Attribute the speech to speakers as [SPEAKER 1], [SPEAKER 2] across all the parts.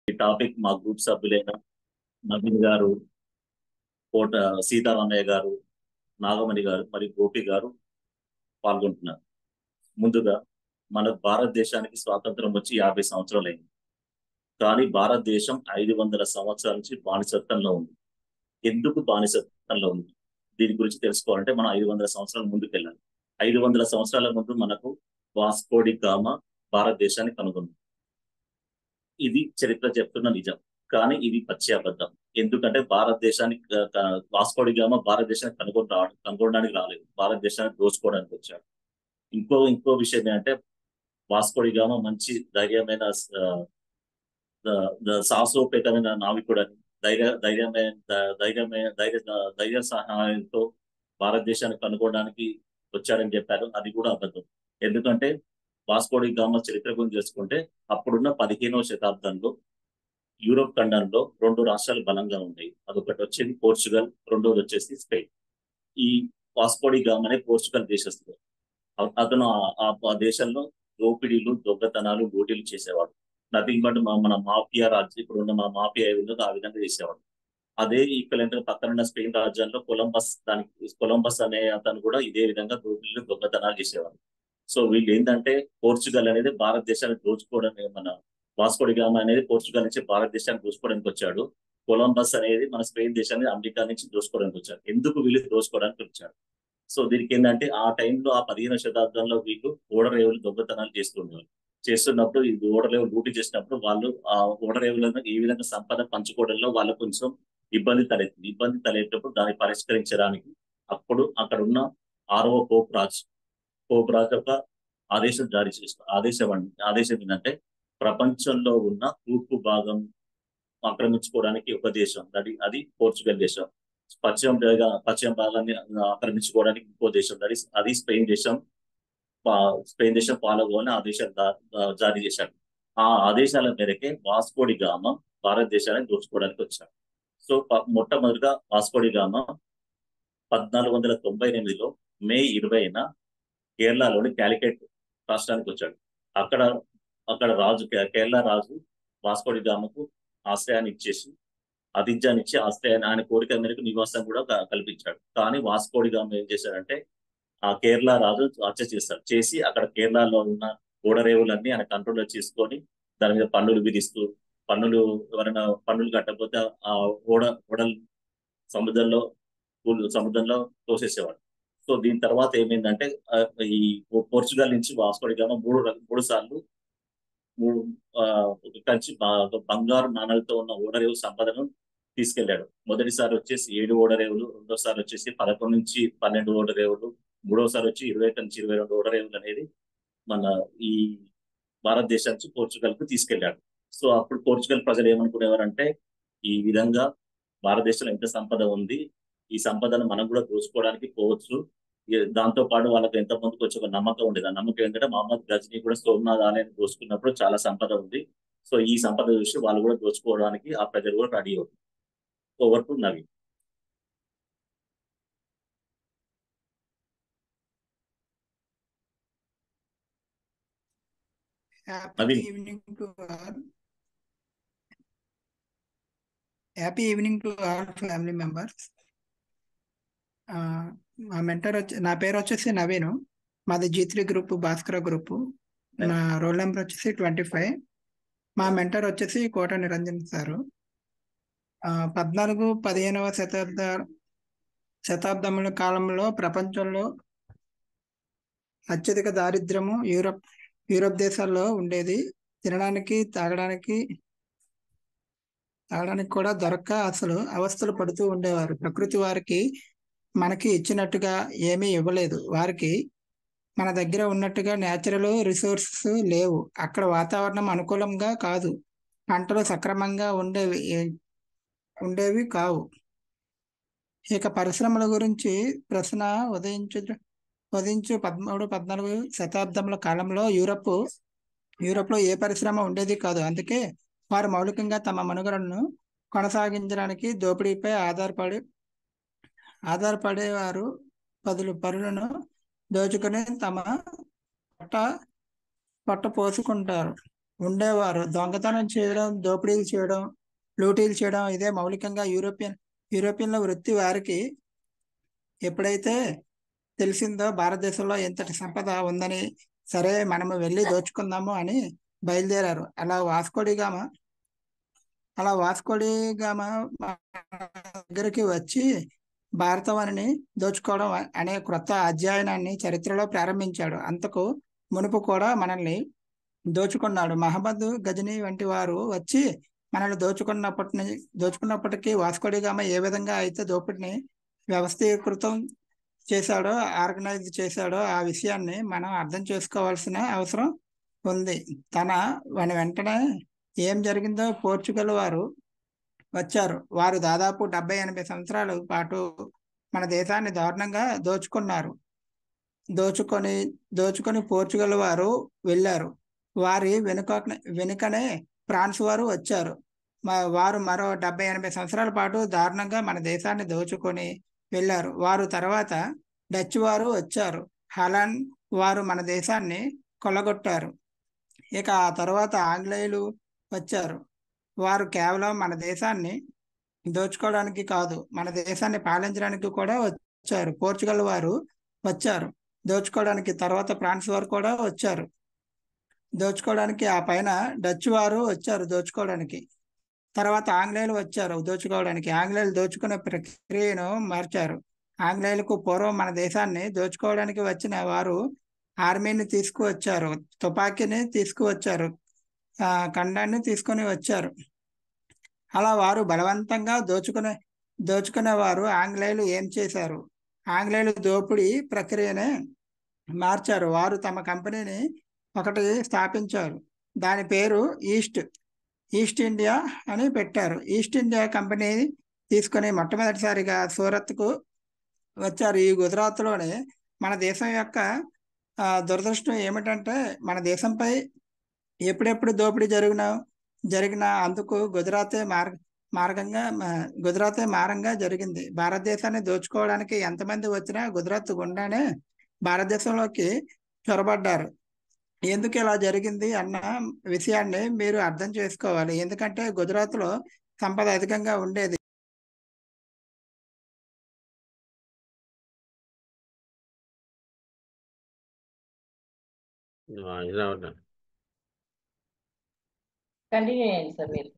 [SPEAKER 1] ఈ టాపిక్ మా గ్రూప్ సభ్యులైన నవీన్ గారు కోట సీతారామయ్య గారు నాగమణి గారు మరియు గోపి గారు పాల్గొంటున్నారు ముందుగా మన భారతదేశానికి స్వాతంత్రం వచ్చి యాభై సంవత్సరాలైంది కానీ భారతదేశం ఐదు వందల సంవత్సరాల నుంచి బానిసత్వంలో ఉంది ఎందుకు బానిసత్వంలో ఉంది దీని గురించి తెలుసుకోవాలంటే మనం ఐదు వందల సంవత్సరాల ముందుకు వెళ్ళాలి ఐదు వందల సంవత్సరాల ముందు మనకు వాస్కోడి గామ భారతదేశాన్ని కనుగొంది ఇది చరిత్ర చెప్తున్న నిజం కానీ ఇది పచ్చి అబద్ధం ఎందుకంటే భారతదేశానికి వాస్కోడి గామ భారతదేశాన్ని కనుగొని రావడం కనుగొనడానికి రాలేదు భారతదేశాన్ని దోచుకోవడానికి వచ్చాడు ఇంకో ఇంకో విషయం ఏంటంటే వాస్కోడి గామ మంచి ధైర్యమైన సాహసోపేతమైన నావికుడని ధైర్య ధైర్యమైన ధైర్యమైన ధైర్య ధైర్య సహాయంతో భారతదేశాన్ని కనుగొనడానికి వచ్చారని చెప్పారు అది కూడా అబద్ధం ఎందుకంటే వాస్కోడి గామ చరిత్ర గురించి చేసుకుంటే అప్పుడున్న పదిహేనవ శతాబ్దంలో యూరోప్ ఖండంలో రెండు రాష్ట్రాలు బలంగా ఉన్నాయి అదొకటి వచ్చేది పోర్చుగల్ రెండోది వచ్చేసి స్పెయిన్ ఈ వాస్కోడి గామ అనే పోర్చుగల్ దేశస్తుడు అతను ఆ దేశంలో దోపిడీలు దొంగతనాలు లూటీలు చేసేవాడు నథింగ్ బట్ మన మాఫియా రాజ్యం ఇప్పుడు ఉన్న మన మాఫియా ఏదో ఆ విధంగా చేసేవాడు అదే ఈక్వలెంట్ పక్కన ఉన్న స్పెయిన్ రాజ్యంలో కొలంబస్ దానికి కొలంబస్ అనే అతను కూడా ఇదే విధంగా దోపిడీలు దొంగతనాలు చేసేవాడు సో వీళ్ళు ఏంటంటే పోర్చుగల్ అనేది భారతదేశాన్ని దోచుకోవడం మన వాస్కోడి గామ అనేది పోర్చుగల్ నుంచి భారతదేశాన్ని దోచుకోవడానికి వచ్చాడు కొలంబస్ అనేది మన స్పెయిన్ దేశాన్ని అమెరికా నుంచి దోచుకోవడానికి వచ్చాడు ఎందుకు వీళ్ళు దోచుకోవడానికి వచ్చాడు సో దీనికి ఏంటంటే ఆ టైంలో ఆ పదిహేను శతాబ్దంలో వీళ్ళు ఓడరేవులు దొంగతనాలు చేస్తుండేవారు చేస్తున్నప్పుడు ఈ ఓడరేవులు డ్యూటీ చేసినప్పుడు వాళ్ళు ఆ ఓడరేవులను ఏ విధంగా సంపద పంచుకోవడంలో వాళ్ళకు కొంచెం ఇబ్బంది తలెత్తింది ఇబ్బంది తలెత్తినప్పుడు దాన్ని పరిష్కరించడానికి అప్పుడు అక్కడ ఉన్న ఆరవ పోప్ రాజ్ పోప్ రాజ్ యొక్క ఆదేశం జారీ చేసిన ఆదేశం ఆదేశం ఏంటంటే ప్రపంచంలో ఉన్న తూర్పు భాగం ఆక్రమించుకోవడానికి ఒక దేశం అది అది పోర్చుగల్ దేశం పశ్చిమ పశ్చిమ భాగాన్ని ఆక్రమించుకోవడానికి ఇంకో దేశం అది అది స్పెయిన్ దేశం స్పెయిన్ దేశం పాల్గొని ఆదేశాలు జారీ చేశాడు ఆ ఆదేశాల మేరకే వాస్కోడి గామ భారతదేశాన్ని దోచుకోవడానికి వచ్చాడు సో మొట్టమొదటిగా వాస్కోడి గామ పద్నాలుగు వందల తొంభై ఎనిమిదిలో మే ఇరవైన కేరళలోని క్యాలికెట్ రాష్ట్రానికి వచ్చాడు అక్కడ అక్కడ రాజు కేరళ రాజు వాస్కోడి గామకు ఆశ్రయాన్ని ఇచ్చేసి ఆతిథ్యాన్ని ఇచ్చి ఆశ్రయాన్ని ఆయన కోరిక మేరకు నివాసం కూడా కల్పించాడు కానీ వాస్కోడి గామ ఏం చేశాడంటే ఆ కేరళ రాజు హత్య చేస్తాడు చేసి అక్కడ కేరళలో ఉన్న ఓడరేవులన్నీ ఆయన కంట్రోల్లో చేసుకొని దాని మీద పన్నులు విధిస్తూ పన్నులు ఎవరైనా పన్నులు కట్టకపోతే ఆ ఓడ ఓడలు సముద్రంలో సముద్రంలో తోసేసేవాడు సో దీని తర్వాత ఏమైందంటే ఈ పోర్చుగల్ నుంచి వాస్కోడి గామ మూడు మూడు సార్లు మూడు కంచి బంగారు నాణాలతో ఉన్న ఓడరేవు సంపదను తీసుకెళ్లాడు మొదటిసారి వచ్చేసి ఏడు ఓడరేవులు రెండోసారి వచ్చేసి పదకొండు నుంచి పన్నెండు ఓడరేవులు మూడోసారి వచ్చి ఇరవై నుంచి ఇరవై రెండు ఓడరేవులు అనేది మన ఈ భారతదేశం నుంచి పోర్చుగల్ కు తీసుకెళ్లాడు సో అప్పుడు పోర్చుగల్ ప్రజలు ఏమనుకునేవారంటే ఈ విధంగా భారతదేశంలో ఎంత సంపద ఉంది ఈ సంపదను మనం కూడా దోచుకోవడానికి పోవచ్చు దాంతో పాటు వాళ్ళకి ఎంత మందికి వచ్చి ఒక నమ్మకం ఉండేది ఆ నమ్మకం ఏంటంటే మహమ్మద్ గజ్ని కూడా సోమనాథ్ ఆలయాన్ని దోచుకున్నప్పుడు చాలా సంపద ఉంది సో ఈ సంపద చూసి వాళ్ళు కూడా దోచుకోవడానికి ఆ ప్రజలు కూడా రెడీ అవుతుంది over to Naveen
[SPEAKER 2] Happy evening to all. Happy evening to all family members. మా మెంటర్ వచ్చి నా పేరు వచ్చేసి నవీన్ మాది G three group Bhaskara group నా రోల్ నెంబర్ వచ్చేసి ట్వంటీ ఫైవ్ మా మెంటర్ వచ్చేసి కోట నిరంజన్ సారు పద్నాలుగు పదిహేనవ శతాబ్ద శతాబ్దముల కాలంలో ప్రపంచంలో అత్యధిక దారిద్ర్యము యూరప్ యూరప్ దేశాల్లో ఉండేది తినడానికి తాగడానికి తాగడానికి కూడా దొరక్క అసలు అవస్థలు పడుతూ ఉండేవారు ప్రకృతి వారికి మనకి ఇచ్చినట్టుగా ఏమీ ఇవ్వలేదు వారికి మన దగ్గర ఉన్నట్టుగా న్యాచురల్ రిసోర్సెస్ లేవు అక్కడ వాతావరణం అనుకూలంగా కాదు పంటలు సక్రమంగా ఉండేవి ఉండేవి కావు ఇక పరిశ్రమల గురించి ప్రశ్న ఉదయించు ఉదయించు పదమూడు పద్నాలుగు శతాబ్దముల కాలంలో యూరప్ యూరప్లో ఏ పరిశ్రమ ఉండేది కాదు అందుకే వారు మౌలికంగా తమ మనుగడను కొనసాగించడానికి దోపిడీపై ఆధారపడి ఆధారపడేవారు పదులు పరులను దోచుకుని తమ పొట్ట పొట్ట పోసుకుంటారు ఉండేవారు దొంగతనం చేయడం దోపిడీలు చేయడం లూటీలు చేయడం ఇదే మౌలికంగా యూరోపియన్ యూరోపియన్ల వృత్తి వారికి ఎప్పుడైతే తెలిసిందో భారతదేశంలో ఎంతటి సంపద ఉందని సరే మనము వెళ్ళి దోచుకుందాము అని బయలుదేరారు అలా వాస్కోడిగామ అలా వాస్కోడిగామ మన దగ్గరికి వచ్చి భారతవనిని దోచుకోవడం అనే క్రొత్త అధ్యయనాన్ని చరిత్రలో ప్రారంభించాడు అంతకు మునుపు కూడా మనల్ని దోచుకున్నాడు మహమ్మద్ గజనీ వంటి వారు వచ్చి మనల్ని దోచుకున్నప్పటి దోచుకున్నప్పటికీ వాస్కోడిగామ ఏ విధంగా అయితే దోపిడిని వ్యవస్థీకృతం చేశాడో ఆర్గనైజ్ చేశాడో ఆ విషయాన్ని మనం అర్థం చేసుకోవాల్సిన అవసరం ఉంది తన మన వెంటనే ఏం జరిగిందో పోర్చుగల్ వారు వచ్చారు వారు దాదాపు డెబ్బై ఎనభై సంవత్సరాల పాటు మన దేశాన్ని దారుణంగా దోచుకున్నారు దోచుకొని దోచుకొని పోర్చుగల్ వారు వెళ్ళారు వారి వెనుక వెనుకనే ఫ్రాన్స్ వారు వచ్చారు వారు మరో డెబ్బై ఎనభై సంవత్సరాల పాటు దారుణంగా మన దేశాన్ని దోచుకొని వెళ్ళారు వారు తర్వాత డచ్ వారు వచ్చారు హలాండ్ వారు మన దేశాన్ని కొల్లగొట్టారు ఇక ఆ తర్వాత ఆంగ్లేయులు వచ్చారు వారు కేవలం మన దేశాన్ని దోచుకోవడానికి కాదు మన దేశాన్ని పాలించడానికి కూడా వచ్చారు పోర్చుగల్ వారు వచ్చారు దోచుకోవడానికి తర్వాత ఫ్రాన్స్ వారు కూడా వచ్చారు దోచుకోవడానికి ఆ పైన డచ్ వారు వచ్చారు దోచుకోవడానికి తర్వాత ఆంగ్లేయులు వచ్చారు దోచుకోవడానికి ఆంగ్లేయులు దోచుకునే ప్రక్రియను మార్చారు ఆంగ్లేయులకు పూర్వం మన దేశాన్ని దోచుకోవడానికి వచ్చిన వారు ఆర్మీని తీసుకువచ్చారు తుపాకీని తీసుకువచ్చారు ఖండాన్ని తీసుకొని వచ్చారు అలా వారు బలవంతంగా దోచుకునే దోచుకునే వారు ఆంగ్లేయులు ఏం చేశారు ఆంగ్లేయులు దోపిడీ ప్రక్రియనే మార్చారు వారు తమ కంపెనీని ఒకటి స్థాపించారు దాని పేరు ఈస్ట్ ఈస్ట్ ఇండియా అని పెట్టారు ఈస్ట్ ఇండియా కంపెనీ తీసుకొని మొట్టమొదటిసారిగా సూరత్కు వచ్చారు ఈ గుజరాత్లోనే మన దేశం యొక్క దురదృష్టం ఏమిటంటే మన దేశంపై ఎప్పుడెప్పుడు దోపిడీ జరిగిన జరిగిన అందుకు గుజరాతే మార్గ మార్గంగా గుజరాతే మారంగా జరిగింది భారతదేశాన్ని దోచుకోవడానికి ఎంతమంది వచ్చినా గుజరాత్ గుండానే భారతదేశంలోకి చొరబడ్డారు ఎందుకు ఇలా జరిగింది అన్న విషయాన్ని మీరు అర్థం చేసుకోవాలి ఎందుకంటే గుజరాత్లో సంపద అధికంగా ఉండేది
[SPEAKER 3] ఇలా ఉంటా
[SPEAKER 4] కంటిన్యూ చేయండి సార్ మీరు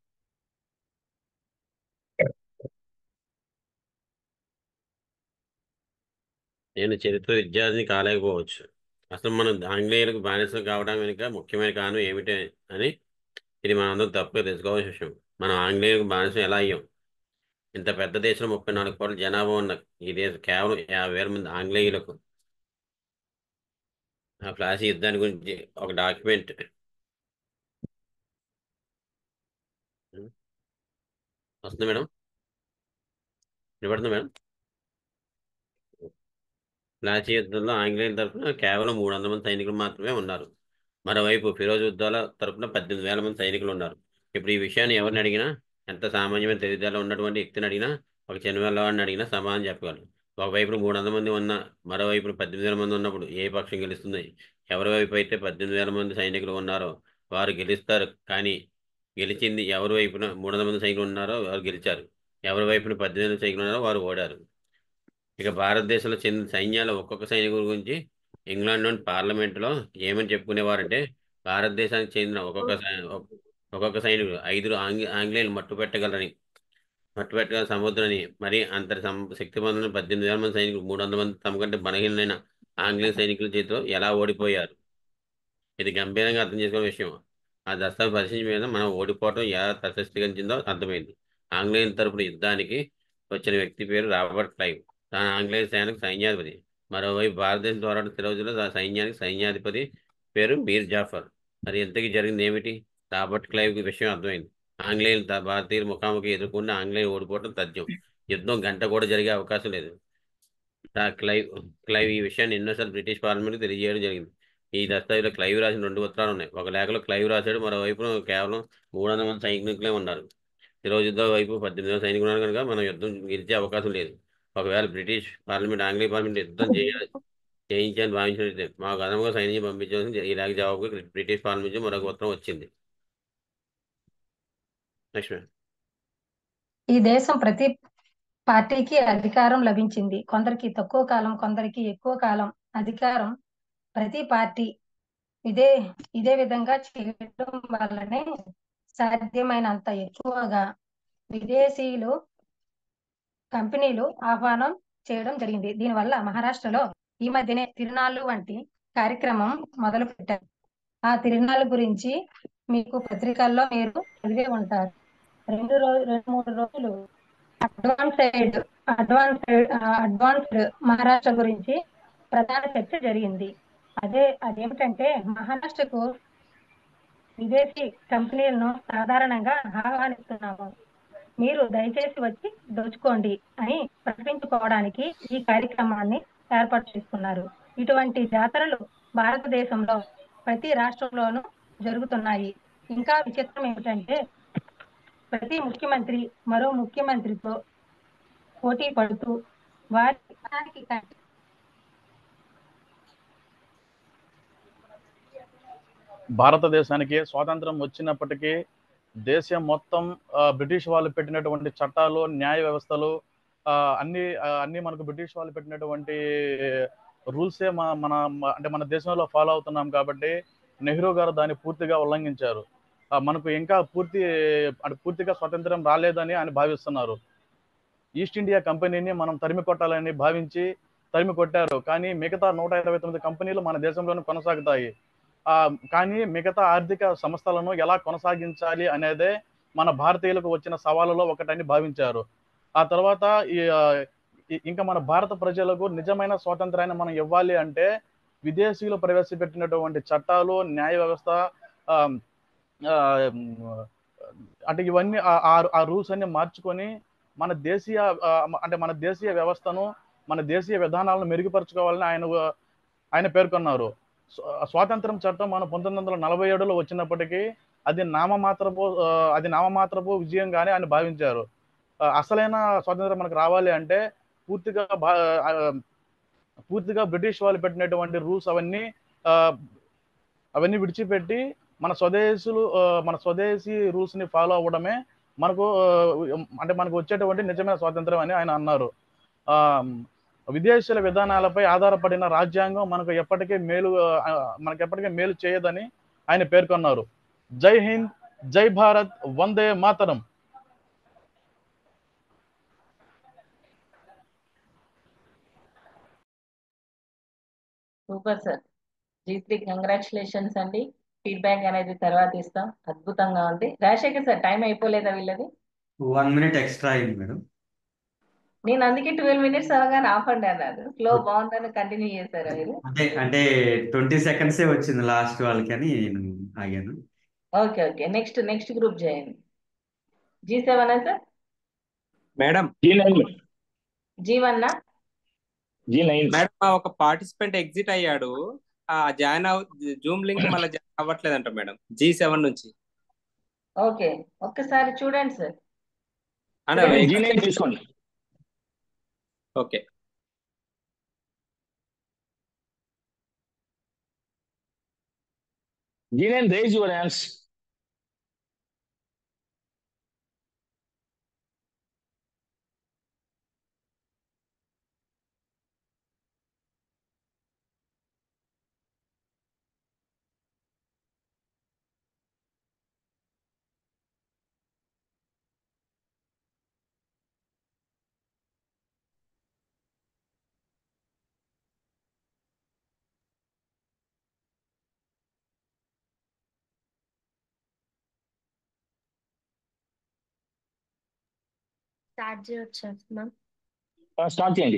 [SPEAKER 3] నేను చరిత్ర విద్యార్థిని కాలేకపోవచ్చు అసలు మనం ఆంగ్లేయులకు బానిసం కావడం వెనుక ముఖ్యమైన కారణం ఏమిటి అని ఇది మనందరం తప్పుగా తెలుసుకోవాల్సిన విషయం మనం ఆంగ్లేయులకు బానిసం ఎలా అయ్యాం ఇంత పెద్ద దేశంలో ముప్పై నాలుగు కోట్ల జనాభా ఉన్న ఈ దేశం కేవలం యాభై వేల మంది ఆంగ్లేయులకు ఆ ప్లాసీ యుద్ధాన్ని గురించి ఒక డాక్యుమెంట్ వస్తుంది మేడం వినపడుతుంది మేడం ప్లాసీ యుద్ధంలో ఆంగ్లేయుల తరఫున కేవలం మూడు వందల మంది సైనికులు మాత్రమే ఉన్నారు మరోవైపు ఫిరోజ్ యుద్ధాల తరఫున పద్దెనిమిది వేల మంది సైనికులు ఉన్నారు ఇప్పుడు ఈ విషయాన్ని ఎవరిని అడిగినా ఎంత సామాన్యమైన తెలివితేటలో ఉన్నటువంటి వ్యక్తిని అడిగినా ఒక చిన్నవాడిని అడిగినా సమాధానం చెప్పగలరు ఒకవైపున మూడు వందల మంది ఉన్న మరోవైపున పద్దెనిమిది వేల మంది ఉన్నప్పుడు ఏ పక్షం గెలుస్తుంది ఎవరి వైపు అయితే పద్దెనిమిది వేల మంది సైనికులు ఉన్నారో వారు గెలుస్తారు కానీ గెలిచింది ఎవరి వైపున మూడు వందల మంది సైనికులు ఉన్నారో వారు గెలిచారు ఎవరి వైపున పద్దెనిమిది మంది సైనికులు ఉన్నారో వారు ఓడారు ఇక భారతదేశంలో చెందిన సైన్యాల ఒక్కొక్క సైనికుల గురించి ఇంగ్లాండ్లోని పార్లమెంట్లో ఏమని చెప్పుకునేవారంటే భారతదేశానికి చెందిన ఒక్కొక్క ఒక్కొక్క సైనికుడు ఐదుగురు ఆంగ్లే ఆంగ్లేయులు మట్టు పెట్టగలరని మట్టు పెట్టగల సముద్రని మరి అంతటి శక్తివంతులను పద్దెనిమిది వేల మంది సైనికులు మూడు వందల మంది తమ కంటే బలహీనమైన ఆంగ్లేయ సైనికుల చేతిలో ఎలా ఓడిపోయారు ఇది గంభీరంగా అర్థం చేసుకునే విషయం ఆ దస్తాన్ని పరిశీలించిన మీద మనం ఓడిపోవడం ఎలా ప్రశస్తిగంచిందో అర్థమైంది ఆంగ్లేయుల తరపున యుద్ధానికి వచ్చిన వ్యక్తి పేరు రాబర్ట్ క్లైవ్ తాను ఆంగ్లేయ సేనకు సైన్యాధిపతి మరోవైపు భారతదేశం ద్వారా రోజుల్లో సైన్యానికి సైన్యాధిపతి పేరు మీర్ జాఫర్ మరి ఎంతకి జరిగింది ఏమిటి రాబర్ట్ క్లైవ్ విషయం అర్థమైంది ఆంగ్లేయులు భారతీయుల ముఖాముఖి ఎదుర్కొన్న ఆంగ్లేయులు ఓడిపోవడం తథ్యం యుద్ధం గంట కూడా జరిగే అవకాశం లేదు క్లైవ్ క్లైవ్ ఈ విషయాన్ని ఎన్నోసార్లు బ్రిటిష్ పార్లమెంట్కి తెలియజేయడం జరిగింది ఈ దస్తావేలో క్లైవ్ రాసిన రెండు ఉత్తరాలు ఉన్నాయి ఒక లేఖలో క్లైవ్ రాశాడు మరోవైపు కేవలం మూడు వందల మంది సైనికులే ఉన్నారు ఈరోజు యుద్ధం వైపు పద్దెనిమిది వేల సైనికులు ఉన్నారు కనుక మనం యుద్ధం గెలిచే అవకాశం లేదు ఒకవేళ బ్రిటిష్ పార్లమెంట్ ఆంగ్లేయ పార్లమెంట్ యుద్ధం చేయాలి చేయించాలని భావించినట్లయితే మాకు అదనంగా సైన్యం పంపించాల్సింది ఇలాగ జవాబుగా బ్రిటిష్ పార్లమెంట్ మరొక ఉత్తరం వచ్చింది నెక్స్ట్ మేడం
[SPEAKER 5] ఈ దేశం ప్రతి పార్టీకి అధికారం లభించింది కొందరికి తక్కువ కాలం కొందరికి ఎక్కువ కాలం అధికారం ప్రతి పార్టీ ఇదే ఇదే విధంగా చేయడం వల్లనే సాధ్యమైనంత ఎక్కువగా విదేశీయులు కంపెనీలు ఆహ్వానం చేయడం జరిగింది దీనివల్ల మహారాష్ట్రలో ఈ మధ్యనే తిరునాళ్ళు వంటి కార్యక్రమం మొదలు పెట్టారు ఆ తిరునాళ్ళ గురించి మీకు పత్రికల్లో మీరు చదివే ఉంటారు రెండు రోజు రెండు మూడు రోజులు అడ్వాన్సైడ్ అడ్వాన్సైడ్ అడ్వాన్స్డ్ మహారాష్ట్ర గురించి ప్రధాన చర్చ జరిగింది అదే అదేమిటంటే మహారాష్ట్రకు విదేశీ కంపెనీలను సాధారణంగా ఆహ్వానిస్తున్నాము మీరు దయచేసి వచ్చి దోచుకోండి అని ప్రకటించుకోవడానికి ఈ కార్యక్రమాన్ని ఏర్పాటు చేసుకున్నారు ఇటువంటి జాతరలు భారతదేశంలో ప్రతి రాష్ట్రంలోనూ జరుగుతున్నాయి ఇంకా విచిత్రం ఏమిటంటే ప్రతి ముఖ్యమంత్రి మరో ముఖ్యమంత్రితో పోటీ పడుతూ వారి స్థానానికి కంటే
[SPEAKER 6] భారతదేశానికి స్వాతంత్రం వచ్చినప్పటికీ దేశం మొత్తం ఆ, బ్రిటిష్ వాళ్ళు పెట్టినటువంటి చట్టాలు న్యాయ వ్యవస్థలు ఆ, అన్ని ఆ, అన్ని మనకు బ్రిటిష్ వాళ్ళు పెట్టినటువంటి రూల్సే మన మన మ- అంటే మన దేశంలో ఫాలో అవుతున్నాం కాబట్టి నెహ్రూ గారు దాన్ని పూర్తిగా ఉల్లంఘించారు ఆ, మనకు ఇంకా పూర్తి అంటే పూర్తిగా స్వాతంత్రం రాలేదని ఆయన భావిస్తున్నారు ఈస్ట్ ఇండియా కంపెనీని మనం తరిమి కొట్టాలని భావించి తరిమి కొట్టారు కానీ మిగతా నూట ఇరవై తొమ్మిది కంపెనీలు మన దేశంలోనే కొనసాగుతాయి ఆ, కానీ మిగతా ఆర్థిక సంస్థలను ఎలా కొనసాగించాలి అనేదే మన భారతీయులకు వచ్చిన సవాలులో ఒకటని భావించారు ఆ తర్వాత ఈ ఆ, ఈ- ఇంకా మన భారత ప్రజలకు నిజమైన స్వాతంత్రాన్ని మనం ఇవ్వాలి అంటే విదేశీయులు ప్రవేశపెట్టినటువంటి చట్టాలు న్యాయ వ్యవస్థ ఆ, ఆ, అంటే ఇవన్నీ ఆ- ఆ- ఆ రూల్స్ అన్ని మార్చుకొని మన దేశీయ ఆ, అంటే మన దేశీయ వ్యవస్థను మన దేశీయ విధానాలను మెరుగుపరచుకోవాలని ఆయన ఆయన పేర్కొన్నారు స్వ- స్వాతంత్రం చట్టం మన పంతొమ్మిది వందల నలభై ఏడులో వచ్చినప్పటికీ అది నామమాత్రపు ఆ, అది నామమాత్రపు విజయంగానే ఆయన భావించారు ఆ, అసలైన స్వాతంత్రం మనకు రావాలి అంటే పూర్తిగా భా- ఆ, పూర్తిగా బ్రిటిష్ వాళ్ళు పెట్టినటువంటి రూల్స్ అవన్నీ ఆ, అవన్నీ విడిచిపెట్టి మన స్వదేశులు ఆ, మన స్వదేశీ రూల్స్ ని ఫాలో అవ్వడమే మనకు ఆ, అంటే మనకు వచ్చేటువంటి నిజమైన స్వాతంత్రం అని ఆయన అన్నారు ఆ విదేశీయుల విధానాలపై ఆధారపడిన రాజ్యాంగం మనకు ఎప్పటికీ మేలు ఆ, మనకు ఎప్పటికీ మేలు చేయదని ఆయన పేర్కొన్నారు జై హింద్ జై భారత్ వందే మాతరం
[SPEAKER 4] సూపర్ సార్ జీత్రి కంగ్రాచులేషన్స్ అండి ఫీడ్బ్యాక్ అనేది తర్వాత ఇస్తాం అద్భుతంగా ఉంది రాజశేఖర్ సార్ టైం అయిపోలేదా వీళ్ళది
[SPEAKER 7] వన్ మినిట్ ఎక్స్ట్రా అయింది మేడం
[SPEAKER 4] నేను అందుకే ట్వెల్వ్ మినిట్స్ అవగానే ఆపండి అన్నారు ఫ్లో బాగుందని కంటిన్యూ చేశారా మీరు
[SPEAKER 7] అంటే అంటే ట్వంటీ సెకండ్సే వచ్చింది లాస్ట్ వాళ్ళకి అని నేను ఆగాను
[SPEAKER 4] okay okay next next group చేయండి G seven sir
[SPEAKER 8] madam
[SPEAKER 9] G nine
[SPEAKER 4] G one
[SPEAKER 9] G nine
[SPEAKER 8] madam ఆ ఒక పార్టిసిపెంట్ ఎగ్జిట్ అయ్యాడు ఆ జాయిన్ అవ్ జూమ్ లింక్ మళ్ళీ జాయిన్ అవ్వట్లేదంట మేడం జీ సెవెన్ నుంచి
[SPEAKER 4] ఓకే ఒక్కసారి చూడండి సార్
[SPEAKER 8] అంటే
[SPEAKER 9] జీ నైన్ తీసుకోండి
[SPEAKER 8] okay
[SPEAKER 9] G nine raise your hands
[SPEAKER 10] start చేయొచ్చా మ్యామ్
[SPEAKER 9] స్టార్ట్ చేయండి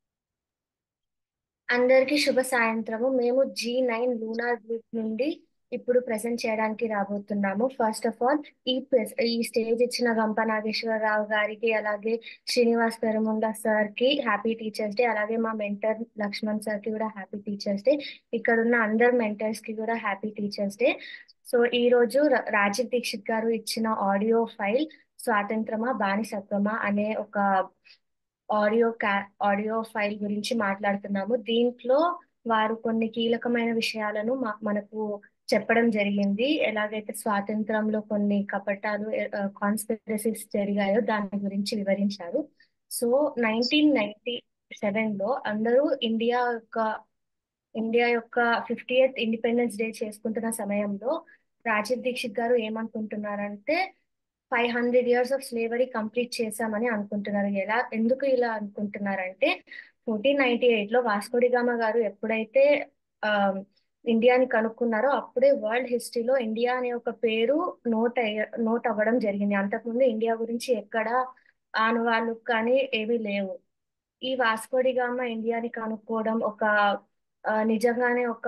[SPEAKER 10] అందరికీ శుభ సాయంత్రము మేము జీ నైన్ లూనార్ గ్రూప్ నుండి ఇప్పుడు ప్రెజెంట్ చేయడానికి రాబోతున్నాము ఫస్ట్ ఆఫ్ ఆల్ ఈ ప్రెస్ ఈ స్టేజ్ ఇచ్చిన గంప నాగేశ్వరరావు గారికి అలాగే శ్రీనివాస్ పెరముండ సార్ కి హ్యాపీ టీచర్స్ డే అలాగే మా మెంటర్ లక్ష్మణ్ సార్ కి కూడా హ్యాపీ టీచర్స్ డే ఇక్కడ ఉన్న అందరు మెంటర్స్ కి కూడా హ్యాపీ టీచర్స్ డే సో ఈ రోజు రా- రాజీవ్ దీక్షిత్ గారు ఇచ్చిన ఆడియో ఫైల్ స్వాతంత్రమా బానిసత్వమా అనే ఒక ఆడియో క్యా ఆడియో ఫైల్ గురించి మాట్లాడుతున్నాము దీంట్లో వారు కొన్ని కీలకమైన విషయాలను మా- మనకు చెప్పడం జరిగింది ఎలాగైతే స్వాతంత్రంలో కొన్ని కపటాలు కాన్స్పిరసీస్ జరిగాయో దాని గురించి వివరించారు సో నైన్టీన్ నైన్టీ సెవెన్ లో అందరూ ఇండియా యొక్క ఇండియా యొక్క ఫిఫ్టీ ఎయిత్ ఇండిపెండెన్స్ డే చేసుకుంటున్న సమయంలో రాజీవ్ దీక్షిత్ గారు ఏమనుకుంటున్నారంటే five hundred years of slavery complete చేశామని అనుకుంటున్నారు ఎలా ఎందుకు ఇలా అనుకుంటున్నారంటే ఫోర్టీన్ నైన్టీ ఎయిట్ లో వాస్కోడిగామా గారు ఎప్పుడైతే ఆ ఇండియాని కనుక్కున్నారో అప్పుడే వరల్డ్ హిస్టరీలో ఇండియా అనే ఒక పేరు నోట్ అయ్య నోట్ అవ్వడం జరిగింది అంతకుముందు ఇండియా గురించి ఎక్కడ ఆనవాళ్ళు కానీ ఏమీ లేవు ఈ వాస్కోడిగామా ఇండియాని కనుక్కోవడం ఒక ఆ, నిజంగానే ఒక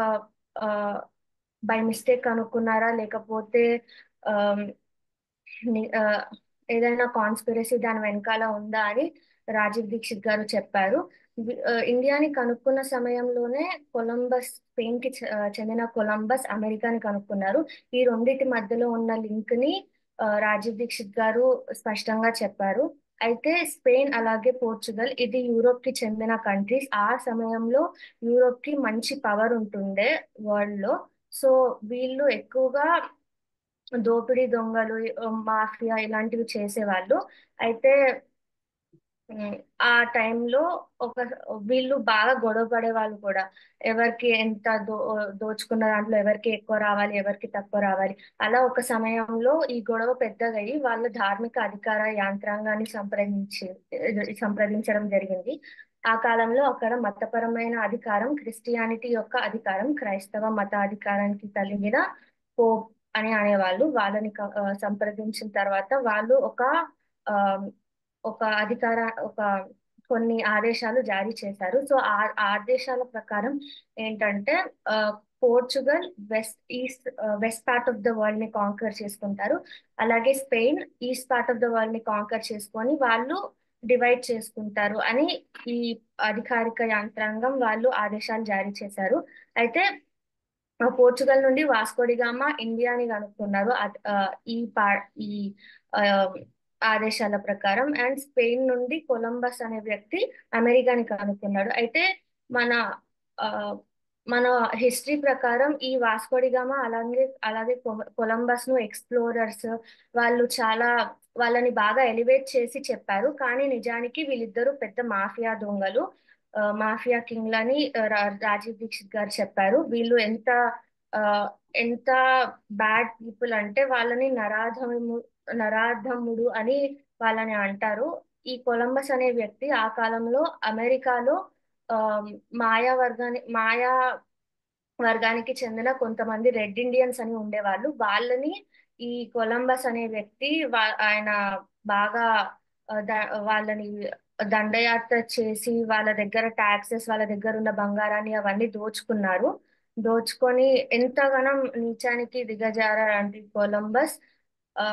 [SPEAKER 10] బై మిస్టేక్ కనుక్కున్నారా లేకపోతే ఆమ్, ని- ఆ, ఏదైనా కాన్స్పిరసీ దాని వెనకాల ఉందా అని రాజీవ్ దీక్షిత్ గారు చెప్పారు వి- ఆ, ఇండియాని కనుక్కున్న సమయంలోనే కొలంబస్ స్పెయిన్ కి చె- ఆ, చెందిన కొలంబస్ అమెరికాని కనుక్కున్నారు ఈ రెండింటి మధ్యలో ఉన్న లింక్ ని ఆ, రాజీవ్ దీక్షిత్ గారు స్పష్టంగా చెప్పారు అయితే స్పెయిన్ అలాగే పోర్చుగల్ ఇది యూరోప్ కి చెందిన కంట్రీస్ ఆ సమయంలో యూరోప్ కి మంచి పవర్ ఉంటుండే వరల్డ్ లో సో వీళ్ళు ఎక్కువగా దోపిడీ దొంగలు మాఫియా ఇలాంటివి చేసేవాళ్ళు అయితే ఉమ్, ఆ టైంలో ఒక వీళ్ళు బాగా గొడవ పడే వాళ్ళు కూడా ఎవరికి ఎంత దో దోచుకున్న దాంట్లో ఎవరికి ఎక్కువ రావాలి ఎవరికి తక్కువ రావాలి అలా ఒక సమయంలో ఈ గొడవ పెద్దగయ్యి వాళ్ళ ధార్మిక అధికార యంత్రాంగాన్ని సంప్రదించి సంప్రదించడం జరిగింది ఆ కాలంలో అక్కడ మతపరమైన అధికారం క్రిస్టియానిటీ యొక్క అధికారం క్రైస్తవ మత అధికారానికి కలిగిన పోప్ అని అనేవాళ్ళు వాళ్ళని క- ఆ, సంప్రదించిన తర్వాత వాళ్ళు ఒక ఆ, ఒక అధికార ఒక కొన్ని ఆదేశాలు జారీ చేశారు సో ఆ ఆ ఆదేశాల ప్రకారం ఏంటంటే ఆ, Portugal west east west part of the world ని కాంకర్ చేసుకుంటారు అలాగే Spain east part of the world ని కాంకర్ చేసుకొని వాళ్ళు డివైడ్ చేసుకుంటారు అని ఈ అధికారిక యంత్రాంగం వాళ్ళు ఆదేశాలు జారీ చేశారు అయితే ఆ, పోర్చుగల్ నుండి వాస్కోడిగామా ఇండియాని కనుక్కున్నారు అద్- ఆ, ఈ పా ఈ ఆ, ఆదేశాల ప్రకారం అండ్ స్పెయిన్ నుండి కొలంబస్ అనే వ్యక్తి అమెరికాని కనుక్కున్నాడు అయితే మన ఆ, మన హిస్టరీ ప్రకారం ఈ వాస్కోడిగామా అలాగే అలాగే కొ- కొలంబస్ ను ఎక్స్ప్లోరర్స్ వాళ్ళు చాలా వాళ్ళని బాగా ఎలివేట్ చేసి చెప్పారు కానీ నిజానికి వీళ్ళిద్దరూ పెద్ద మాఫియా దొంగలు ఆ, మాఫియా కింగ్లని ఆ, రా- రాజీవ్ దీక్షిత్ గారు చెప్పారు వీళ్ళు ఎంత ఆ, ఎంత బ్యాడ్ పీపుల్ అంటే వాళ్ళని నరాధము నరాధముడు అని వాళ్ళని అంటారు ఈ కొలంబస్ అనే వ్యక్తి ఆ కాలంలో అమెరికాలో ఆ, మాయా వర్గాని మాయా వర్గానికి చెందిన కొంతమంది రెడ్ ఇండియన్స్ అని ఉండేవాళ్ళు వాళ్ళని ఈ కొలంబస్ అనే వ్యక్తి వా- ఆయన బాగా ఆ, ద- వాళ్ళని దండయాత్ర చేసి వాళ్ళ దగ్గర ట్యాక్సెస్ వాళ్ళ దగ్గర ఉన్న బంగారాన్ని అవన్నీ దోచుకున్నారు దోచుకొని ఎంతగానం నీచానికి దిగజారారంటే కొలంబస్ ఆ,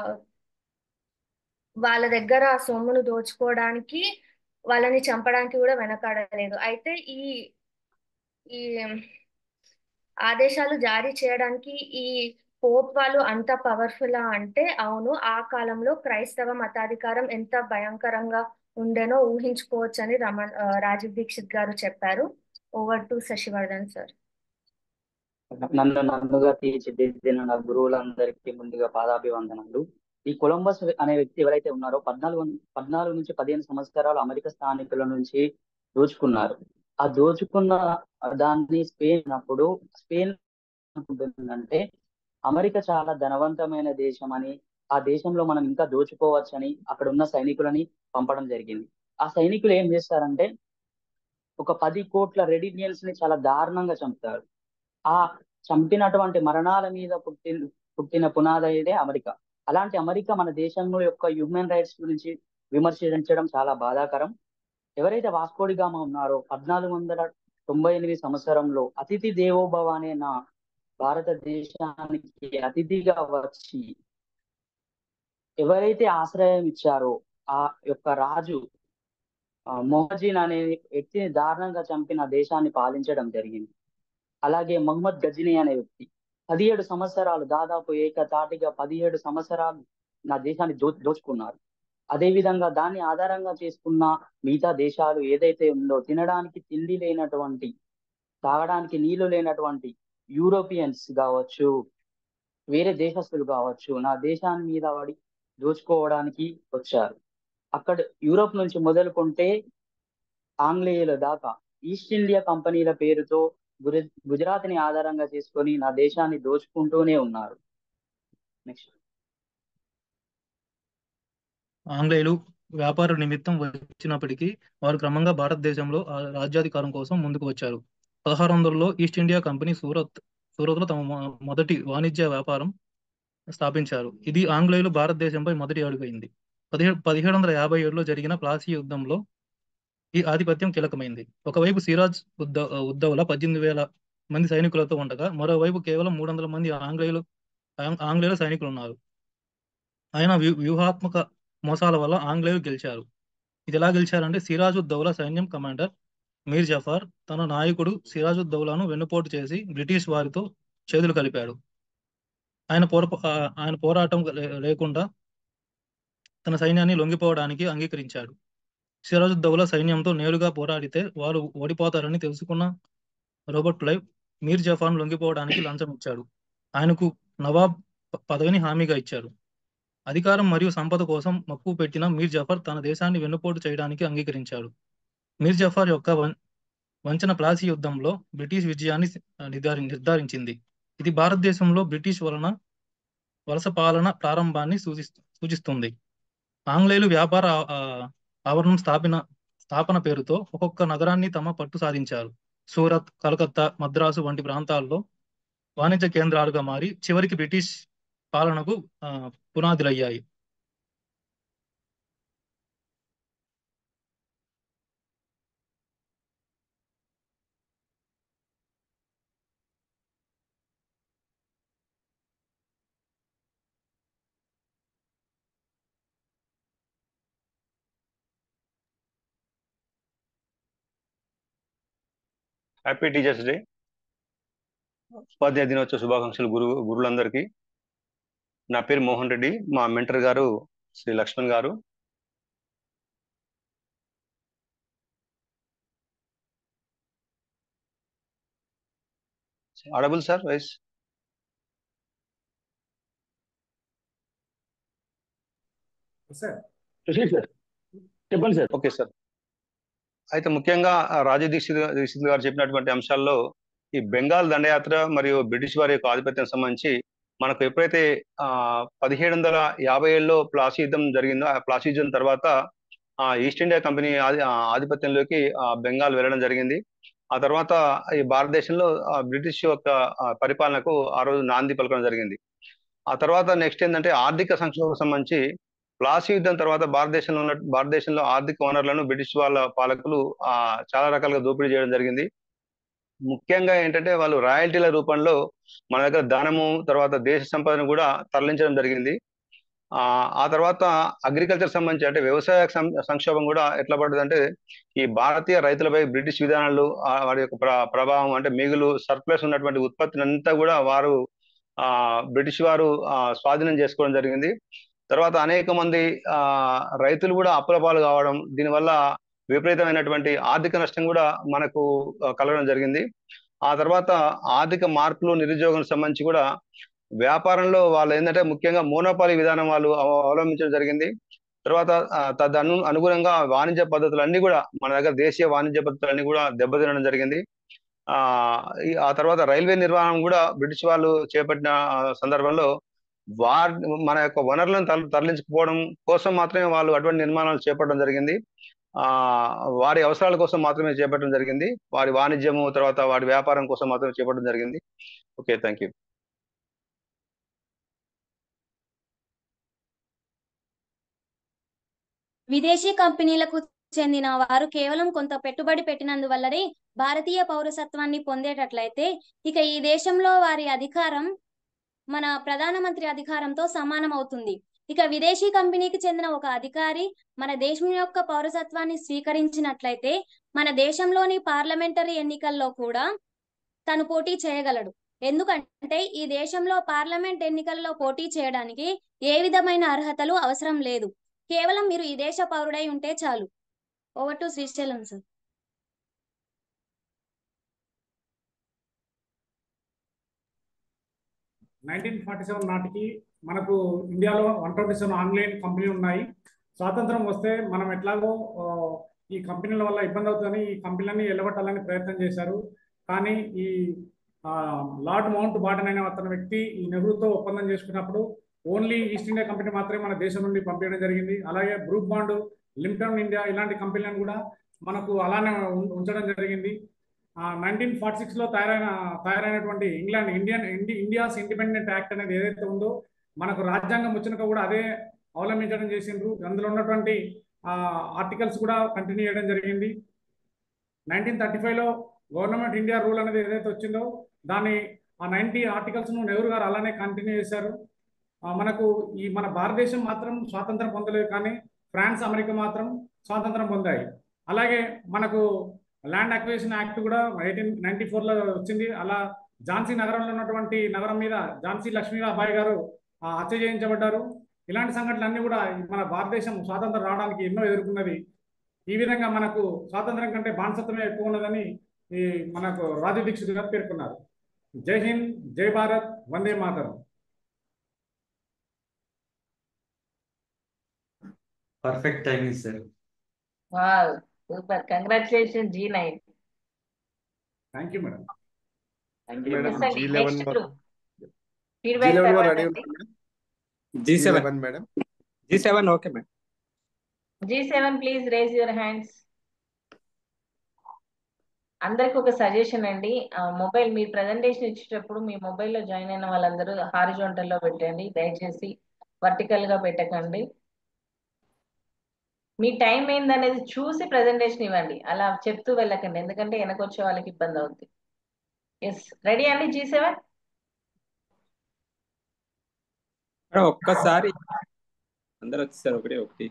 [SPEAKER 10] వాళ్ళ దగ్గర ఆ సొమ్మును దోచుకోవడానికి వాళ్ళని చంపడానికి కూడా వెనకాడలేదు అయితే ఈ ఈ ఆదేశాలు జారీ చేయడానికి ఈ పోప్ వాళ్ళు అంత పవర్ఫుల్ అంటే అవును ఆ కాలంలో క్రైస్తవ మతాధికారం ఎంత భయంకరంగా ఉండేనో ఊహించుకోవచ్చని రమణ్ ఆ, రాజీవ్ దీక్షిత్ గారు చెప్పారు ఓవర్ టు శశివర్ధన్ సార్
[SPEAKER 11] నన్ను నన్నుగా తీర్చిదిద్దిన నా గురువులందరికీ ముందుగా పాదాభివందనాలు ఈ కొలంబస్ అనే వ్యక్తి ఎవరైతే ఉన్నారో పద్నాలుగు పద్నాలుగు నుంచి పదిహేను సంవత్సరాలు అమెరికా స్థానికుల నుంచి దోచుకున్నారు ఆ దోచుకున్న దాన్ని స్పెయిన్ అప్పుడు స్పెయిన్ అనుకుంటుందంటే అమెరికా చాలా ధనవంతమైన దేశం అని ఆ దేశంలో మనం ఇంకా దోచుకోవచ్చని అక్కడ ఉన్న సైనికులని పంపడం జరిగింది ఆ సైనికులు ఏం చేస్తారంటే ఒక పది కోట్ల రెడ్ ఇండియన్స్ ని చాలా దారుణంగా చంపుతారు ఆ చంపినటువంటి మరణాల మీద పుట్టిన పుట్టిన పునాది అమెరికా అలాంటి అమెరికా మన దేశంలో యొక్క హ్యూమన్ రైట్స్ గురించి విమర్శించడం చాలా బాధాకరం ఎవరైతే వాస్కోడిగామా ఉన్నారో పద్నాలుగు వందల తొంభై ఎనిమిది సంవత్సరంలో అతిథి దేవోభవ అనే నా భారతదేశానికి అతిథిగా వచ్చి ఎవరైతే ఆశ్రయం ఇచ్చారో ఆ యొక్క రాజు ఆ, మొహజీన్ అనే వ్యక్తిని దారుణంగా చంపిన దేశాన్ని పాలించడం జరిగింది అలాగే మహమ్మద్ గజినీ అనే వ్యక్తి పదిహేడు సంవత్సరాలు దాదాపు ఏకతాటిగా పదిహేడు సంవత్సరాలు నా దేశాన్ని దో దోచుకున్నారు అదే విధంగా దాన్ని ఆధారంగా చేసుకున్న మిగతా దేశాలు ఏదైతే ఉందో తినడానికి తిండి లేనటువంటి తాగడానికి నీళ్లు లేనటువంటి యూరోపియన్స్ కావచ్చు వేరే దేశస్తులు కావచ్చు నా దేశాన్ని మీద వాడి దోచుకోవడానికి వచ్చారు అక్కడ యూరోప్ నుంచి మొదలుకుంటే ఆంగ్లేయుల దాకా ఈస్ట్ ఇండియా కంపెనీల పేరుతో గుజ గుజరాత్ని ఆధారంగా చేసుకొని నా దేశాన్ని దోచుకుంటూనే ఉన్నారు నెక్స్ట్
[SPEAKER 12] ఆంగ్లేయులు వ్యాపార నిమిత్తం వచ్చినప్పటికీ వారు క్రమంగా భారతదేశంలో ఆ రాజ్యాధికారం కోసం ముందుకు వచ్చారు పదహారు వందలలో ఈస్ట్ ఇండియా కంపెనీ సూరత్ సూరత్లో తమ మొ- మొదటి వాణిజ్య వ్యాపారం స్థాపించారు ఇది ఆంగ్లేయులు భారతదేశంపై మొదటి అడుగైంది పదిహేడు పదిహేడు వందల యాభై ఏడులో జరిగిన ప్లాసీ యుద్ధంలో ఈ ఆధిపత్యం కీలకమైంది ఒకవైపు సిరాజ్ ఉద్ద ఉద్దౌలా పద్దెనిమిది వేల మంది సైనికులతో ఉండగా మరోవైపు కేవలం మూడు వందల మంది ఆంగ్లేయులు ఆంగ్- ఆంగ్లేయుల సైనికులు ఉన్నారు ఆయన వ్యూ వ్యూహాత్మక మోసాల వల్ల ఆంగ్లేయులు గెలిచారు ఇది ఎలా గెలిచారంటే సిరాజుద్దౌలా సైన్యం కమాండర్ మీర్ జఫర్ తన నాయకుడు సిరాజుద్దౌలాను వెన్నుపోటు చేసి బ్రిటిష్ వారితో చేతులు కలిపాడు ఆయన పోర ఆ, ఆయన పోరాటం లే- లేకుండా తన సైన్యాన్ని లొంగిపోవడానికి అంగీకరించాడు సిరాజుద్దౌలా సైన్యంతో నేరుగా పోరాడితే వారు ఓడిపోతారని తెలుసుకున్న రోబర్ట్ క్లైవ్ మీర్ జఫాన్ లొంగిపోవడానికి లంచం ఇచ్చాడు ఆయనకు నవాబ్ ప- పదవిని హామీగా ఇచ్చారు అధికారం మరియు సంపద కోసం మక్కువ పెట్టిన మీర్ జఫర్ తన దేశాన్ని వెన్నుపోటు చేయడానికి అంగీకరించాడు మీర్ జఫర్ యొక్క వం- వంచన ప్లాసీ యుద్ధంలో బ్రిటిష్ విజయాన్ని ఆ, నిర్ధారి నిర్ధారించింది ఇది భారతదేశంలో బ్రిటిష్ వలన వలస పాలన ప్రారంభాన్ని సూచిస్తు సూచిస్తుంది ఆంగ్లేయులు వ్యాపార ఆ, ఆ, ఆవరణం స్థాపన స్థాపన పేరుతో ఒక్కొక్క నగరాన్ని తమ పట్టు సాధించారు సూరత్ కలకత్తా మద్రాసు వంటి ప్రాంతాల్లో వాణిజ్య కేంద్రాలుగా మారి చివరికి బ్రిటిష్ పాలనకు ఆ, పునాదులయ్యాయి
[SPEAKER 13] హ్యాపీ టీచర్స్ డే ఉపాధ్యాయ దినోత్సవ శుభాకాంక్షలు గురు గురువులందరికీ నా పేరు మోహన్ రెడ్డి మా మెంటర్ గారు Shri Lakshman garu audible sir voice
[SPEAKER 9] sir proceed sir చెప్పండి సార్
[SPEAKER 13] ఓకే సార్ అయితే ముఖ్యంగా ఆ రాజు దీక్షిత్ దీక్షిత్ గారు చెప్పినటువంటి అంశాల్లో ఈ బెంగాల్ దండయాత్ర మరియు బ్రిటిష్ వారి యొక్క ఆధిపత్యం సంబంధించి మనకు ఎప్పుడైతే ఆ పదిహేడు వందల యాభై ఏడులో ప్లాసీ యుద్ధం జరిగిందో ఆ ప్లాసీ యుద్ధం తర్వాత ఆ ఈస్ట్ ఇండియా కంపెనీ ఆధి ఆ ఆధిపత్యంలోకి ఆ బెంగాల్ వెళ్ళడం జరిగింది ఆ తర్వాత ఈ భారతదేశంలో ఆ బ్రిటిష్ యొక్క ఆ పరిపాలనకు ఆ రోజు నాంది పలకడం జరిగింది ఆ తర్వాత నెక్స్ట్ ఏంటంటే ఆర్థిక సంక్షోభం సంబంధించి ప్లాసీ యుద్ధం తర్వాత భారతదేశంలో ఉన్న భారతదేశంలో ఆర్థిక వనరులను బ్రిటిష్ వాళ్ళ పాలకులు ఆ చాలా రకాలుగా దోపిడీ చేయడం జరిగింది ముఖ్యంగా ఏంటంటే వాళ్ళు రాయల్టీల రూపంలో మన దగ్గర ధనము తర్వాత దేశ సంపదను కూడా తరలించడం జరిగింది ఆ ఆ తర్వాత అగ్రికల్చర్ సంబంధించి అంటే వ్యవసాయ సం- సంక్షోభం కూడా ఎట్లా పడుతుంది అంటే ఈ భారతీయ రైతులపై బ్రిటిష్ విధానాలు ఆ వారి యొక్క ప్ర ప్రభావం అంటే మిగులు సర్ప్లస్ ఉన్నటువంటి ఉత్పత్తిని అంతా కూడా వారు ఆ బ్రిటిష్ వారు ఆ స్వాధీనం చేసుకోవడం జరిగింది తర్వాత అనేక మంది ఆ రైతులు కూడా అప్పుల పాలు కావడం దీనివల్ల విపరీతమైనటువంటి ఆర్థిక నష్టం కూడా మనకు ఆ, కలగడం జరిగింది ఆ తర్వాత ఆర్థిక మార్పులు నిరుద్యోగం సంబంధించి కూడా వ్యాపారంలో వాళ్ళు ఏంటంటే ముఖ్యంగా మోనోపాలి విధానం వాళ్ళు అవ- అవలంబించడం జరిగింది తర్వాత ఆ, తదను అనుగుణంగా వాణిజ్య పద్ధతులు అన్ని కూడా మన దగ్గర దేశీయ వాణిజ్య పద్ధతులు అన్ని కూడా దెబ్బతినడం జరిగింది ఆ ఈ- ఆ తర్వాత రైల్వే నిర్మాణం కూడా బ్రిటిష్ వాళ్ళు చేపట్టిన ఆ, సందర్భంలో వారి మన యొక్క వనరులను తరలి తరలించుకుపోవడం కోసం మాత్రమే వాళ్ళు అటువంటి నిర్మాణాలు చేపట్టడం జరిగింది ఆ వారి అవసరాల కోసం మాత్రమే చేపట్టడం జరిగింది వారి వాణిజ్యము తర్వాత వారి వ్యాపారం కోసం మాత్రమే చేపట్టడం జరిగింది ఓకే థ్యాంక్ యూ
[SPEAKER 14] విదేశీ కంపెనీలకు చెందిన వారు కేవలం కొంత పెట్టుబడి పెట్టినందువల్లనే భారతీయ పౌరసత్వాన్ని పొందేటట్లయితే ఇక ఈ దేశంలో వారి అధికారం మన ప్రధానమంత్రి అధికారంతో సమానం అవుతుంది ఇక విదేశీ కంపెనీకి చెందిన ఒక అధికారి మన దేశం యొక్క పౌరసత్వాన్ని స్వీకరించినట్లయితే మన దేశంలోని పార్లమెంటరీ ఎన్నికల్లో కూడా తను పోటీ చేయగలడు ఎందుకంటే ఈ దేశంలో పార్లమెంట్ ఎన్నికల్లో పోటీ చేయడానికి ఏ విధమైన అర్హతలు అవసరం లేదు కేవలం మీరు ఈ దేశ పౌరుడై ఉంటే చాలు over to Srisailam sir
[SPEAKER 15] nineteen forty seven నాటికి మనకు ఇండియాలో వన్ ట్వంటీ సెవెన్ ఆన్లైన్ కంపెనీలు ఉన్నాయి స్వాతంత్రం వస్తే మనం ఎట్లాగో ఆ, ఈ కంపెనీల వల్ల ఇబ్బంది అవుతుందని ఈ కంపెనీలన్నీ ఎల్లగొట్టాలని ప్రయత్నం చేశారు కానీ ఈ ఆ, లార్డ్ మౌంట్ బాటన్ అనే అతని వ్యక్తి ఈ నెహ్రూతో ఒప్పందం చేసుకున్నప్పుడు ఓన్లీ ఈస్ట్ ఇండియా కంపెనీ మాత్రమే మన దేశం నుండి పంపించడం జరిగింది అలాగే బ్రూక్ బాండ్ లిమిటెడ్ ఇండియా ఇలాంటి కంపెనీలను కూడా మనకు అలానే ఉం- ఉంచడం జరిగింది నైన్టీన్ ఫార్టీ సిక్స్లో తయారైన తయారైనటువంటి ఇంగ్లాండ్ ఇండియన్ ఇండి ఇండియాస్ ఇండిపెండెంట్ యాక్ట్ అనేది ఏదైతే ఉందో మనకు రాజ్యాంగం వచ్చినాక కూడా అదే అవలంబించడం చేసిండ్రు అందులో ఉన్నటువంటి ఆర్టికల్స్ కూడా కంటిన్యూ చేయడం జరిగింది నైన్టీన్ థర్టీ ఫైవ్లో గవర్నమెంట్ ఇండియా రూల్ అనేది ఏదైతే వచ్చిందో దాన్ని ఆ నైన్టీ ఆర్టికల్స్ను నెహ్రూ గారు అలానే కంటిన్యూ చేశారు ఆ, మనకు ఈ మన భారతదేశం మాత్రం స్వాతంత్రం పొందలేదు కానీ ఫ్రాన్స్ అమెరికా మాత్రం స్వాతంత్రం పొందాయి అలాగే మనకు ల్యాండ్ అక్విజిషన్ యాక్ట్ కూడా ఎయిటీన్ నైన్టీ ఫోర్లో వచ్చింది అలా ఝాన్సీ నగరంలో ఉన్నటువంటి నగరం మీద ఝాన్సీ లక్ష్మీబాయి గారు ఆ, హత్య చేయించబడ్డారు ఇలాంటి సంఘటనలు అన్నీ కూడా మన భారతదేశం స్వాతంత్రం రావడానికి ఎన్నో ఎదుర్కొన్నది ఈ విధంగా మనకు స్వాతంత్రం కంటే బానిసత్వమే ఎక్కువ ఉన్నదని ఈ మనకు రాజు దీక్షిత్ గారు పేర్కొన్నారు జై హింద్ జై భారత్ వందే మాతరం
[SPEAKER 7] perfect timing sir
[SPEAKER 4] wow super congratulation G nine
[SPEAKER 15] thank you madam
[SPEAKER 16] madam
[SPEAKER 4] yes అండి
[SPEAKER 16] G eleven
[SPEAKER 4] next
[SPEAKER 16] G
[SPEAKER 4] feedback
[SPEAKER 16] eleven
[SPEAKER 4] తర్వాత
[SPEAKER 16] రెడీ
[SPEAKER 4] అండి
[SPEAKER 16] ఉంది
[SPEAKER 8] G
[SPEAKER 16] G
[SPEAKER 8] seven
[SPEAKER 16] eleven madam
[SPEAKER 8] G seven okay madam
[SPEAKER 4] G seven please raise your hands అందరికి ఒక suggestion అండి mobile మీ presentation ఇచ్చేటప్పుడు మీ మొబైల్లో join అయిన వాళ్ళందరూ హారిజాంటల్ లో పెట్టండి దయచేసి వర్టికల్ గా పెట్టకండి మీ టైం ఏందనేది చూసి ప్రజెంటేషన్ ఇవ్వండి అలా చెప్తూ వెళ్ళకండి ఎందుకంటే వెనకొచ్చే వాళ్ళకి ఇబ్బంది అవుద్ది ఎస్ రెడీ అండి జీ సెవెన్
[SPEAKER 8] మేడం ఒక్కసారి అందరు వచ్చేసారు ఒకటి ఒకటి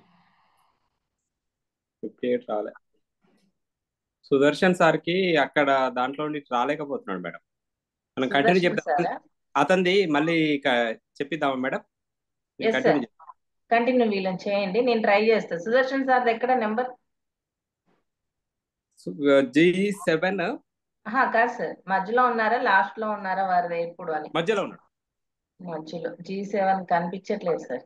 [SPEAKER 8] ఫిఫ్టీ ఎయిట్ రాలే సుదర్శన్ సార్కి అక్కడ దాంట్లో నుండి రాలేకపోతున్నాడు మేడం మనం కంటిన్యూ
[SPEAKER 4] సుదర్శన్
[SPEAKER 8] చెప్తాం
[SPEAKER 4] సారా
[SPEAKER 8] అతనిది మళ్ళీ క- చెప్పిద్దామా madam
[SPEAKER 4] yes sir
[SPEAKER 8] continue
[SPEAKER 4] continue వీళ్ళని చేయండి నేను ట్రై చేస్తా సుదర్శన్ సార్ ఎక్కడ నెంబర్
[SPEAKER 8] జీ సెవెన్
[SPEAKER 4] ఆహా కాదు సార్ మధ్యలో ఉన్నారా లాస్ట్ లో ఉన్నారా వారిది ఎప్పుడు అని
[SPEAKER 8] మధ్యలో ఉన్నాడు
[SPEAKER 4] మధ్యలో జీ సెవెన్ కనిపించట్లేదు సార్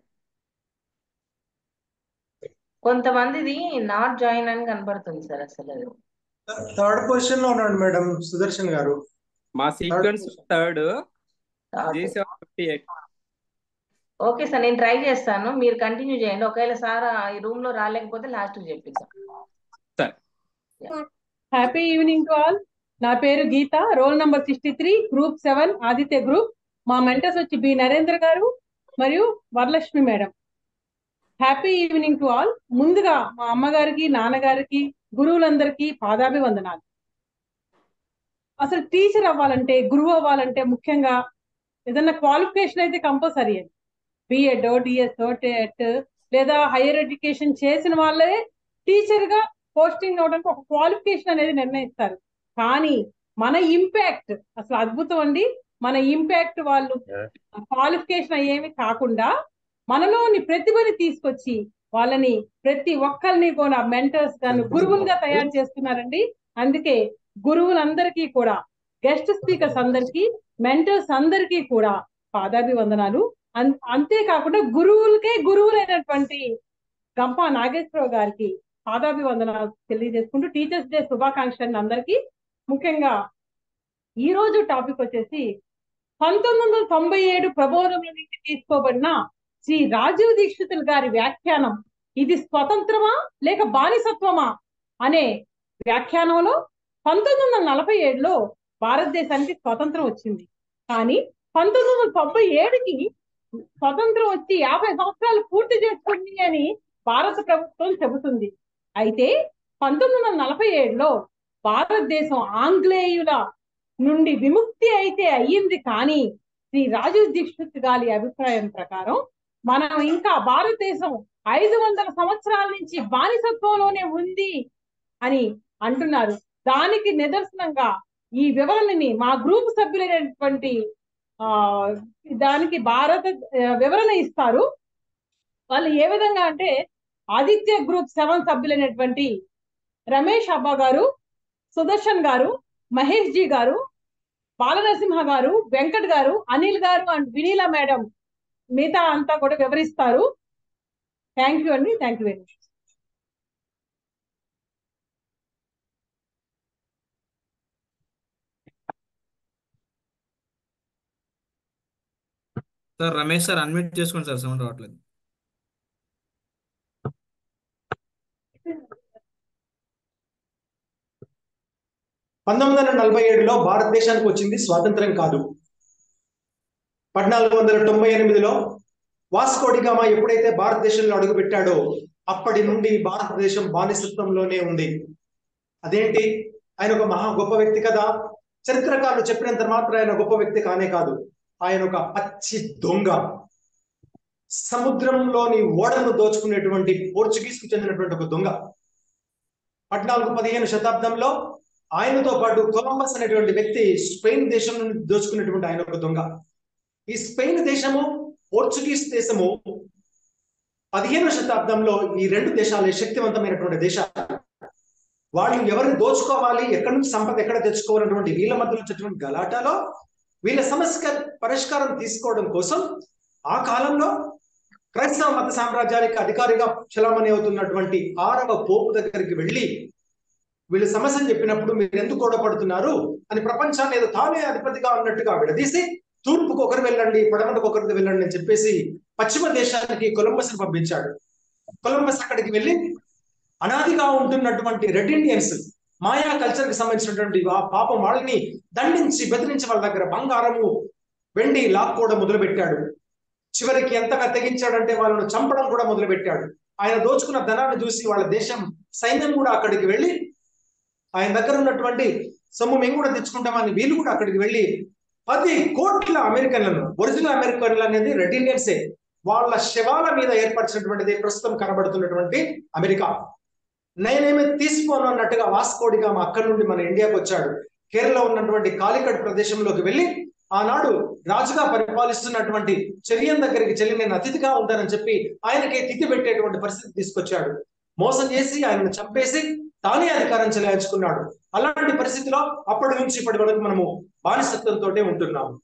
[SPEAKER 4] కొంతమందిది నాట్ జాయిన్ అని కనబడుతుంది సార్ అసలు అది
[SPEAKER 17] థర్డ్ పొజిషన్ లో ఉన్నాడు మేడం సుదర్శన్ గారు
[SPEAKER 8] మా
[SPEAKER 17] third
[SPEAKER 8] sequence third G
[SPEAKER 4] third
[SPEAKER 8] seven fifty eight
[SPEAKER 4] okay sir నేను ట్రై చేస్తాను మీరు కంటిన్యూ చేయండి ఒకవేళ సార్ ఈ రూమ్ లో రాలేకపోతే లాస్ట్ చెప్పిద్దాం
[SPEAKER 8] సరే
[SPEAKER 18] హ్యాపీ ఈవినింగ్ టు ఆల్ నా పేరు Geetha roll number sixty three group seven Aditya group మా మెంటర్స్ వచ్చి బి నరేంద్ర గారు మరియు Varalakshmi madam happy evening to all ముందుగా మా అమ్మగారికి నాన్నగారికి గురువులందరికీ పాదాభివందనాలు అసలు టీచర్ అవ్వాలంటే గురువు అవ్వాలంటే ముఖ్యంగా ఏదన్నా క్వాలిఫికేషన్ అయితే కంపల్సరీ అది బిఎడ్ డిఎస్ఓ టెట్ లేదా హైయర్ ఎడ్యుకేషన్ చేసిన వాళ్ళే టీచర్ గా పోస్టింగ్ అవడానికి ఒక క్వాలిఫికేషన్ అనేది నిర్ణయిస్తారు కానీ మన ఇంపాక్ట్ అసలు అద్భుతం అండి మన ఇంపాక్ట్ వాళ్ళు క్వాలిఫికేషన్ ఏమి కాకుండా మనలోని ప్రతిభని తీసుకొచ్చి వాళ్ళని ప్రతి ఒక్కరిని కూడా మెంటర్స్ గాను గురువులుగా తయారు చేస్తున్నారండి అందుకే గురువులందరికీ కూడా గెస్ట్ స్పీకర్స్ అందరికీ మెంటర్స్ అందరికీ కూడా పాదాభివందనాలు అన్- అంతేకాకుండా గురువులకే గురువులైనటువంటి గంప నాగేశ్వరరావు గారికి పాదాభివందనాలు తెలియజేసుకుంటూ టీచర్స్ డే శుభాకాంక్షలు అందరికీ ముఖ్యంగా ఈ రోజు టాపిక్ వచ్చేసి పంతొమ్మిది వందల తొంభై ఏడు ప్రబోధముల నుంచి తీసుకోబడిన శ్రీ రాజీవ్ దీక్షితులు గారి వ్యాఖ్యానం ఇది స్వతంత్రమా లేక బానిసత్వమా అనే వ్యాఖ్యానంలో పంతొమ్మిది వందల నలభై ఏడులో భారతదేశానికి స్వతంత్రం వచ్చింది కానీ పంతొమ్మిది వందల తొంభై ఏడుకి స్వతంత్రం వచ్చి యాభై సంవత్సరాలు పూర్తి చేసుకుంది అని భారత ప్రభుత్వం చెబుతుంది అయితే పంతొమ్మిది వందల నలభై ఏడులో భారతదేశం ఆంగ్లేయుల నుండి విముక్తి అయితే అయ్యింది కానీ శ్రీ రాజీవ్ దీక్షిత్ గారి అభిప్రాయం ప్రకారం మనం ఇంకా భారతదేశం ఐదు వందల సంవత్సరాల నుంచి బానిసత్వంలోనే ఉంది అని అంటున్నారు దానికి నిదర్శనంగా ఈ వివరణని మా గ్రూప్ సభ్యులైనటువంటి ఆ దానికి భారత ఆ, వివరణ ఇస్తారు వాళ్ళు ఏ విధంగా అంటే ఆదిత్య గ్రూప్ సెవెన్ బాలనరసింహ గారు వెంకట్ గారు అనిల్ గారు అండ్ వినీల మేడం మిగతా అంతా కూడా వివరిస్తారు థ్యాంక్ యూ అండి thank you very much
[SPEAKER 16] sir Ramesh sir unmute చేసుకోండి సార్ సౌండ్ రావట్లేదు
[SPEAKER 17] పంతొమ్మిది వందల నలభై ఏడులో భారతదేశానికి వచ్చింది స్వాతంత్రం కాదు పద్నాలుగు వందల తొంభై ఎనిమిదిలో వాస్కోడిగామా ఎప్పుడైతే భారతదేశంలో అడుగుపెట్టాడో అప్పటి నుండి భారతదేశం బానిసత్వంలోనే ఉంది అదేంటి ఆయన ఒక మహా గొప్ప వ్యక్తి కదా చరిత్రకారులు చెప్పినంత మాత్రం ఆయన గొప్ప వ్యక్తి కానే కాదు ఆయన ఒక పచ్చి దొంగ సముద్రంలోని ఓడలను దోచుకునేటువంటి పోర్చుగీస్ కు చెందినటువంటి ఒక దొంగ పద్నాలుగు పదిహేను శతాబ్దంలో ఆయనతో పాటు కొలంబస్ అనేటువంటి వ్యక్తి స్పెయిన్ దేశం నుండి దోచుకున్నటువంటి ఆయన ఒక దొంగ ఈ స్పెయిన్ దేశము పోర్చుగీస్ దేశము పదిహేను శతాబ్దంలో ఈ రెండు దేశాలే శక్తివంతమైనటువంటి దేశాలు వాళ్ళు ఎవరిని దోచుకోవాలి ఎక్కడి నుంచి సంపద ఎక్కడ తెచ్చుకోవాలన్నటువంటి వీళ్ళ మధ్యలో వచ్చేటువంటి గలాటాలో వీళ్ళ సమస్య పరిష్కారం తీసుకోవడం కోసం ఆ కాలంలో క్రైస్తవ మత సామ్రాజ్యానికి అధికారిగా చలామణి అవుతున్నటువంటి ఆరవ పోపు దగ్గరికి వెళ్ళి వీళ్ళు సమస్యను చెప్పినప్పుడు మీరు ఎందుకు గొడవపడుతున్నారు అని ప్రపంచాన్ని ఏదో తానే అధిపతిగా ఉన్నట్టుగా విడదీసి తూర్పుకు ఒకరు వెళ్ళండి పడమటకు ఒకరికి వెళ్ళండి అని చెప్పేసి పశ్చిమ దేశానికి కొలంబస్ పంపించాడు కొలంబస్ అక్కడికి వెళ్ళి అనాదిగా ఉంటున్నటువంటి రెడ్ ఇండియన్స్ మాయా కల్చర్ కి సంబంధించినటువంటి ఆ పాపం వాళ్ళని దండించి బెదిరించి వాళ్ళ దగ్గర బంగారము వెండి లాక్కోవడం మొదలుపెట్టాడు చివరికి ఎంతగా తెగించాడంటే వాళ్ళను చంపడం కూడా మొదలుపెట్టాడు ఆయన దోచుకున్న ధనాన్ని చూసి వాళ్ళ దేశం సైన్యం కూడా అక్కడికి వెళ్ళి ఆయన దగ్గర ఉన్నటువంటి సొమ్ము మేము కూడా తెచ్చుకుంటామని వీళ్ళు కూడా అక్కడికి వెళ్ళి పది కోట్ల అమెరికన్లను ఒరిజినల్ అమెరికన్లు అనేది రెడ్ ఇండియన్సే వాళ్ళ శవాల మీద ఏర్పరిచినటువంటిది ప్రస్తుతం కనబడుతున్నటువంటి అమెరికా నేనేమి తీసుకోను అన్నట్టుగా వాస్కోడిగా మా అక్కడి నుండి మన ఇండియాకి వచ్చాడు కేరళ ఉన్నటువంటి కాలికట్ ప్రదేశంలోకి వెళ్ళి ఆనాడు రాజుగా పరిపాలిస్తున్నటువంటి చెరియన్ దగ్గరికి చెల్లి నేను అతిథిగా ఉంటానని చెప్పి ఆయనకి తిథి పెట్టేటువంటి పరిస్థితి తీసుకొచ్చాడు మోసం చేసి ఆయనను చంపేసి తానే అధికారం చెలాయించుకున్నాడు అలాంటి పరిస్థితిలో అప్పటి నుంచి ఇప్పటి వరకు మనము బానిసత్వంతో ఉంటున్నాము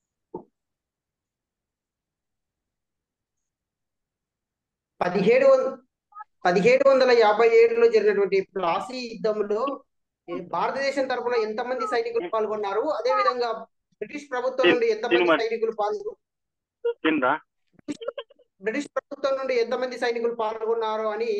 [SPEAKER 19] పదిహేడు వం- పదిహేడు వందల యాభై ఏడులో జరిగినటువంటి ప్లాసీ యుద్ధంలో ఏ, భారతదేశం తరపున ఎంతమంది సైనికులు పాల్గొన్నారు అదే విధంగా బ్రిటిష్ ప్రభుత్వం నుండి ఎంతమంది
[SPEAKER 9] మరి.
[SPEAKER 19] సైనికులు పాల్గొ
[SPEAKER 9] కింద
[SPEAKER 19] బ్రిటిష్ ప్రభుత్వం నుండి ఎంతమంది సైనికులు పాల్గొన్నారు అని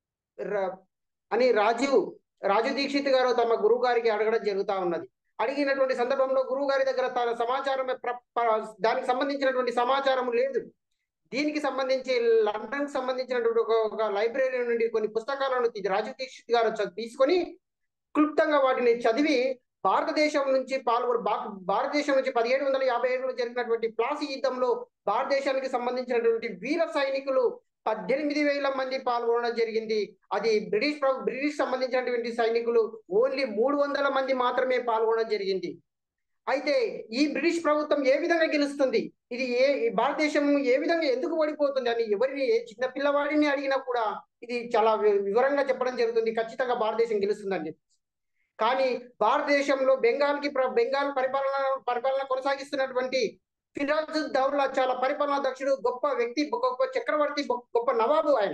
[SPEAKER 19] ర- అని రాజీవ్ రాజు దీక్షిత్ గారు తమ గురువు గారికి అడగడం జరుగుతా ఉన్నది అడిగినటువంటి సందర్భంలో గురువు గారి దగ్గర తన సమాచారం ప్ర- ప్ర- దానికి సంబంధించినటువంటి సమాచారం లేదు దీనికి సంబంధించి లండన్ కి సంబంధించినటువంటి ఒక ఒక లైబ్రరీ నుండి కొన్ని పుస్తకాలను తీ- రాజు దీక్షిత్ గారు చ- తీసుకొని క్లుప్తంగా వాటిని చదివి భారతదేశం నుంచి పాల్గొని భా- భారతదేశం నుంచి పదిహేడు వందల యాభై ఏడులో జరిగినటువంటి ప్లాసీ యుద్ధంలో భారతదేశానికి సంబంధించినటువంటి వీర సైనికులు పద్దెనిమిది వేల మంది పాల్గొనడం జరిగింది అది బ్రిటిష్ ప్రభు బ్రిటిష్ సంబంధించినటువంటి సైనికులు ఓన్లీ మూడు వందల మంది మాత్రమే పాల్గొనడం జరిగింది అయితే ఈ బ్రిటిష్ ప్రభుత్వం ఏ విధంగా గెలుస్తుంది ఇది ఏ ఈ భారతదేశం ఏ విధంగా ఎందుకు ఓడిపోతుంది అని ఎవరిని ఏ చిన్న పిల్లవాడిని అడిగినా కూడా ఇది చాలా వి- వివరంగా చెప్పడం జరుగుతుంది ఖచ్చితంగా భారతదేశం గెలుస్తుందని చెప్పి కానీ భారతదేశంలో బెంగాల్కి ప్ర- బెంగాల్ పరిపాలన పరిపాలన కొనసాగిస్తున్నటువంటి ఫిరాజ్ దౌలా చాలా పరిపాలనా దక్షుడు గొప్ప వ్యక్తి గొప్ప చక్రవర్తి గొప్ప గొప్ప నవాబు ఆయన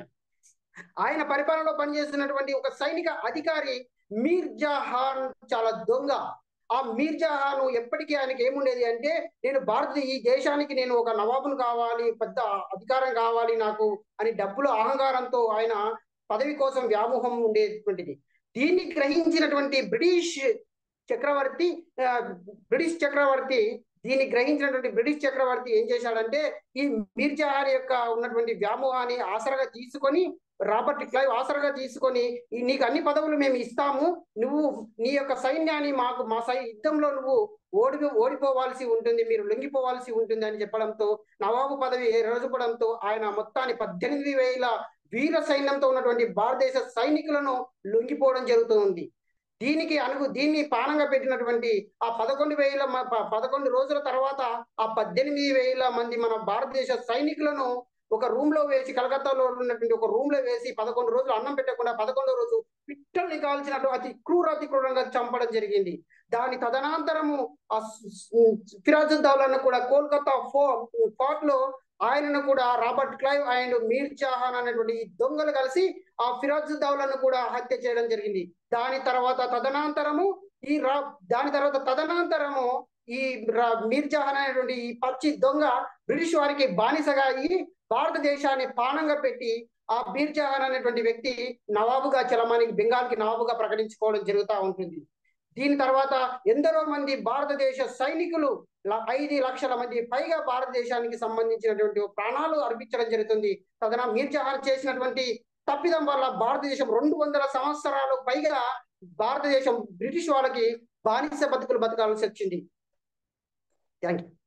[SPEAKER 19] ఆయన పరిపాలనలో పనిచేస్తున్నటువంటి ఒక సైనిక అధికారి మీర్ జహాన్ చాలా దొంగ ఆ మీర్ జహాన్ ఎప్పటికీ ఆయనకి ఏముండేది అంటే నేను భారత ఈ దేశానికి నేను ఒక నవాబును కావాలి పెద్ద అధికారం కావాలి నాకు అని డబ్బుల అహంకారంతో ఆయన పదవి కోసం వ్యామోహం ఉండేటువంటిది దీన్ని గ్రహించినటువంటి బ్రిటిష్ చక్రవర్తి ఆ, బ్రిటిష్ చక్రవర్తి దీన్ని గ్రహించినటువంటి బ్రిటిష్ చక్రవర్తి ఏం చేశాడంటే ఈ మీర్ జహాన్ యొక్క ఉన్నటువంటి వ్యామోహాన్ని ఆసరగా తీసుకొని రాబర్ట్ క్లైవ్ ఆసరగా తీసుకొని "ఈ నీకు అన్ని పదవులు మేము ఇస్తాము నువ్వు నీ యొక్క సైన్యాన్ని మాకు మా సై యుద్ధంలో నువ్వు ఓడి ఓడిపోవాల్సి ఉంటుంది మీరు లొంగిపోవాల్సి ఉంటుంది అని చెప్పడంతో నవాబు పదవి రోజుపడంతో ఆయన మొత్తాన్ని పద్దెనిమిది వేల వీర సైన్యంతో ఉన్నటువంటి భారతదేశ సైనికులను లొంగిపోవడం జరుగుతుంది దీనికి అనుగు దీన్ని పానంగా పెట్టినటువంటి ఆ పదకొండు వేల మ- ప- పదకొండు రోజుల తర్వాత ఆ పద్దెనిమిది వేల మంది మన భారతదేశ సైనికులను ఒక రూమ్ లో వేసి కలకత్తాలో ఉన్నటువంటి ఒక రూమ్ లో వేసి పదకొండు రోజులు అన్నం పెట్టకుండా పదకొండో రోజు పిట్టల్ని కాల్చినట్టు అతి క్రూరాతి క్రూరంగా చంపడం జరిగింది దాని తదనంతరము ఆ ఫిరాజుద్దౌలాను కూడా కోల్కతా ఫో ఫోర్ట్ లో ఆయనను కూడా Robert Clive and Mir Jahan అనేటువంటి ఈ దొంగలు కలిసి ఆ ఫిరాజుద్దౌలాను కూడా హత్య చేయడం జరిగింది దాని తర్వాత తదనంతరము ఈ రా దాని తర్వాత తదనంతరము ఈ రా- మీర్ జహాన్ అనేటువంటి ఈ పచ్చి దొంగ బ్రిటిష్ వారికి బానిసగా అయ్యి భారతదేశాన్ని పానంగా పెట్టి ఆ మీర్ జహాన్ అనేటువంటి వ్యక్తి నవాబుగా చలమానికి బెంగాల్కి నవాబుగా ప్రకటించుకోవడం జరుగుతూ ఉంటుంది దీని తర్వాత ఎందరో మంది భారతదేశ సైనికులు ల- ఐదు లక్షల మంది పైగా భారతదేశానికి సంబంధించినటువంటి ప్రాణాలు అర్పించడం జరుగుతుంది తదన మీర్ జహాన్ చేసినటువంటి తప్పిదం వల్ల భారతదేశం రెండు వందల సంవత్సరాలు పైగా భారతదేశం బ్రిటిష్ వాళ్ళకి బానిస బతుకులు బతకాల్సి వచ్చింది thank you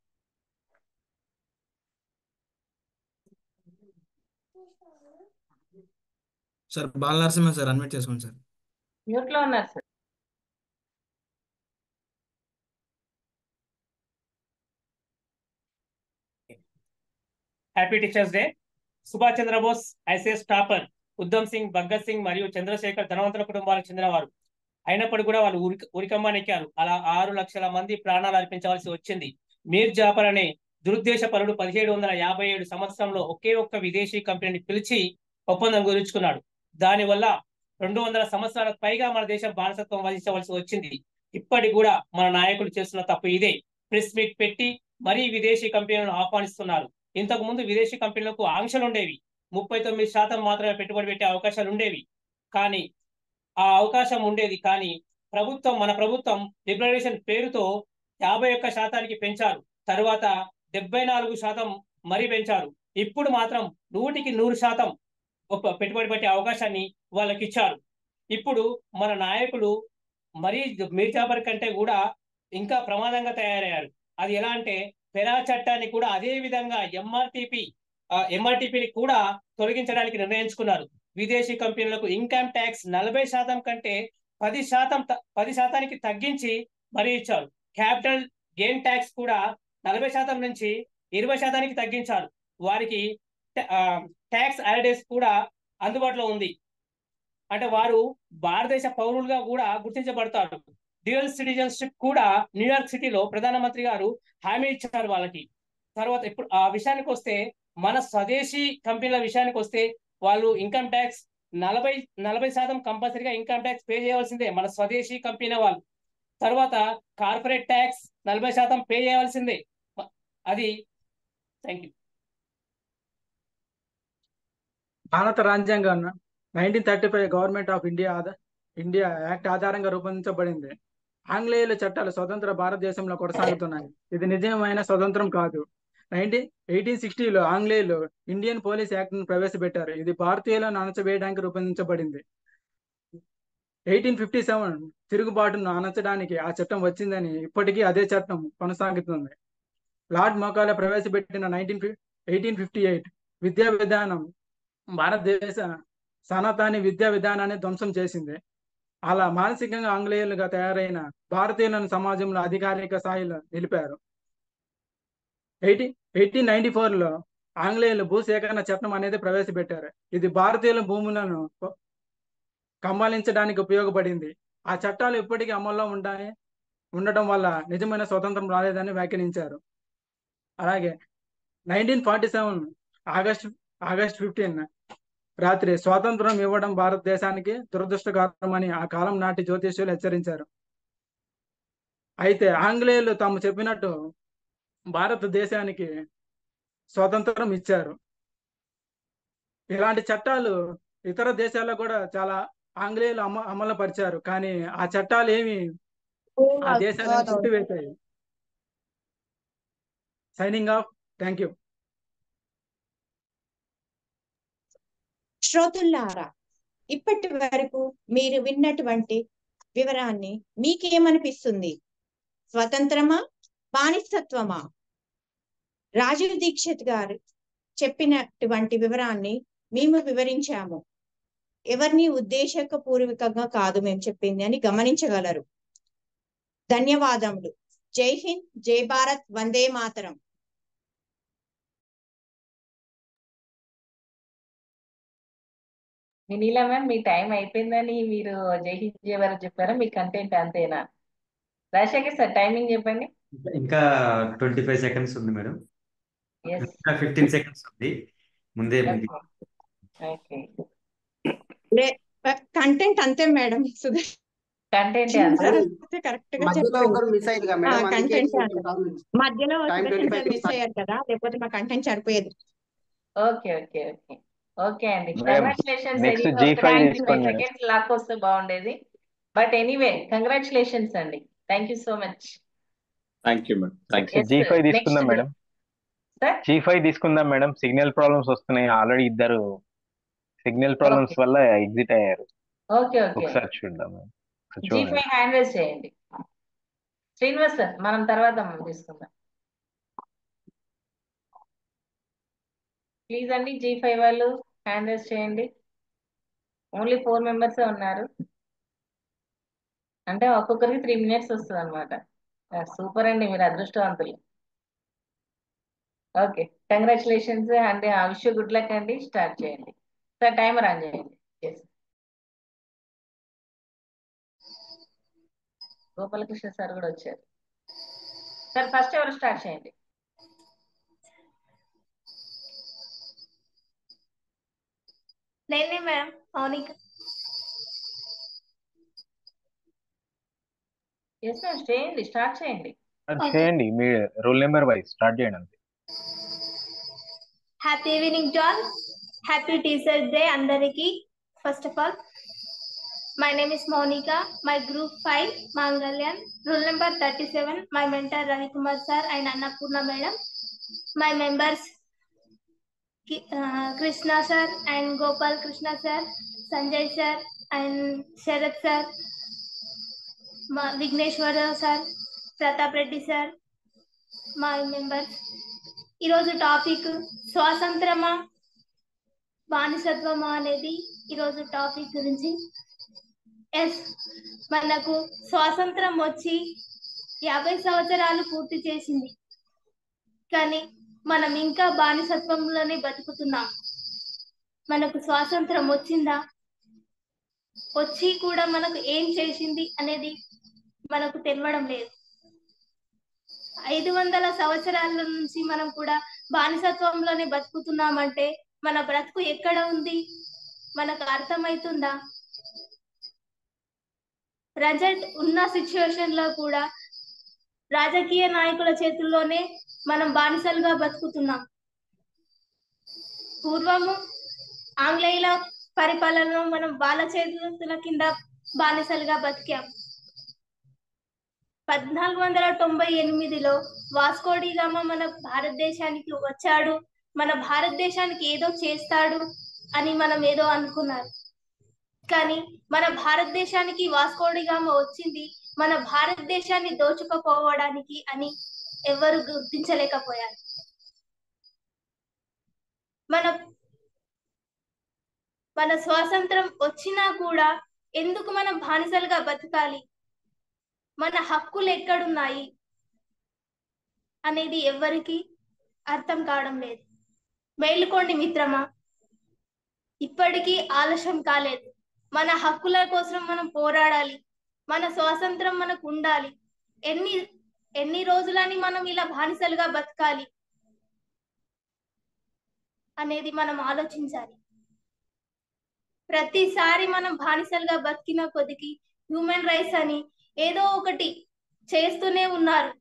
[SPEAKER 16] sir Bala Narasimha sir unmute చేసుకోండి సార్
[SPEAKER 4] మ్యూట్ లో ఉన్నారు sir
[SPEAKER 20] happy teachers day Subhash Chandrabose ICS topper Udham Singh Bhagat Singh మరియు చంద్రశేఖర్ ధనవంతుల కుటుంబాలకు చెందినవారు అయినప్పటికీ కూడా వాళ్ళు ఉరికి ఉరికమ్మనెక్కారు అలా ఆరు లక్షల మంది ప్రాణాలు అర్పించవలసి వచ్చింది మీర్ జాఫర్ అనే దురుద్దేశ పరుడు పదిహేడు వందల యాభై ఏడు సంవత్సరంలో ఒకే ఒక్క విదేశీ కంపెనీని పిలిచి ఒప్పందం కుదుర్చుకున్నాడు దానివల్ల రెండు వందల సంవత్సరాలకు పైగా మన దేశం బానిసత్వం వహించవలసి వచ్చింది ఇప్పటికి కూడా మన నాయకులు చేస్తున్న తప్పు ఇదే ప్రెస్ మీట్ పెట్టి మరీ విదేశీ కంపెనీలను ఆహ్వానిస్తున్నారు ఇంతకు ముందు విదేశీ కంపెనీలకు ఆంక్షలు ఉండేవి ముప్పై తొమ్మిది శాతం మాత్రమే పెట్టుబడి పెట్టే అవకాశాలు ఉండేవి కానీ ఆ అవకాశం ఉండేది కానీ ప్రభుత్వం మన ప్రభుత్వం లిబరలైజేషన్ పేరుతో యాభై ఒక్క శాతానికి పెంచారు తర్వాత డెబ్బై నాలుగు శాతం మరీ పెంచారు ఇప్పుడు మాత్రం నూటికి నూరు శాతం ఒక పెట్టుబడి పెట్టే అవకాశాన్ని వాళ్ళకి ఇచ్చారు ఇప్పుడు మన నాయకులు మరీ మీర్జాబర్ కంటే కూడా ఇంకా ప్రమాదంగా తయారయ్యారు అది ఎలా అంటే పెరా చట్టాన్ని కూడా అదే విధంగా ఎంఆర్టిపి ఎంఆర్టిపిని కూడా తొలగించడానికి నిర్ణయించుకున్నారు విదేశీ కంపెనీలకు ఇన్కమ్ ట్యాక్స్ నలభై శాతం కంటే పది శాతం త- పది శాతానికి తగ్గించి మరీ ఇచ్చారు క్యాపిటల్ గెయిన్ ట్యాక్స్ కూడా నలభై శాతం నుంచి ఇరవై శాతానికి తగ్గించారు వారికి ట్యాక్స్ హాలిడేస్ కూడా అందుబాటులో ఉంది అంటే వారు భారతదేశ పౌరులుగా కూడా గుర్తించబడతారు డ్యూయల్ సిటిజన్షిప్ కూడా న్యూయార్క్ సిటీలో ప్రధానమంత్రి గారు హామీ ఇచ్చారు వాళ్ళకి తర్వాత ఇప్పుడు ఆ విషయానికి వస్తే మన స్వదేశీ కంపెనీల విషయానికి వస్తే వాళ్ళు ఇన్కమ్ ట్యాక్స్ నలభై నలభై శాతం కంపల్సరీగా ఇన్కమ్ ట్యాక్స్ పే చేయవలసిందే మన స్వదేశీ కంపెనీ వాళ్ళు తర్వాత కార్పొరేట్ ట్యాక్స్ నలభై శాతం పే చేయవలసిందే అది థ్యాంక్ యూ
[SPEAKER 21] భారత రాజ్యాంగం nineteen thirty five government of India ఆధ- ఇండియా యాక్ట్ ఆధారంగా రూపొందించబడింది ఆంగ్లేయుల చట్టాలు స్వతంత్ర భారతదేశంలో కొనసాగుతున్నాయి ఇది నిజమైన స్వతంత్రం కాదు నైన్టీన్ ఎయిటీన్ సిక్స్టీలో ఆంగ్లేయులు ఇండియన్ పోలీస్ యాక్ట్ ను ప్రవేశపెట్టారు ఇది భారతీయులను అణచవేయడానికి రూపొందించబడింది ఎయిటీన్ ఫిఫ్టీ సెవెన్ తిరుగుబాటును అణచడానికి ఆ చట్టం వచ్చిందని ఇప్పటికీ అదే చట్టం కొనసాగుతుంది లార్డ్ మొకాలే ప్రవేశపెట్టిన నైన్టీన్ ఎయిటీన్ ఫిఫ్టీ ఎయిట్ విద్యా విధానం భారతదేశ సనాతని విద్యా విధానాన్ని ధ్వంసం చేసింది అలా మానసికంగా ఆంగ్లేయులుగా తయారైన భారతీయులను సమాజంలో అధికారిక స్థాయిలో నిలిపారు ఎయిటీ ఎయిటీన్ నైన్టీ ఫోర్లో ఆంగ్లేయులు భూసేకరణ చట్టం అనేది ప్రవేశపెట్టారు ఇది భారతీయుల భూములను కమ్మాలించడానికి ఉపయోగపడింది ఆ చట్టాలు ఇప్పటికీ అమల్లో ఉంటాయి ఉండటం వల్ల నిజమైన స్వతంత్రం రాలేదని వ్యాఖ్యానించారు అలాగే nineteen forty seven August August fifteen రాత్రి స్వాతంత్రం ఇవ్వడం భారతదేశానికి దురదృష్టకరమని ఆ కాలం నాటి జ్యోతిష్యులు హెచ్చరించారు అయితే ఆంగ్లేయులు తాము చెప్పినట్టు భారతదేశానికి స్వాతంత్రం ఇచ్చారు ఇలాంటి చట్టాలు ఇతర దేశాల్లో కూడా చాలా ఆంగ్లేయులు అమ అమలు పరిచారు కానీ ఆ చట్టాలు ఏమి ఆ దేశాలను కొట్టివేశాయి సైనింగ్ ఆఫ్ థ్యాంక్ యూ
[SPEAKER 22] శ్రోతుల్లారా ఇప్పటి వరకు మీరు విన్నటువంటి వివరాన్ని మీకేమనిపిస్తుంది స్వతంత్రమా బానిసత్వమా రాజీవ్ దీక్షిత్ గారు చెప్పినటువంటి వివరాన్ని మేము వివరించాము ఎవరిని ఉద్దేశపూర్వకంగా కాదు మేము చెప్పింది అని గమనించగలరు ధన్యవాదములు జై హింద్ జై భారత్ వందే మాతరం
[SPEAKER 4] వినీలా మ్యామ్ మీ టైం అయిపోయిందని మీరు జై హింద్ జై భారత్ చెప్పారా మీ కంటెంట్ అంతేనా రాజశేఖర్ సార్ టైమింగ్ చెప్పండి
[SPEAKER 7] ఇంకా ట్వంటీ ఫైవ్ సెకండ్స్ ఉంది మేడం
[SPEAKER 4] ఎస్
[SPEAKER 7] ఇంకా ఫిఫ్టీన్ సెకండ్స్ ఉంది ముందే ముగి
[SPEAKER 4] ఓకే
[SPEAKER 22] కంటెంట్ అంతే madam Sudha
[SPEAKER 4] content answer
[SPEAKER 22] correct గా
[SPEAKER 19] మధ్యలో
[SPEAKER 22] చెప్పారు
[SPEAKER 19] ఒకరు మిస్ అయ్యారు కదా మేడం అందుకే
[SPEAKER 22] కంటెంట్ మధ్యలో
[SPEAKER 19] time twenty
[SPEAKER 22] Sudarshan
[SPEAKER 19] five
[SPEAKER 22] sir miss అయ్యారు కదా లేకపోతే మా కంటెంట్ సరిపోయేది
[SPEAKER 4] ఓకే ఓకే ఓకే ఓకే అండి
[SPEAKER 1] Ma'am,
[SPEAKER 4] కంగ్రాచులేషన్స్
[SPEAKER 1] next
[SPEAKER 4] ఇంకొక
[SPEAKER 1] G5
[SPEAKER 4] నైన్టీ
[SPEAKER 1] తీసుకోండి
[SPEAKER 4] ఫైవ్
[SPEAKER 1] మేడం.
[SPEAKER 4] సెకండ్స్ లాక్ వస్తే బాగుండేది బట్ ఎనీవే కంగ్రాచులేషన్స్ అండి thank you so much
[SPEAKER 1] thank you madam thank you
[SPEAKER 4] Yes,
[SPEAKER 1] G five
[SPEAKER 4] next
[SPEAKER 1] తీసుకుందాం మేడం
[SPEAKER 4] సార్
[SPEAKER 1] జీ ఫైవ్ తీసుకుందాం madam signal problems వస్తున్నాయి already ఇద్దరు signal problems
[SPEAKER 4] Okay.
[SPEAKER 1] వల్ల exit అయ్యారు
[SPEAKER 4] okay okay
[SPEAKER 1] ఒకసారి చూద్దాం మేడం
[SPEAKER 4] జీ
[SPEAKER 1] చూడండి
[SPEAKER 4] ఫైవ్ హ్యాండ్ రైజ్ చేయండి శ్రీనివాస్ సార్ మనం తర్వాత మనం తీసుకుందాం ప్లీజ్ అండి జీ ఫైవ్ వాళ్ళు హ్యాండ్ రైజ్ చేయండి ఓన్లీ ఫోర్ మెంబర్స్ ఉన్నారు అంటే ఒక్కొక్కరికి త్రీ మినిట్స్ వస్తుంది అనమాట సూపర్ అండి మీరు అదృష్టవంతులు okay congratulations and wish good luck అండి స్టార్ట్ చేయండి సార్ టైమర్ ఆన్ చేయండి ఎస్ గోపాలకృష్ణ సార్ కూడా వచ్చారు సార్ ఫస్ట్ ఎవరు స్టార్ట్ చేయండి
[SPEAKER 2] నేనే మేడం మౌనిక
[SPEAKER 4] ఎస్ మ్యామ్ చేయండి స్టార్ట్ చేయండి
[SPEAKER 1] అది చేయండి మీ రోల్ నెంబర్ వైజ్ స్టార్ట్ చేయండి అంతే
[SPEAKER 2] happy evening to all happy teachers day అందరికి first of all my name is Mounika my group five Mangalyaan roll number thirty seven my mentor Ravikumar sir and Annapurna madam my members Krishna sir and Gopal Krishna sir Sanjay sir and Sharath sir మా Vighneswararao sir Pratap Reddy sir మా members ఈరోజు topic స్వాతంత్రమా బానిసత్వమా అనేది ఈరోజు topic గురించి yes మనకు స్వాతంత్రం వచ్చి యాభై సంవత్సరాలు పూర్తి చేసింది కానీ మనం ఇంకా బానిసత్వంలోనే బతుకుతున్నాం మనకు స్వాతంత్రం వచ్చిందా వచ్చి కూడా మనకు ఏం చేసింది అనేది మనకు తెలియడం లేదు ఐదు వందల సంవత్సరాల నుంచి మనం కూడా బానిసత్వంలోనే బతుకుతున్నామంటే మన బ్రతుకు ఎక్కడ ఉంది మనకు అర్థమవుతుందా ప్రజెంట్ ఉన్న సిచ్యువేషన్ లో కూడా రాజకీయ నాయకుల చేతుల్లోనే మనం బానిసలుగా బతుకుతున్నాం పూర్వము ఆంగ్లేయుల పరిపాలనలో మనం వాళ్ళ చేతుల కింద బానిసలుగా బతికాం పద్నాలుగు వందల తొంభై ఎనిమిదిలో వాస్కోడిగామా మన భారతదేశానికి వచ్చాడు మన భారతదేశానికి ఏదో చేస్తాడు అని మనం ఏదో అనుకున్నారు కానీ మన భారతదేశానికి వాస్కోడిగామా వచ్చింది మన భారతదేశాన్ని దోచుకుపోవడానికి అని ఎవరు గుర్తించలేకపోయారు మన మన స్వాతంత్రం వచ్చినా కూడా ఎందుకు మనం బానిసలుగా బతకాలి మన హక్కులు ఎక్కడున్నాయి అనేది ఎవరికి అర్థం కావడం లేదు మేలుకోండి మిత్రమా ఇప్పటికీ ఆలస్యం కాలేదు మన హక్కుల కోసం మనం పోరాడాలి మన స్వాతంత్రం మనకు ఉండాలి ఎన్ని ఎన్ని రోజులని మనం ఇలా బానిసలుగా బతకాలి అనేది మనం ఆలోచించాలి ప్రతిసారి మనం బానిసలుగా బతికిన కొద్దికి హ్యూమన్ రైట్స్ అని ఏదో ఒకటి చేస్తూనే ఉన్నారు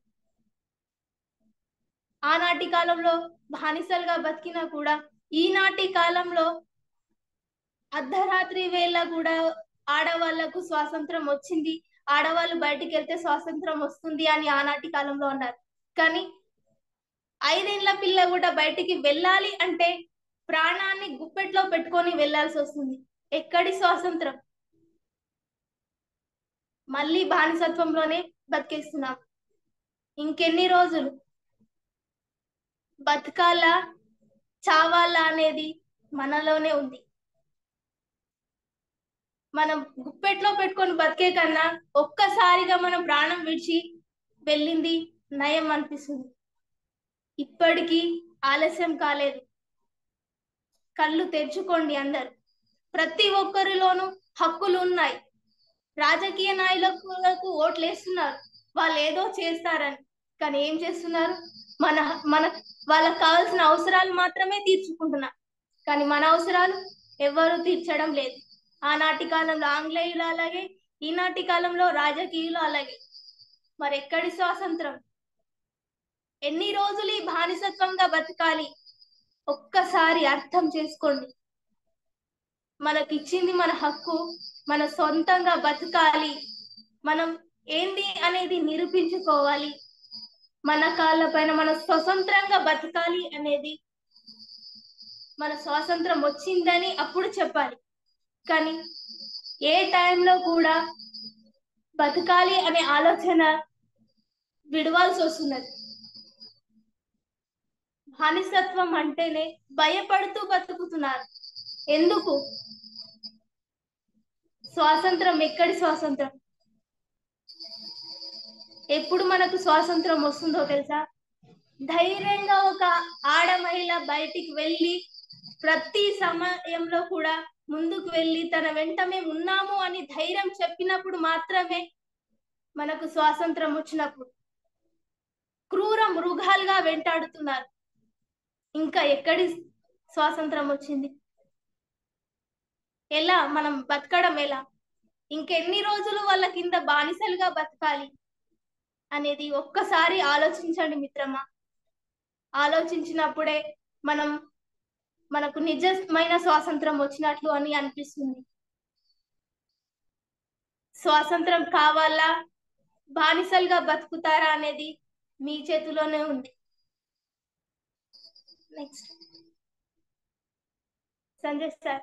[SPEAKER 2] ఆనాటి కాలంలో బానిసలుగా బతికినా కూడా ఈనాటి కాలంలో అర్ధరాత్రి వేళ కూడా ఆడవాళ్లకు స్వాతంత్రం వచ్చింది ఆడవాళ్ళు బయటికి వెళ్తే స్వాతంత్రం వస్తుంది అని ఆనాటి కాలంలో అన్నారు కానీ ఐదేళ్ల పిల్ల కూడా బయటికి వెళ్ళాలి అంటే ప్రాణాన్ని గుప్పెట్లో పెట్టుకొని వెళ్లాల్సి వస్తుంది ఎక్కడి స్వాతంత్రం మళ్ళీ బానిసత్వంలోనే బతికేస్తున్నాం ఇంకెన్ని రోజులు బతకాలా చావాలా అనేది మనలోనే ఉంది మనం గుప్పెట్లో పెట్టుకొని బతికే కన్నా ఒక్కసారిగా మనం ప్రాణం విడిచి వెళ్ళింది నయం అనిపిస్తుంది ఇప్పటికీ ఆలస్యం కాలేదు కళ్ళు తెరుచుకోండి అందరు ప్రతి ఒక్కరిలోనూ హక్కులు ఉన్నాయి రాజకీయ నాయకులకు ఓట్లు వేస్తున్నారు వాళ్ళు ఏదో చేస్తారని కానీ ఏం చేస్తున్నారు మన మన వాళ్ళకి కావాల్సిన అవసరాలు మాత్రమే తీర్చుకుంటున్నారు కానీ మన అవసరాలు ఎవరు తీర్చడం లేదు ఆనాటి కాలంలో ఆంగ్లేయులు అలాగే ఈనాటి కాలంలో రాజకీయులు అలాగే మరి ఎక్కడి స్వాతంత్రం ఎన్ని రోజులు ఈ బానిసత్వంగా బతకాలి ఒక్కసారి అర్థం చేసుకోండి మనకి ఇచ్చింది మన హక్కు మన సొంతంగా బతకాలి మనం ఏంది అనేది నిరూపించుకోవాలి మన కాళ్ళ పైన మన స్వతంత్రంగా బతకాలి అనేది మన స్వాతంత్రం వచ్చిందని అప్పుడు చెప్పాలి కానీ ఏ టైంలో కూడా బతకాలి అనే ఆలోచన విడవాల్సి వస్తున్నది బానిసత్వం అంటేనే భయపడుతూ బతుకుతున్నారు ఎందుకు స్వాతంత్రం ఎక్కడి స్వాతంత్రం ఎప్పుడు మనకు స్వాతంత్రం వస్తుందో తెలుసా ధైర్యంగా ఒక ఆడ మహిళ బయటికి వెళ్ళి ప్రతి సమయంలో కూడా ముందుకు వెళ్ళి తన వెంట మేము ఉన్నాము అని ధైర్యం చెప్పినప్పుడు మాత్రమే మనకు స్వాతంత్రం వచ్చినప్పుడు క్రూర మృగాలుగా వెంటాడుతున్నారు ఇంకా ఎక్కడి స్వాతంత్రం వచ్చింది ఎలా మనం బతకడం ఎలా ఇంకెన్ని రోజులు వాళ్ళ కింద బానిసలుగా బతకాలి అనేది ఒక్కసారి ఆలోచించండి మిత్రమా ఆలోచించినప్పుడే మనం మనకు నిజమైన స్వాతంత్రం వచ్చినట్లు అని అనిపిస్తుంది స్వాతంత్రం కావాలా బానిసలుగా బతుకుతారా అనేది మీ చేతిలోనే ఉంది next Sanjay sir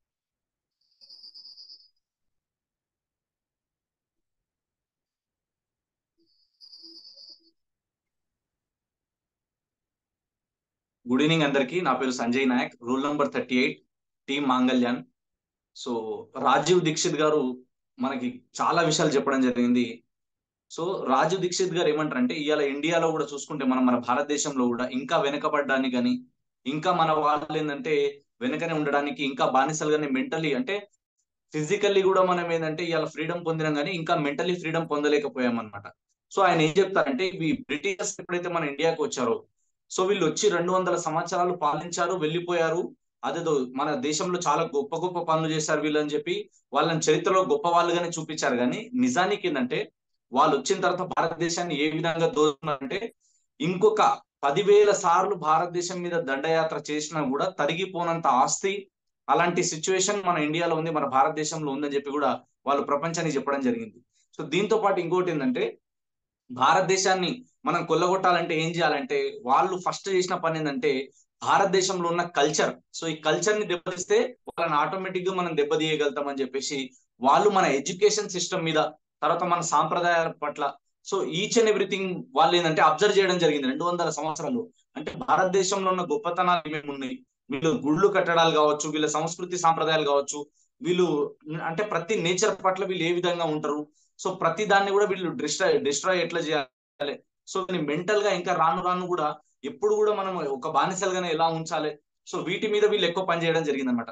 [SPEAKER 3] good evening అందరికీ నా పేరు Sanjay Nayak roll number thirty eight team Mangalyaan so Rajiv Dixit garu మనకి చాలా విషయాలు చెప్పడం జరిగింది సో రాజీవ్ దీక్షిత్ గారు ఏమంటారంటే ఇవాళ ఇండియాలో కూడా చూసుకుంటే మనం మన భారతదేశంలో కూడా ఇంకా వెనకబడ్డానికి కానీ ఇంకా మన వాళ్ళు ఏంటంటే వెనకనే ఉండడానికి ఇంకా బానిసలుగానే మెంటలీ అంటే ఫిజికల్లీ కూడా మనం ఏంటంటే ఇవాళ ఫ్రీడమ్ పొందినాం కానీ ఇంకా మెంటలీ ఫ్రీడమ్ పొందలేకపోయాం అనమాట సో ఆయన ఏం చెప్తారంటే ఈ బ్రిటిషర్స్ ఎప్పుడైతే మన ఇండియాకి వచ్చారో సో వీళ్ళు వచ్చి రెండు వందల సంవత్సరాలు పాలించారు వెళ్ళిపోయారు అదేదో మన దేశంలో చాలా గొప్ప గొప్ప పనులు చేశారు వీళ్ళు అని చెప్పి వాళ్ళని చరిత్రలో గొప్ప వాళ్ళుగానే చూపించారు కానీ నిజానికి ఏంటంటే వాళ్ళు వచ్చిన తర్వాత భారతదేశాన్ని ఏ విధంగా దోచుకున్నారంటే ఇంకొక పదివేల సార్లు భారతదేశం మీద దండయాత్ర చేసినా కూడా తరిగిపోనంత ఆస్తి అలాంటి సిచ్యువేషన్ మన ఇండియాలో ఉంది మన భారతదేశంలో ఉందని చెప్పి కూడా వాళ్ళు ప్రపంచానికి చెప్పడం జరిగింది సో దీంతో పాటు ఇంకోటి ఏంటంటే భారతదేశాన్ని మనం కొల్లగొట్టాలంటే ఏం చేయాలంటే వాళ్ళు ఫస్ట్ చేసిన పని ఏంటంటే భారతదేశంలో ఉన్న కల్చర్ సో ఈ కల్చర్ ని దెబ్బతీస్తే వాళ్ళని ఆటోమేటిక్ గా మనం దెబ్బతీయగలుగుతాం అని చెప్పేసి వాళ్ళు మన ఎడ్యుకేషన్ సిస్టమ్ మీద తర్వాత మన సాంప్రదాయాల పట్ల సో ఈచ్ అండ్ ఎవ్రీథింగ్ వాళ్ళు ఏంటంటే అబ్జర్వ్ చేయడం జరిగింది రెండు వందల సంవత్సరాలు అంటే భారతదేశంలో ఉన్న గొప్పతనాలు ఏమేమి ఉన్నాయి వీళ్ళు గుళ్ళు కట్టడాలు కావచ్చు వీళ్ళ సంస్కృతి సాంప్రదాయాలు కావచ్చు వీళ్ళు అంటే ప్రతి నేచర్ పట్ల వీళ్ళు ఏ విధంగా ఉంటారు సో ప్రతి దాన్ని కూడా వీళ్ళు డిస్ట్రాయ్ డిస్ట్రాయ్ ఎట్లా చేయాలి సో మెంటల్ గా ఇంకా రాను రాను కూడా ఎప్పుడు కూడా మనం ఒక బానిసలుగానే ఎలా ఉంచాలి సో వీటి మీద వీళ్ళు ఎక్కువ పని చేయడం జరిగింది అనమాట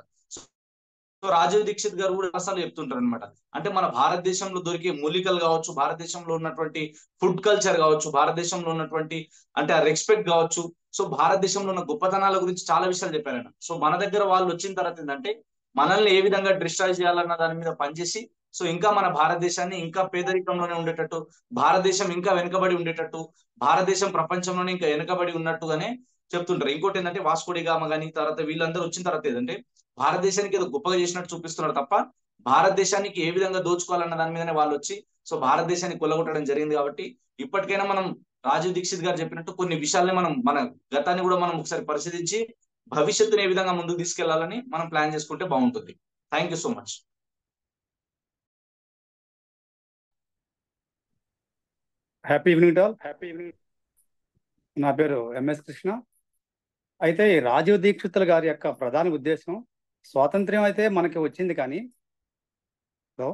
[SPEAKER 3] సో రాజీవ్ దీక్షిత్ గారు కూడా అసలు చెప్తుంటారు అనమాట అంటే మన భారతదేశంలో దొరికే మూలికలు కావచ్చు భారతదేశంలో ఉన్నటువంటి ఫుడ్ కల్చర్ కావచ్చు భారతదేశంలో ఉన్నటువంటి అంటే ఆ రెస్పెక్ట్ కావచ్చు సో భారతదేశంలో ఉన్న గొప్పతనాల గురించి చాలా విషయాలు చెప్పారు సో మన దగ్గర వాళ్ళు వచ్చిన తర్వాత ఏంటంటే మనల్ని ఏ విధంగా డిస్ట్రాయ్ చేయాలన్న దాని మీద పనిచేసి సో ఇంకా మన భారతదేశాన్ని ఇంకా పేదరికంలోనే ఉండేటట్టు భారతదేశం ఇంకా వెనుకబడి ఉండేటట్టు భారతదేశం ప్రపంచంలోనే ఇంకా వెనుకబడి ఉన్నట్టుగానే చెప్తుంటారు ఇంకోటి ఏంటంటే వాస్కోడి గామ కానీ తర్వాత వీళ్ళందరూ వచ్చిన తర్వాత ఏంటంటే భారతదేశానికి ఏదో గొప్పగా చేసినట్టు చూపిస్తున్నారు తప్ప భారతదేశానికి ఏ విధంగా దోచుకోవాలన్న దాని మీదనే వాళ్ళు వచ్చి సో భారతదేశాన్ని కొల్లగొట్టడం జరిగింది కాబట్టి ఇప్పటికైనా మనం రాజీవ్ దీక్షిత్ గారు చెప్పినట్టు కొన్ని విషయాల్ని మనం మన గతాన్ని కూడా మనం ఒకసారి పరిశీలించి భవిష్యత్తుని ఏ విధంగా ముందుకు తీసుకెళ్లాలని మనం ప్లాన్ చేసుకుంటే బాగుంటుంది thank you so much
[SPEAKER 5] happy evening all happy evening నా పేరు ఎంఎస్ కృష్ణ అయితే ఈ రాజీవ్ దీక్షితుల గారి యొక్క ప్రధాన ఉద్దేశం స్వాతంత్ర్యం అయితే మనకి వచ్చింది కానీ హలో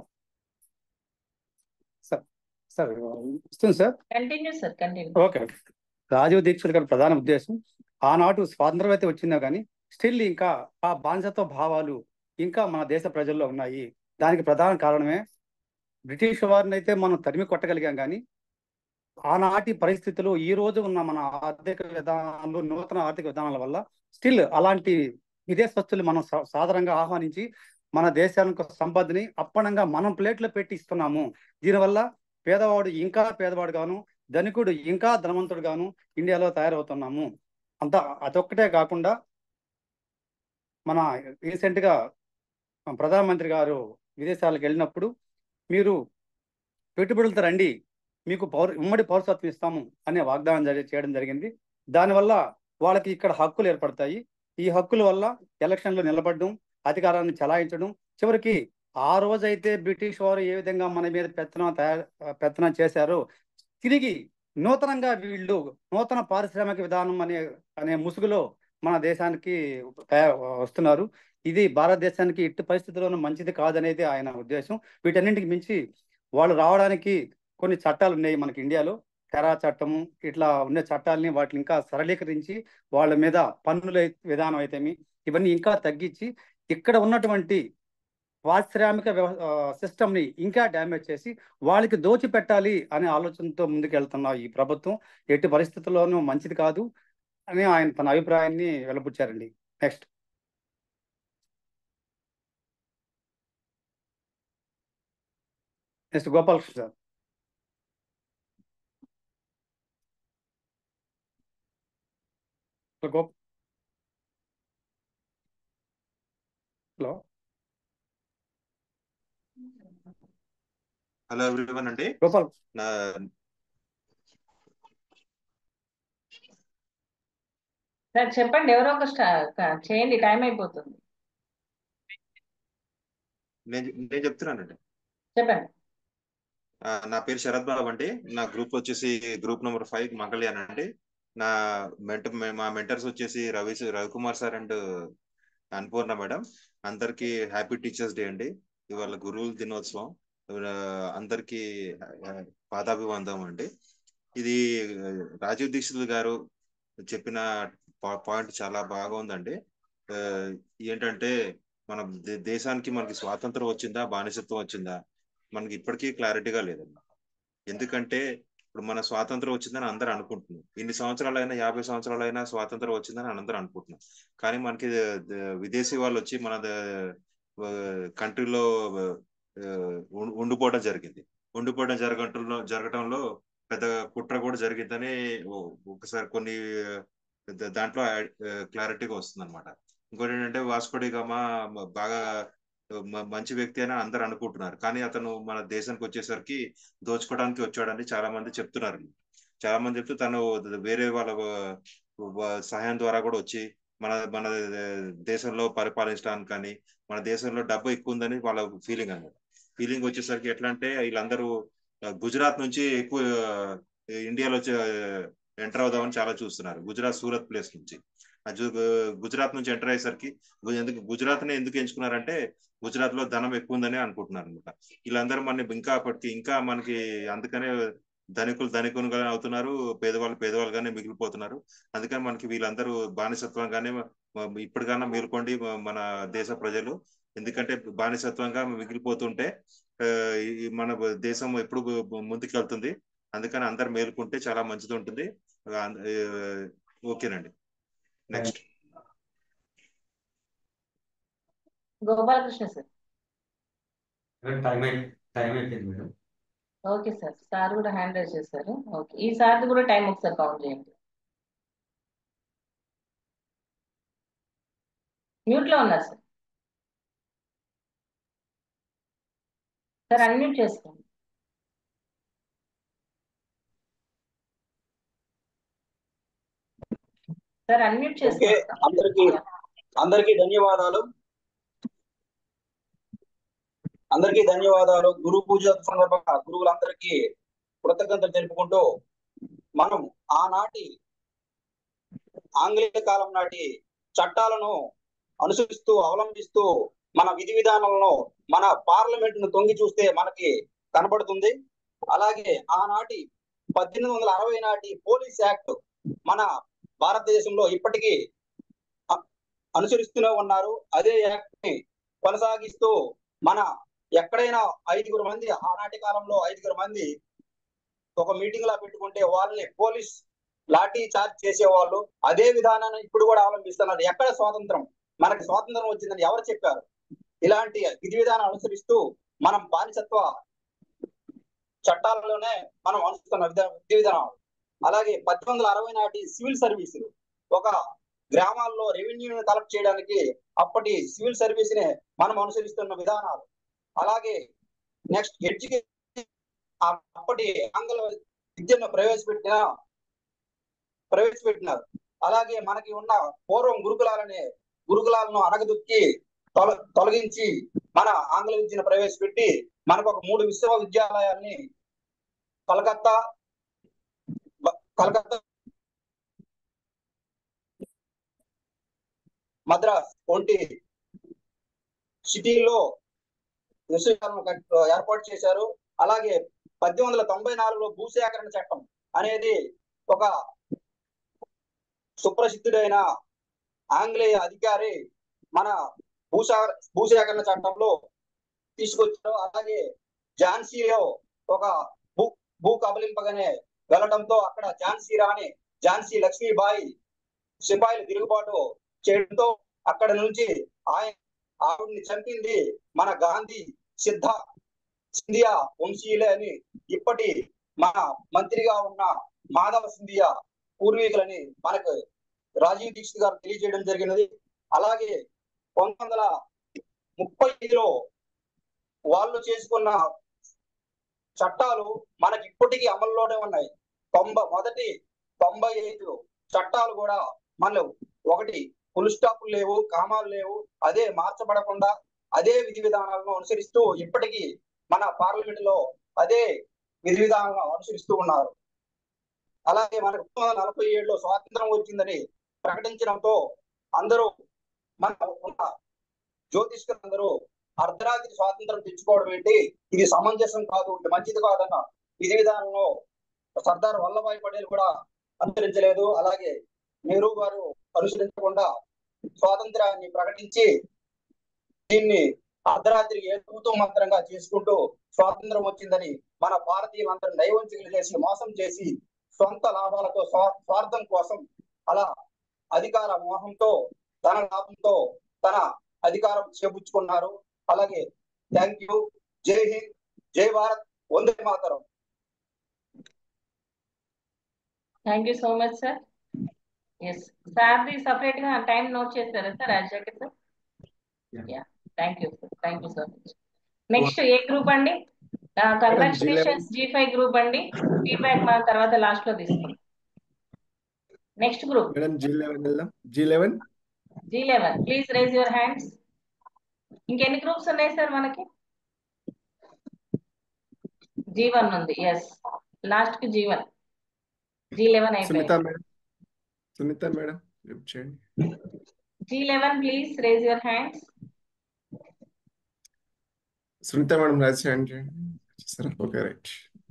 [SPEAKER 5] సార్ సార్ వస్తుంది sir
[SPEAKER 4] continue sir continue
[SPEAKER 5] okay Rajiv దీక్షితుల గారి ప్రధాన ఉద్దేశం ఆనాటు స్వాతంత్రం అయితే వచ్చిందో కానీ స్టిల్ ఇంకా ఆ బానిసత్వ భావాలు ఇంకా మన దేశ ప్రజల్లో ఉన్నాయి దానికి ప్రధాన కారణమే బ్రిటిష్ వారిని అయితే మనం తరిమి కొట్టగలిగాం కానీ ఆనాటి పరిస్థితులు ఈ రోజు ఉన్న మన ఆర్థిక విధానాలు నూతన ఆర్థిక విధానాల వల్ల స్టిల్ అలాంటి విదేశస్తులు మనం సా- సాధారణంగా ఆహ్వానించి మన దేశానికి సంపదని అప్పనంగా మనం ప్లేట్లో పెట్టి ఇస్తున్నాము దీనివల్ల పేదవాడు ఇంకా పేదవాడు గాను ధనికుడు ఇంకా ధనవంతుడు గాను ఇండియాలో తయారవుతున్నాము అంత అదొక్కటే కాకుండా మన రీసెంట్ గా ప్రధానమంత్రి గారు విదేశాలకు వెళ్ళినప్పుడు మీరు పెట్టుబడులతో రండి మీకు పౌర ఉమ్మడి పౌరసత్వం ఇస్తాము అనే వాగ్దానం జరి- చేయడం జరిగింది దానివల్ల వాళ్ళకి ఇక్కడ హక్కులు ఏర్పడతాయి ఈ హక్కుల వల్ల ఎలక్షన్లో నిలబడడం అధికారాన్ని చలాయించడం చివరికి ఆ రోజైతే బ్రిటిష్ వారు ఏ విధంగా మన మీద పెత్తనం తయారు పెత్తనం చేశారో తిరిగి నూతనంగా వీళ్ళు నూతన పారిశ్రామిక విధానం అనే అనే ముసుగులో మన దేశానికి తయారు వస్తున్నారు ఇది భారతదేశానికి ఇట్టి పరిస్థితుల్లోనూ మంచిది కాదనేది ఆయన ఉద్దేశం వీటన్నింటికి మించి వాళ్ళు రావడానికి కొన్ని చట్టాలు ఉన్నాయి మనకి ఇండియాలో తెరా చట్టము ఇట్లా ఉన్న చట్టాలని వాటిని ఇంకా సరళీకరించి వాళ్ళ మీద పన్నుల విధానం అయితేమి ఇవన్నీ ఇంకా తగ్గించి ఇక్కడ ఉన్నటువంటి పారిశ్రామిక సిస్టమ్ ని ఇంకా డ్యామేజ్ చేసి వాళ్ళకి దోచి పెట్టాలి అనే ఆలోచనతో ముందుకు వెళ్తున్న ఈ ప్రభుత్వం ఎట్టి పరిస్థితుల్లోనూ మంచిది కాదు అని ఆయన తన అభిప్రాయాన్ని వెలబుచ్చారండి నెక్స్ట్ నెక్స్ట్ గోపాలకృష్ణ సార్ గోప్ హలో
[SPEAKER 6] హలో ఎవ్రీవన్ అండి
[SPEAKER 5] గోపాల్
[SPEAKER 6] నా
[SPEAKER 4] సార్ చెప్పండి ఎవరో ఒక స్టా- క- చేయండి టైం అయిపోతుంది
[SPEAKER 6] నేను నేను చెప్తున్నానండి
[SPEAKER 4] చెప్పండి
[SPEAKER 6] ఆ, నా పేరు శరత్ బాబు అండి నా గ్రూప్ వచ్చేసి గ్రూప్ నెంబర్ ఫైవ్ మంగళ్యాన్ అండి నా మెంట మా మెంటర్స్ వచ్చేసి Ravi Ravikumar sir and Annapurna madam అందరికి హ్యాపీ టీచర్స్ డే అండి ఇవాళ గురువుల దినోత్సవం ఆ, అందరికీ ఆ, పాదాభివందనం అండి ఇది ఆ, రాజీవ్ దీక్షిత్ గారు చెప్పిన పా- పాయింట్ చాలా బాగా ఉందండి ఆ, ఏంటంటే మన దే- దేశానికి మనకి స్వాతంత్రం వచ్చిందా బానిసత్వం వచ్చిందా మనకి ఇప్పటికీ క్లారిటీగా లేదన్నమాట ఎందుకంటే ఇప్పుడు మన స్వాతంత్రం వచ్చిందని అందరూ అనుకుంటున్నాం ఇన్ని సంవత్సరాలైనా యాభై సంవత్సరాలైనా స్వాతంత్రం వచ్చిందని అందరూ అనుకుంటున్నాం కానీ మనకి ద- ద- విదేశీ వాళ్ళు వచ్చి మన కంట్రీలో ఉండిపోవడం జరిగింది ఉండిపోవడం జరగటంలో జరగటంలో పెద్ద కుట్ర కూడా జరిగిందని ఓ- ఒకసారి కొన్ని ద- దాంట్లో క్లారిటీగా వస్తుంది అనమాట ఇంకోటి ఏంటంటే వాస్కోడి గామా బాగా మ- మంచి వ్యక్తి అని అందరు అనుకుంటున్నారు కానీ అతను మన దేశానికి వచ్చేసరికి దోచుకోవడానికి వచ్చాడని చాలా మంది చెప్తున్నారు చాలా మంది చెప్తూ తను వేరే వాళ్ళ వ- సహాయం ద్వారా కూడా వచ్చి మన మన దేశంలో పరిపాలించడానికి కానీ మన దేశంలో డబ్బు ఎక్కువ ఉందని వాళ్ళ ఫీలింగ్ అన్నమాట ఫీలింగ్ వచ్చేసరికి ఎట్లా అంటే వీళ్ళందరూ గుజరాత్ నుంచి ఎక్కువ ఇండియాలో ఎంటర్ అవుదామని చాలా చూస్తున్నారు గుజరాత్ సూరత్ ప్లేస్ నుంచి ఆ జు- గుజరాత్ నుంచి ఎంటర్ అయ్యేసరికి గు- ఎందుకు గుజరాత్ ని ఎందుకు ఎంచుకున్నారంటే గుజరాత్ లో ధనం ఎక్కువ ఉందని అనుకుంటున్నారు అనమాట వీళ్ళందరూ మన ఇంకా అప్పటికి ఇంకా మనకి అందుకనే ధనికులు ధనికులుగానే అవుతున్నారు పేదవాళ్ళు పేదవాళ్ళుగానే మిగిలిపోతున్నారు అందుకని మనకి వీళ్ళందరూ బానిసత్వంగానే మ- ఇప్పటికన్నా మేల్కోండి మ- మన దేశ ప్రజలు ఎందుకంటే బానిసత్వంగా మిగిలిపోతుంటే ఆ, ఈ మన దేశం ఎప్పుడు ముందుకు వెళ్తుంది అందుకని అందరు మేలుకుంటే చాలా మంచిది ఉంటుంది ఆ, ఆ, ఓకేనండి నెక్స్ట్
[SPEAKER 4] గోపాలకృష్ణ సార్
[SPEAKER 7] టైం అయి టైం అయిపోయింది మేడం
[SPEAKER 4] ఓకే సార్ సార్ కూడా హ్యాండ్ రైజ్ చేశారు ఓకే ఈ సార్ది కూడా టైం ఒకసారి కౌంట్ చేయండి మ్యూట్ లో ఉన్నారు సార్ సార్ అన్మ్యూట్ చేసుకోండి సార్ అన్మ్యూట్
[SPEAKER 10] ఓకే
[SPEAKER 4] చేసుకోండి
[SPEAKER 10] అందరికి అందరికీ ధన్యవాదాలు అందరికీ ధన్యవాదాలు గురు పూజ సందర్భంగా గురువులందరికీ కృతజ్ఞతలు తెలుపుకుంటూ మనం ఆనాటి ఆంగ్లేయ కాలం నాటి చట్టాలను అనుసరిస్తూ అవలంబిస్తూ మన విధి విధానాలను మన పార్లమెంట్ ను తొంగి చూస్తే మనకి కనబడుతుంది అలాగే ఆనాటి పద్దెనిమిది వందల అరవై నాటి పోలీస్ యాక్ట్ మన భారతదేశంలో ఇప్పటికీ అ- అనుసరిస్తూనే ఉన్నారు అదే యాక్ట్ ని కొనసాగిస్తూ మన ఎక్కడైనా ఐదుగురు మంది ఆనాటి కాలంలో ఐదుగురు మంది ఒక మీటింగ్ లా పెట్టుకుంటే వాళ్ళని పోలీస్ లాఠీ చార్జ్ చేసేవాళ్ళు అదే విధానాన్ని ఇప్పుడు కూడా అవలంబిస్తున్నారు ఎక్కడ స్వాతంత్రం మనకి స్వాతంత్రం వచ్చిందని ఎవరు చెప్పారు ఇలాంటి విధి విధానం అనుసరిస్తూ మనం బానిసత్వ చట్టాలలోనే మనం అనుసరిస్తున్న విధ విధి విధానాలు అలాగే పద్దెనిమిది వందల అరవై నాటి సివిల్ సర్వీసులు ఒక గ్రామాల్లో రెవెన్యూని కలెక్ట్ చేయడానికి అప్పటి సివిల్ సర్వీస్ ని మనం అనుసరిస్తున్న విధానాలు అలాగే నెక్స్ట్ ఎడ్యుకేషన్ అప్పటి ఆంగ్ల విద్యను ప్రవేశపెట్టిన ప్రవేశపెట్టినారు అలాగే మనకి ఉన్న పూర్వం గురుకులాలనే గురుకులాలను అనగదొక్కి తొల తొలగించి మన ఆంగ్ల విద్యను ప్రవేశపెట్టి మనకు ఒక మూడు విశ్వవిద్యాలయాల్ని కలకత్తా బ- కలకత్తా మద్రాస్ వంటి సిటీల్లో విశ్వవిద్యాలయం కట్- ఏర్పాటు చేశారు అలాగే పద్దెనిమిది వందల తొంభై నాలుగులో భూసేకరణ చట్టం అనేది ఒక సుప్రసిద్ధుడైన ఆంగ్లేయ అధికారి మన భూసా భూసేకరణ చట్టంలో తీసుకొచ్చారు అలాగే ఝాన్సీలో ఒక భూ భూ కబలింపగానే వెళ్ళడంతో అక్కడ ఝాన్సీ రాణి ఝాన్సీ లక్ష్మీబాయి సిపాయిలు తిరుగుబాటు చేయడంతో అక్కడ నుంచి ఆయన ఆవిడ్ని చంపింది మన గాంధీ సిద్ధ సింధియా వంశీయులే అని ఇప్పటి మన మంత్రిగా ఉన్న మాధవ సింధియా పూర్వీకులని మనకు రాజీవ్ దీక్షిత్ గారు తెలియజేయడం జరిగినది అలాగే పంతొమ్మిది వందల ముప్పై ఐదులో వాళ్ళు చేసుకున్న చట్టాలు మనకి ఇప్పటికీ అమల్లోనే ఉన్నాయి తొంభై మొదటి తొంభై ఐదు చట్టాలు కూడా మనలో ఒకటి ఫుల్ స్టాప్లు లేవు కామాలు లేవు అదే మార్చబడకుండా అదే విధి విధానాలను అనుసరిస్తూ ఇప్పటికీ మన పార్లమెంట్ లో అదే విధి విధానాలను అనుసరిస్తూ ఉన్నారు అలాగే మనకు పంతొమ్మిది వందల నలభై ఏడులో స్వాతంత్రం వచ్చిందని ప్రకటించడంతో అందరూ మన ఉన్న జ్యోతిష్కులందరూ అర్ధరాత్రి స్వాతంత్రం తెచ్చుకోవడం ఏంటి ఇది సమంజసం కాదు ఇది మంచిది కాదన్న విధి విధానంలో సర్దార్ వల్లభాయ్ పటేల్ కూడా అనుసరించలేదు అలాగే నెహ్రూ గారు అనుసరించకుండా స్వాతంత్రాన్ని ప్రకటించి దీన్ని అర్ధరాత్రి ఏడుతూ మంత్రంగా చేసుకుంటూ స్వాతంత్రం వచ్చిందని మన భారతీయులందరూ నైవంచికలు చేసి మోసం చేసి సొంత లాభాలతో స్వా- స్వార్థం కోసం అలా అధికార మోహంతో ధన లాభంతో తన అధికారం చేపుచ్చుకున్నారు అలాగే థ్యాంక్ యూ జై హింద్ జై భారత్ వందే మాతరం
[SPEAKER 4] thank you so much sir yes సార్ది సపరేట్ గా టైం నోట్ చేస్తారా sir Rajasekhar sir yeah thank you sir thank you so much next A group అండి కంగ్రాచులేషన్స్ జీ ఫైవ్ గ్రూప్ అండి ఫీడ్బ్యాక్ మనం తర్వాత లాస్ట్ లో తీసుకుందాం next group
[SPEAKER 11] madam G eleven వెళ్దాం G eleven
[SPEAKER 4] G eleven please raise your hands ఇంకెన్ని groups ఉన్నాయి sir మనకి జీ వన్ ఉంది ఎస్ లాస్ట్ కి G one G eleven
[SPEAKER 11] Sunitha
[SPEAKER 4] అయిపోయింది
[SPEAKER 11] మేడం సునీత మేడం లిఫ్ట్ చేయండి
[SPEAKER 4] G eleven please raise your hands
[SPEAKER 11] Sunitha madam raise hand చేయండి సరే ఓకే రైట్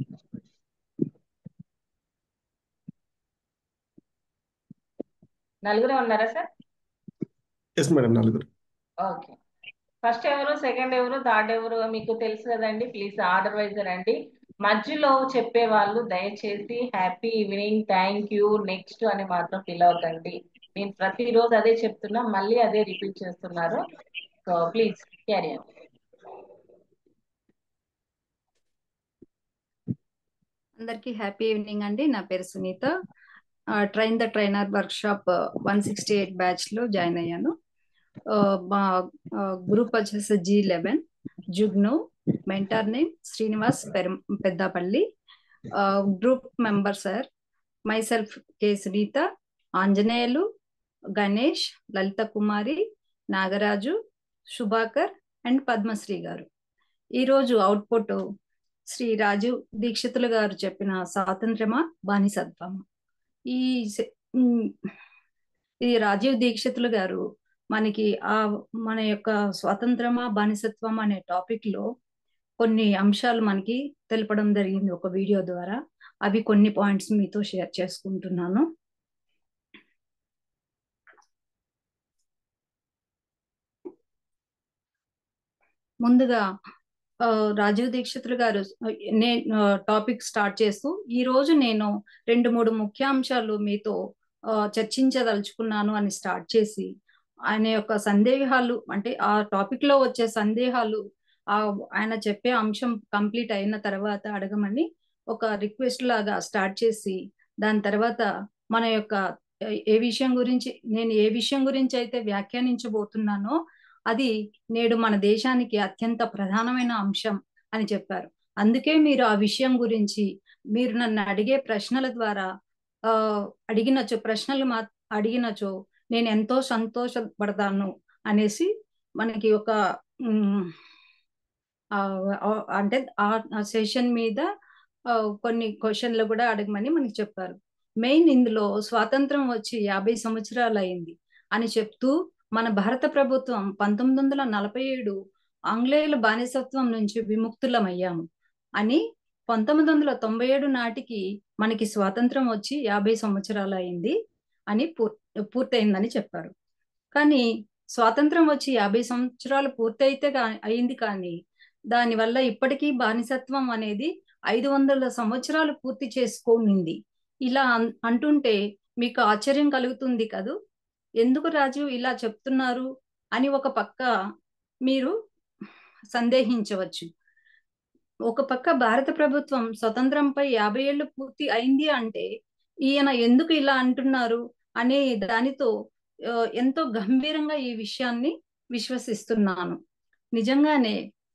[SPEAKER 4] నలుగురే ఉన్నారా సార్
[SPEAKER 11] ఎస్ మేడం నలుగురు
[SPEAKER 4] ఓకే ఫస్ట్ ఎవరు సెకండ్ ఎవరు థర్డ్ ఎవరు మీకు తెలుసు కదండి ప్లీజ్ ఆర్డర్ వైజ్ రండి మధ్యలో చెప్పే వాళ్ళు దయచేసి happy evening thank you next అని మాత్రం ఫిల్ అవుతండి నేను ప్రతిరోజు అదే చెప్తున్నా మళ్ళీ అదే రిపీట్ చేస్తున్నారు సో ప్లీజ్ క్యారీ
[SPEAKER 12] అందరికీ హ్యాపీ ఈవినింగ్ అండి నా పేరు Sunitha train the trainer workshop one sixty eight batch లో జాయిన్ అయ్యాను ఆ, మా గ్రూప్ వచ్చేసి G eleven Jugnu mentor name Srinivas పెరం Peddapalli group member sir myself K Sunitha Anjaneyulu Ganesh Lalitha Kumari Nagaraju Shubhakar and Padmasri garu ఈరోజు అవుట్పుట్ శ్రీ రాజీవ్ దీక్షితులు గారు చెప్పిన స్వాతంత్ర్యమా బానిసత్వమా ఈ సె- ఉమ్, ఈ రాజీవ్ దీక్షితులు గారు మనకి ఆ మన యొక్క స్వాతంత్రమా బానిసత్వం అనే టాపిక్ లో కొన్ని అంశాలు మనకి తెలపడం జరిగింది ఒక వీడియో ద్వారా అవి కొన్ని పాయింట్స్ మీతో షేర్ చేసుకుంటున్నాను ముందుగా ఆ, రాజీవ్ దీక్షితులు గారు నేను టాపిక్ స్టార్ట్ చేస్తూ ఈ రోజు నేను రెండు మూడు ముఖ్యాంశాలు మీతో ఆ, చర్చించదలుచుకున్నాను అని స్టార్ట్ చేసి ఆయన యొక్క సందేహాలు అంటే ఆ టాపిక్ లో వచ్చే సందేహాలు ఆ ఆయన చెప్పే అంశం కంప్లీట్ అయిన తర్వాత అడగమని ఒక రిక్వెస్ట్ లాగా స్టార్ట్ చేసి దాని తర్వాత మన యొక్క ఏ- ఏ విషయం గురించి నేను ఏ విషయం గురించి అయితే వ్యాఖ్యానించబోతున్నానో అది నేడు మన దేశానికి అత్యంత ప్రధానమైన అంశం అని చెప్పారు అందుకే మీరు ఆ విషయం గురించి మీరు నన్ను అడిగే ప్రశ్నల ద్వారా ఆ అడిగినచో ప్రశ్నలు మా అడిగినచో నేను ఎంతో సంతోషపడతాను అనేసి మనకి ఒక ఉమ్, ఆ, ఆ, అంటే ఆ సెషన్ మీద ఆ, కొన్ని క్వశ్చన్లు కూడా అడగమని మనకి చెప్పారు మెయిన్ ఇందులో స్వాతంత్రం వచ్చి యాభై సంవత్సరాలు అయింది అని చెప్తూ మన భారత ప్రభుత్వం పంతొమ్మిది వందల నలభై ఏడు ఆంగ్లేయుల బానిసత్వం నుంచి విముక్తులమయ్యాము అని పంతొమ్మిది వందల తొంభై ఏడు నాటికి మనకి స్వాతంత్రం వచ్చి యాభై సంవత్సరాలు అయింది అని పూర్ పూర్తయిందని చెప్పారు కానీ స్వాతంత్రం వచ్చి యాభై సంవత్సరాలు పూర్తయితే కా- అయింది కానీ దానివల్ల ఇప్పటికీ బానిసత్వం అనేది ఐదు వందల సంవత్సరాలు పూర్తి చేసుకోనింది ఇలా అన్- అంటుంటే మీకు ఆశ్చర్యం కలుగుతుంది కదూ ఎందుకు రాజు ఇలా చెప్తున్నారు అని ఒక పక్క మీరు సందేహించవచ్చు ఒక పక్క భారత ప్రభుత్వం స్వతంత్రంపై యాభై ఏళ్ళు పూర్తి అయింది అంటే ఈయన ఎందుకు ఇలా అంటున్నారు అనే దానితో ఆ, ఎంతో గంభీరంగా ఈ విషయాన్ని విశ్వసిస్తున్నాను నిజంగానే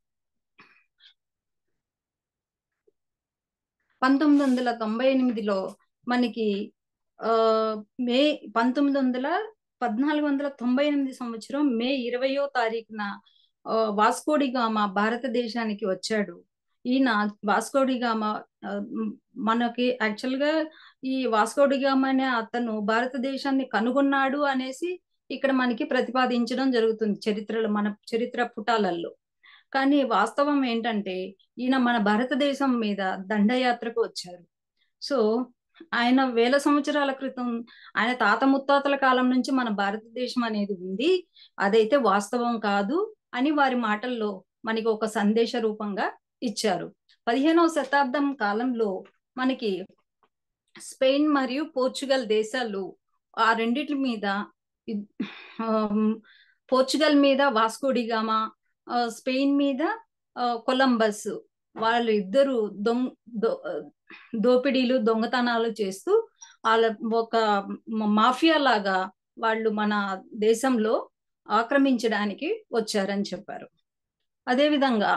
[SPEAKER 12] పంతొమ్మిది వందల తొంభై ఎనిమిదిలో మనకి ఆ మే పంతొమ్మిది వందల పద్నాలుగు వందల తొంభై ఎనిమిది సంవత్సరం మే ఇరవయో తారీఖున ఆ, వాస్కోడిగామా భారతదేశానికి వచ్చాడు ఈయన వాస్కోడిగామా ఆ, మ్, మనకి యాక్చువల్ గా ఈ వాస్కోడిగామా అనే అతను భారతదేశాన్ని కనుగొన్నాడు అనేసి ఇక్కడ మనకి ప్రతిపాదించడం జరుగుతుంది చరిత్రలో మన చరిత్ర పుటాలలో కానీ వాస్తవం ఏంటంటే ఈయన మన భారతదేశం మీద దండయాత్రకు వచ్చారు సో ఆయన వేల సంవత్సరాల క్రితం ఆయన తాత ముత్తాతల కాలం నుంచి మన భారతదేశం అనేది ఉంది అదైతే వాస్తవం కాదు అని వారి మాటల్లో మనకి ఒక సందేశ రూపంగా ఇచ్చారు పదిహేనవ శతాబ్దం కాలంలో మనకి స్పెయిన్ మరియు పోర్చుగల్ దేశాలు ఆ రెండిటి మీద ఇద్- ఆమ్, పోర్చుగల్ మీద వాస్కోడిగామా ఆ, స్పెయిన్ మీద ఆ, కొలంబస్ వాళ్ళు ఇద్దరు దొంగ దో- దోపిడీలు దొంగతనాలు చేస్తూ వాళ్ళ ఒక మ- మాఫియా లాగా వాళ్ళు మన దేశంలో ఆక్రమించడానికి వచ్చారని చెప్పారు అదేవిధంగా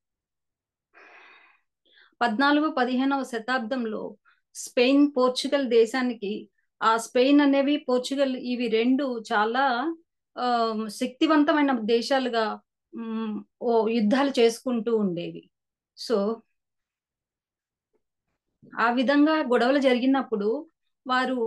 [SPEAKER 12] పద్నాలుగు పదిహేనవ శతాబ్దంలో స్పెయిన్ పోర్చుగల్ దేశానికి ఆ స్పెయిన్ అనేవి పోర్చుగల్ ఇవి రెండు చాలా ఆ, శక్తివంతమైన దేశాలుగా మ్, ఓ యుద్ధాలు చేసుకుంటూ ఉండేవి సో ఆ విధంగా గొడవలు జరిగినప్పుడు వారు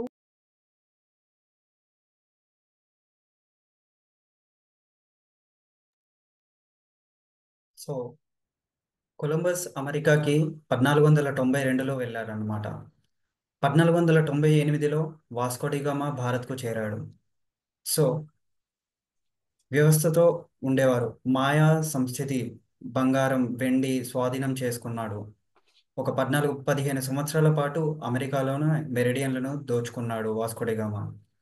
[SPEAKER 13] సో కొలంబస్ అమెరికాకి పద్నాలుగు వందల తొంభై రెండులో వెళ్ళారన్నమాట పద్నాలుగు వందల తొంభై ఎనిమిదిలో వాస్కోడిగామా భారత్కు చేరాడు సో వ్యవస్థతో ఉండేవారు మాయా సంస్కృతి బంగారం వెండి స్వాధీనం చేసుకున్నాడు ఒక పద్నాలుగు పదిహేను సంవత్సరాల పాటు అమెరికాలోనే మెరిడియన్లను దోచుకున్నాడు వాస్కోడిగామా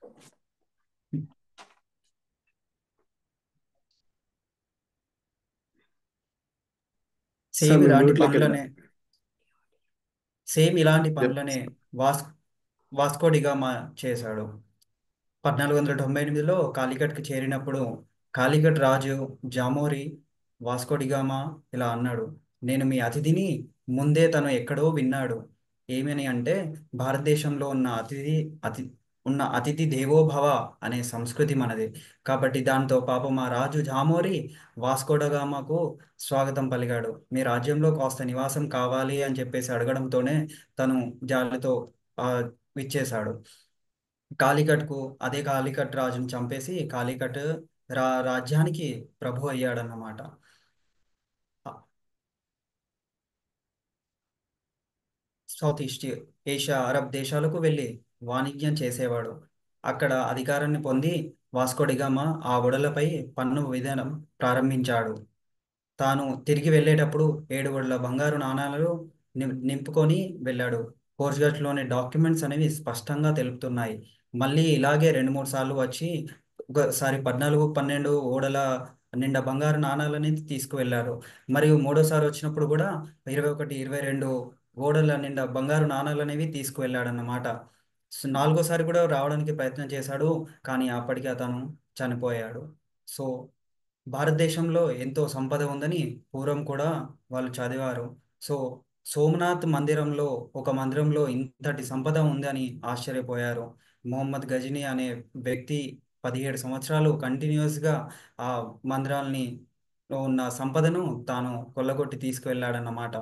[SPEAKER 13] సేమ్
[SPEAKER 11] సార్ మీరు
[SPEAKER 13] ఇలాంటి
[SPEAKER 11] మ్యూట్లోకి
[SPEAKER 13] పనులనే సేమ్ ఇలాంటి పనులనే వాస్ వాస్కోడిగామా చేశాడు పద్నాలుగు వందల తొంభై ఎనిమిదిలో కాలికట్కి చేరినప్పుడు కాలికట్ రాజు జామోరి వాస్కోడిగామా ఇలా అన్నాడు నేను మీ అతిథిని ముందే తను ఎక్కడో విన్నాడు ఏమని అంటే భారతదేశంలో ఉన్న అతిథి అతి ఉన్న అతిథి దేవోభవ అనే సంస్కృతి మనది కాబట్టి దాంతో పాపం మా రాజు జామోరి వాస్కోడగామాకు స్వాగతం పలికాడు మీ రాజ్యంలో కాస్త నివాసం కావాలి అని చెప్పేసి అడగడంతోనే తను జాలితో ఆ విచ్చేశాడు కాలికట్కు అదే కాలికట్ రాజును చంపేసి కాలికట్ రా రాజ్యానికి ప్రభు అయ్యాడన్నమాట సౌత్ ఈస్ట్ ఏషియా అరబ్ దేశాలకు వెళ్ళి వాణిజ్యం చేసేవాడు అక్కడ అధికారాన్ని పొంది వాస్కోడిగామా ఆ ఓడలపై పన్ను విధానం ప్రారంభించాడు తాను తిరిగి వెళ్ళేటప్పుడు ఏడు గొడ్ల బంగారు నాణాలు నిం- నింపుకొని వెళ్ళాడు పోర్చుగల్స్లోని డాక్యుమెంట్స్ అనేవి స్పష్టంగా తెలుపుతున్నాయి మళ్ళీ ఇలాగే రెండు మూడు సార్లు వచ్చి ఒకసారి పద్నాలుగు పన్నెండు ఓడల నిండా బంగారు నాణాలని తీసుకువెళ్ళారు మరియు మూడోసారి వచ్చినప్పుడు కూడా ఇరవై ఒకటి ఇరవై రెండు ఓడల నిండా బంగారు నాణాలు అనేవి తీసుకువెళ్ళాడు అన్నమాట సో నాలుగోసారి కూడా రావడానికి ప్రయత్నం చేశాడు కానీ అప్పటికి అతను చనిపోయాడు సో భారతదేశంలో ఎంతో సంపద ఉందని పూర్వం కూడా వాళ్ళు చదివారు సో సోమనాథ్ మందిరంలో ఒక మందిరంలో ఇంతటి సంపద ఉందని ఆశ్చర్యపోయారు మొహమ్మద్ గజనీ అనే వ్యక్తి పదిహేడు సంవత్సరాలు కంటిన్యూస్గా ఆ మందిరాల్ని లో ఉన్న సంపదను తాను కొల్లగొట్టి తీసుకువెళ్ళాడన్నమాట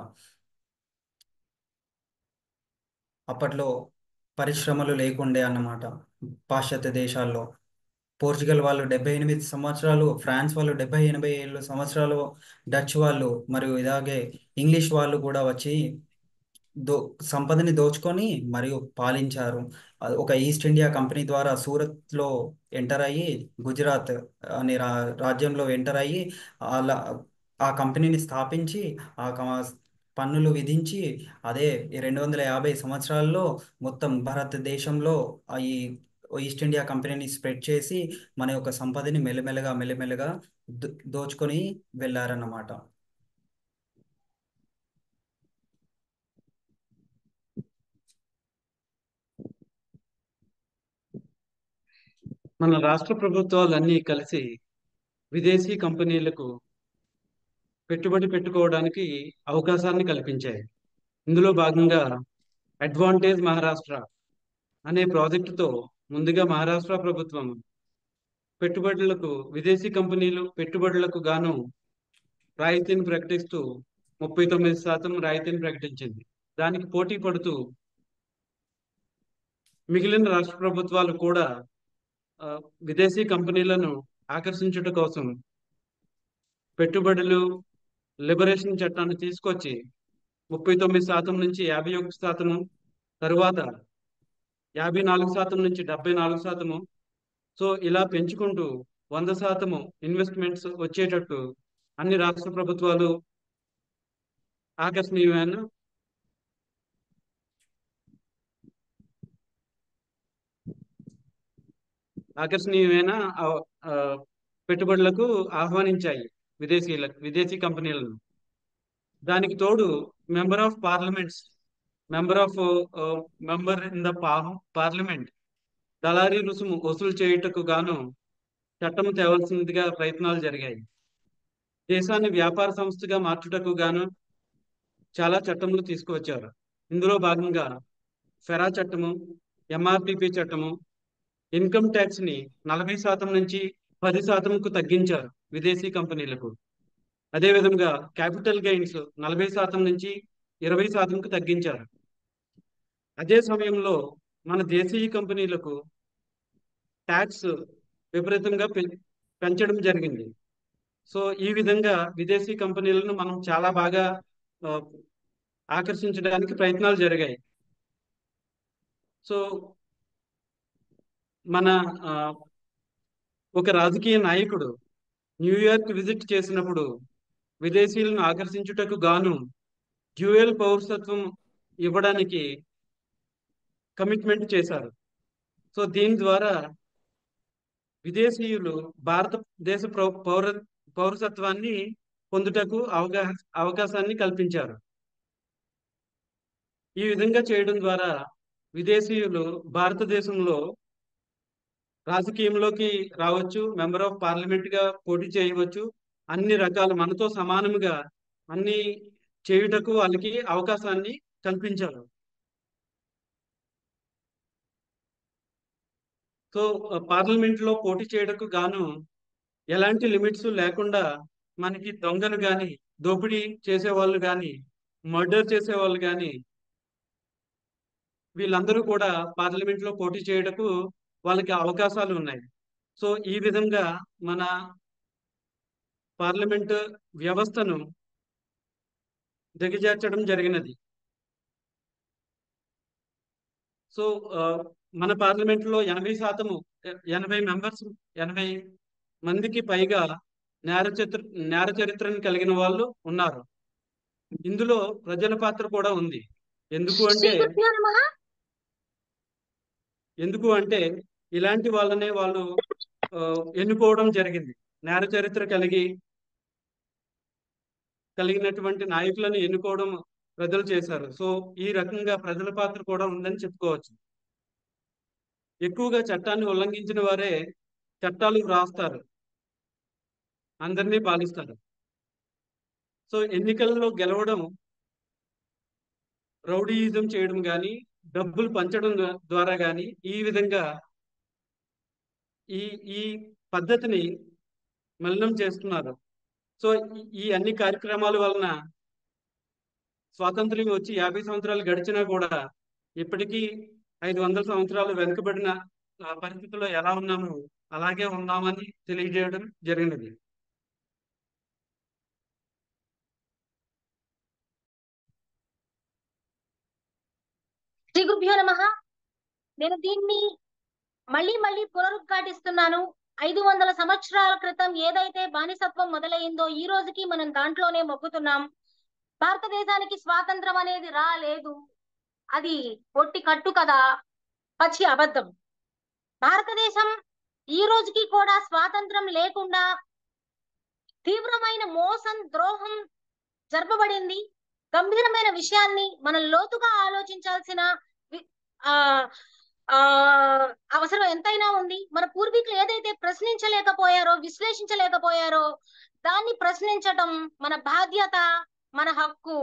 [SPEAKER 13] అప్పట్లో పరిశ్రమలు లేకుండే అన్నమాట పాశ్చాత్య దేశాల్లో పోర్చుగల్ వాళ్ళు డెబ్బై ఎనిమిది సంవత్సరాలు ఫ్రాన్స్ వాళ్ళు డెబ్బై ఎనభై ఏళ్ళు సంవత్సరాలు డచ్ వాళ్ళు మరియు ఇలాగే ఇంగ్లీష్ వాళ్ళు కూడా వచ్చి దో సంపదని దోచుకొని మరియు పాలించారు అది ఒక ఈస్ట్ ఇండియా కంపెనీ ద్వారా సూరత్లో ఎంటర్ అయ్యి గుజరాత్ అనే రా రాజ్యంలో ఎంటర్ అయ్యి అలా ఆ కంపెనీని స్థాపించి ఆ క- పన్నులు విధించి అదే రెండు వందల యాభై సంవత్సరాల్లో మొత్తం భారతదేశంలో ఆ ఈ ఈస్ట్ ఇండియా కంపెనీని స్ప్రెడ్ చేసి మన యొక్క సంపదని మెల్లమెల్లగా మెల్లమెల్లగా దో దోచుకొని వెళ్ళారన్నమాట
[SPEAKER 14] మన రాష్ట్ర ప్రభుత్వాలన్నీ కలిసి విదేశీ కంపెనీలకు పెట్టుబడి పెట్టుకోవడానికి అవకాశాన్ని కల్పించాయి ఇందులో భాగంగా అడ్వాంటేజ్ మహారాష్ట్ర అనే ప్రాజెక్టుతో ముందుగా మహారాష్ట్ర ప్రభుత్వం పెట్టుబడులకు విదేశీ కంపెనీలు పెట్టుబడులకు గాను రాయితీని ప్రకటిస్తూ ముప్పై తొమ్మిది శాతం రాయితీని ప్రకటించింది దానికి పోటీ పడుతూ మిగిలిన రాష్ట్ర ప్రభుత్వాలు కూడా ఆ, విదేశీ కంపెనీలను ఆకర్షించుట కోసం పెట్టుబడులు లిబరేషన్ చట్టాన్ని తీసుకొచ్చి ముప్పై తొమ్మిది శాతం నుంచి యాభై ఒకటి శాతము తరువాత యాభై నాలుగు శాతం నుంచి డెబ్బై నాలుగు శాతము సో ఇలా పెంచుకుంటూ వంద శాతము ఇన్వెస్ట్మెంట్స్ వచ్చేటట్టు అన్ని రాష్ట్ర ప్రభుత్వాలు ఆకర్షణీయమైన ఆకర్షణీయమైన ఆ, ఆ, పెట్టుబడులకు ఆహ్వానించాయి విదేశీల విదేశీ కంపెనీలను దానికి తోడు member of parliaments member of member in the parliament దళారీ రుసుము వసూలు చేయుటకు గాను చట్టం తేవాల్సిందిగా ప్రయత్నాలు జరిగాయి దేశాన్ని వ్యాపార సంస్థగా మార్చుటకు గాను చాలా చట్టములు తీసుకువచ్చారు ఇందులో భాగంగా ఫెరా చట్టము ఎంఆర్పిపి చట్టము ఇన్కమ్ ట్యాక్స్ ని నలభై శాతం నుంచి పది శాతంకు తగ్గించారు విదేశీ కంపెనీలకు అదేవిధంగా క్యాపిటల్ గెయిన్స్ నలభై శాతం నుంచి ఇరవై శాతంకు తగ్గించారు అదే సమయంలో మన దేశీయ కంపెనీలకు ట్యాక్స్ విపరీతంగా పె- పెంచడం జరిగింది సో ఈ విధంగా విదేశీ కంపెనీలను మనం చాలా బాగా ఆ, ఆకర్షించడానికి ప్రయత్నాలు జరిగాయి సో మన ఆ, ఒక రాజకీయ నాయకుడు న్యూయార్క్ విజిట్ చేసినప్పుడు విదేశీయులను ఆకర్షించుటకు గాను డ్యూయల్ పౌరసత్వం ఇవ్వడానికి కమిట్మెంట్ చేశారు సో దీని ద్వారా విదేశీయులు భారతదేశ ప్రౌ- పౌర పౌరసత్వాన్ని పొందుటకు అవగా అవకాశాన్ని కల్పించారు ఈ విధంగా చేయడం ద్వారా విదేశీయులు భారతదేశంలో రాజకీయంలోకి రావచ్చు మెంబర్ ఆఫ్ పార్లమెంట్ గా పోటీ చేయవచ్చు అన్ని రకాల మనతో సమానముగా అన్ని చేయుటకు వాళ్ళకి అవకాశాన్ని కల్పించారు సో పార్లమెంట్ లో పోటీ చేయడానికి గాను ఎలాంటి లిమిట్స్ లేకుండా మనకి దొంగలు గాని దోపిడీ చేసేవాళ్ళు గాని మర్డర్ చేసేవాళ్ళు గాని వీళ్ళందరూ కూడా పార్లమెంట్ లో పోటీ చేయటకు వాళ్ళకి అవకాశాలు ఉన్నాయి సో ఈ విధంగా మన పార్లమెంట్ వ్యవస్థను దిగజార్చడం జరిగినది సో ఆ, మన పార్లమెంట్ లో ఎనభై శాతము ఎ- ఎనభై మెంబర్స్ ఎనభై మందికి పైగా నేర చరిత్ర నేర చరిత్రను కలిగిన వాళ్ళు ఉన్నారు ఇందులో ప్రజల పాత్ర కూడా ఉంది ఎందుకు అంటే
[SPEAKER 8] శ్రీగురుభ్యో నమః
[SPEAKER 14] ఎందుకు అంటే ఇలాంటి వాళ్ళనే వాళ్ళు ఆ, ఎన్నుకోవడం జరిగింది నేర చరిత్ర కలిగి కలిగినటువంటి నాయకులను ఎన్నుకోవడం ప్రజలు చేశారు సో ఈ రకంగా ప్రజల పాత్ర కూడా ఉందని చెప్పుకోవచ్చు ఎక్కువగా చట్టాన్ని ఉల్లంఘించిన వారే చట్టాలు వ్రాస్తారు అందరినీ పాలిస్తారు సో ఎన్నికల్లో గెలవడం రౌడీయిజం చేయడం కానీ డబ్బులు పంచడం ద్వా- ద్వారా కానీ ఈ విధంగా ఈ ఈ పద్ధతిని మలినం చేస్తున్నారు సో ఈ- ఈ అన్ని కార్యక్రమాల వలన స్వాతంత్ర్యం వచ్చి యాభై సంవత్సరాలు గడిచినా కూడా ఇప్పటికీ ఐదు వందల సంవత్సరాలు వెనుకబడిన ఆ, పరిస్థితుల్లో ఎలా ఉన్నామో అలాగే ఉన్నామని తెలియజేయడం జరిగినది
[SPEAKER 8] శ్రీ గురుభ్యో నమః నేను దీన్ని మళ్ళీ మళ్ళీ పునరుద్ఘాటిస్తున్నాను ఐదు వందల సంవత్సరాల క్రితం ఏదైతే బానిసత్వం మొదలైందో ఈ రోజుకి మనం దాంట్లోనే మొక్కుతున్నాం భారతదేశానికి స్వాతంత్రం అనేది రాలేదు అది ఒట్టి కట్టు కదా పచ్చి అబద్ధం భారతదేశం ఈ రోజుకి కూడా స్వాతంత్రం లేకుండా తీవ్రమైన మోసం ద్రోహం జరపబడింది గంభీరమైన విషయాన్ని మనం లోతుగా ఆలోచించాల్సిన వి- ఆ ఆ అవసరం ఎంతైనా ఉంది మన పూర్వీకులు ఏదైతే ప్రశ్నించలేకపోయారో విశ్లేషించలేకపోయారో దాన్ని ప్రశ్నించటం మన బాధ్యత మన హక్కు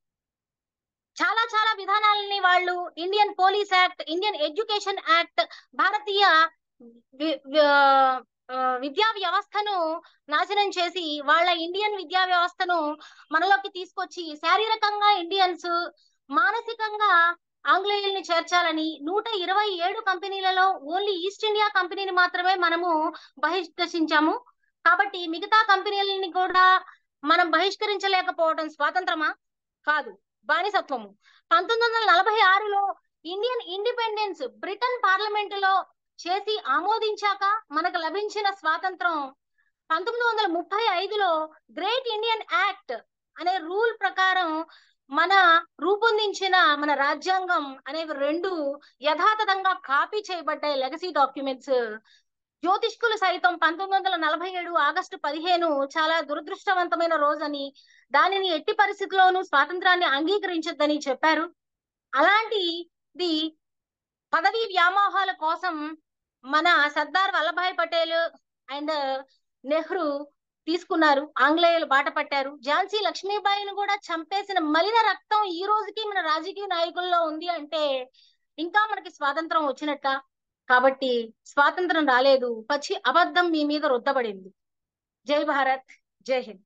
[SPEAKER 8] చాలా చాలా విధానాలని వాళ్ళు Indian police act Indian education act భారతీయ వి- వి- ఆ, విద్యా వ్యవస్థను నాశనం చేసి వాళ్ళ ఇండియన్ విద్యా వ్యవస్థను మనలోకి తీసుకొచ్చి శారీరకంగా ఇండియన్స్ మానసికంగా ఆంగ్లేయుల్ని చేర్చాలని నూట ఇరవై ఏడు కంపెనీలలో ఓన్లీ ఈస్ట్ ఇండియా కంపెనీని మాత్రమే మనము బహిష్కరించాము కాబట్టి మిగతా కంపెనీలని కూడా మనం బహిష్కరించలేకపోవడం స్వాతంత్రమా కాదు బానిసత్వము పంతొమ్మిది వందల నలభై ఆరులో ఇండియన్ ఇండిపెండెన్స్ బ్రిటన్ పార్లమెంట్ లో చేసి ఆమోదించాక మనకు లభించిన స్వాతంత్రం పంతొమ్మిది వందల ముప్పై ఐదులో గ్రేట్ ఇండియన్ యాక్ట్ అనే రూల్ ప్రకారం మన రూపొందించిన మన రాజ్యాంగం అనేవి రెండు యథాతథంగా కాపీ చేయబడ్డాయి లెగసీ డాక్యుమెంట్స్ జ్యోతిష్కులు సైతం పంతొమ్మిది వందల నలభై ఏడు ఆగస్టు పదిహేను చాలా దురదృష్టవంతమైన రోజని దానిని ఎట్టి పరిస్థితుల్లోనూ స్వాతంత్రాన్ని అంగీకరించొద్దని చెప్పారు అలాంటిది పదవీ వ్యామోహాల కోసం మన సర్దార్ వల్లభాయ్ పటేల్ అండ్ నెహ్రూ తీసుకున్నారు ఆంగ్లేయులు బాట పట్టారు ఝాన్సీ లక్ష్మీబాయిని కూడా చంపేసిన మలిన రక్తం ఈ రోజుకి మన రాజకీయ నాయకుల్లో ఉంది అంటే ఇంకా మనకి స్వాతంత్రం వచ్చినట్ట కాబట్టి స్వాతంత్రం రాలేదు పచ్చి అబద్ధం మీ మీద రుద్దబడింది జై భారత్ జై Hind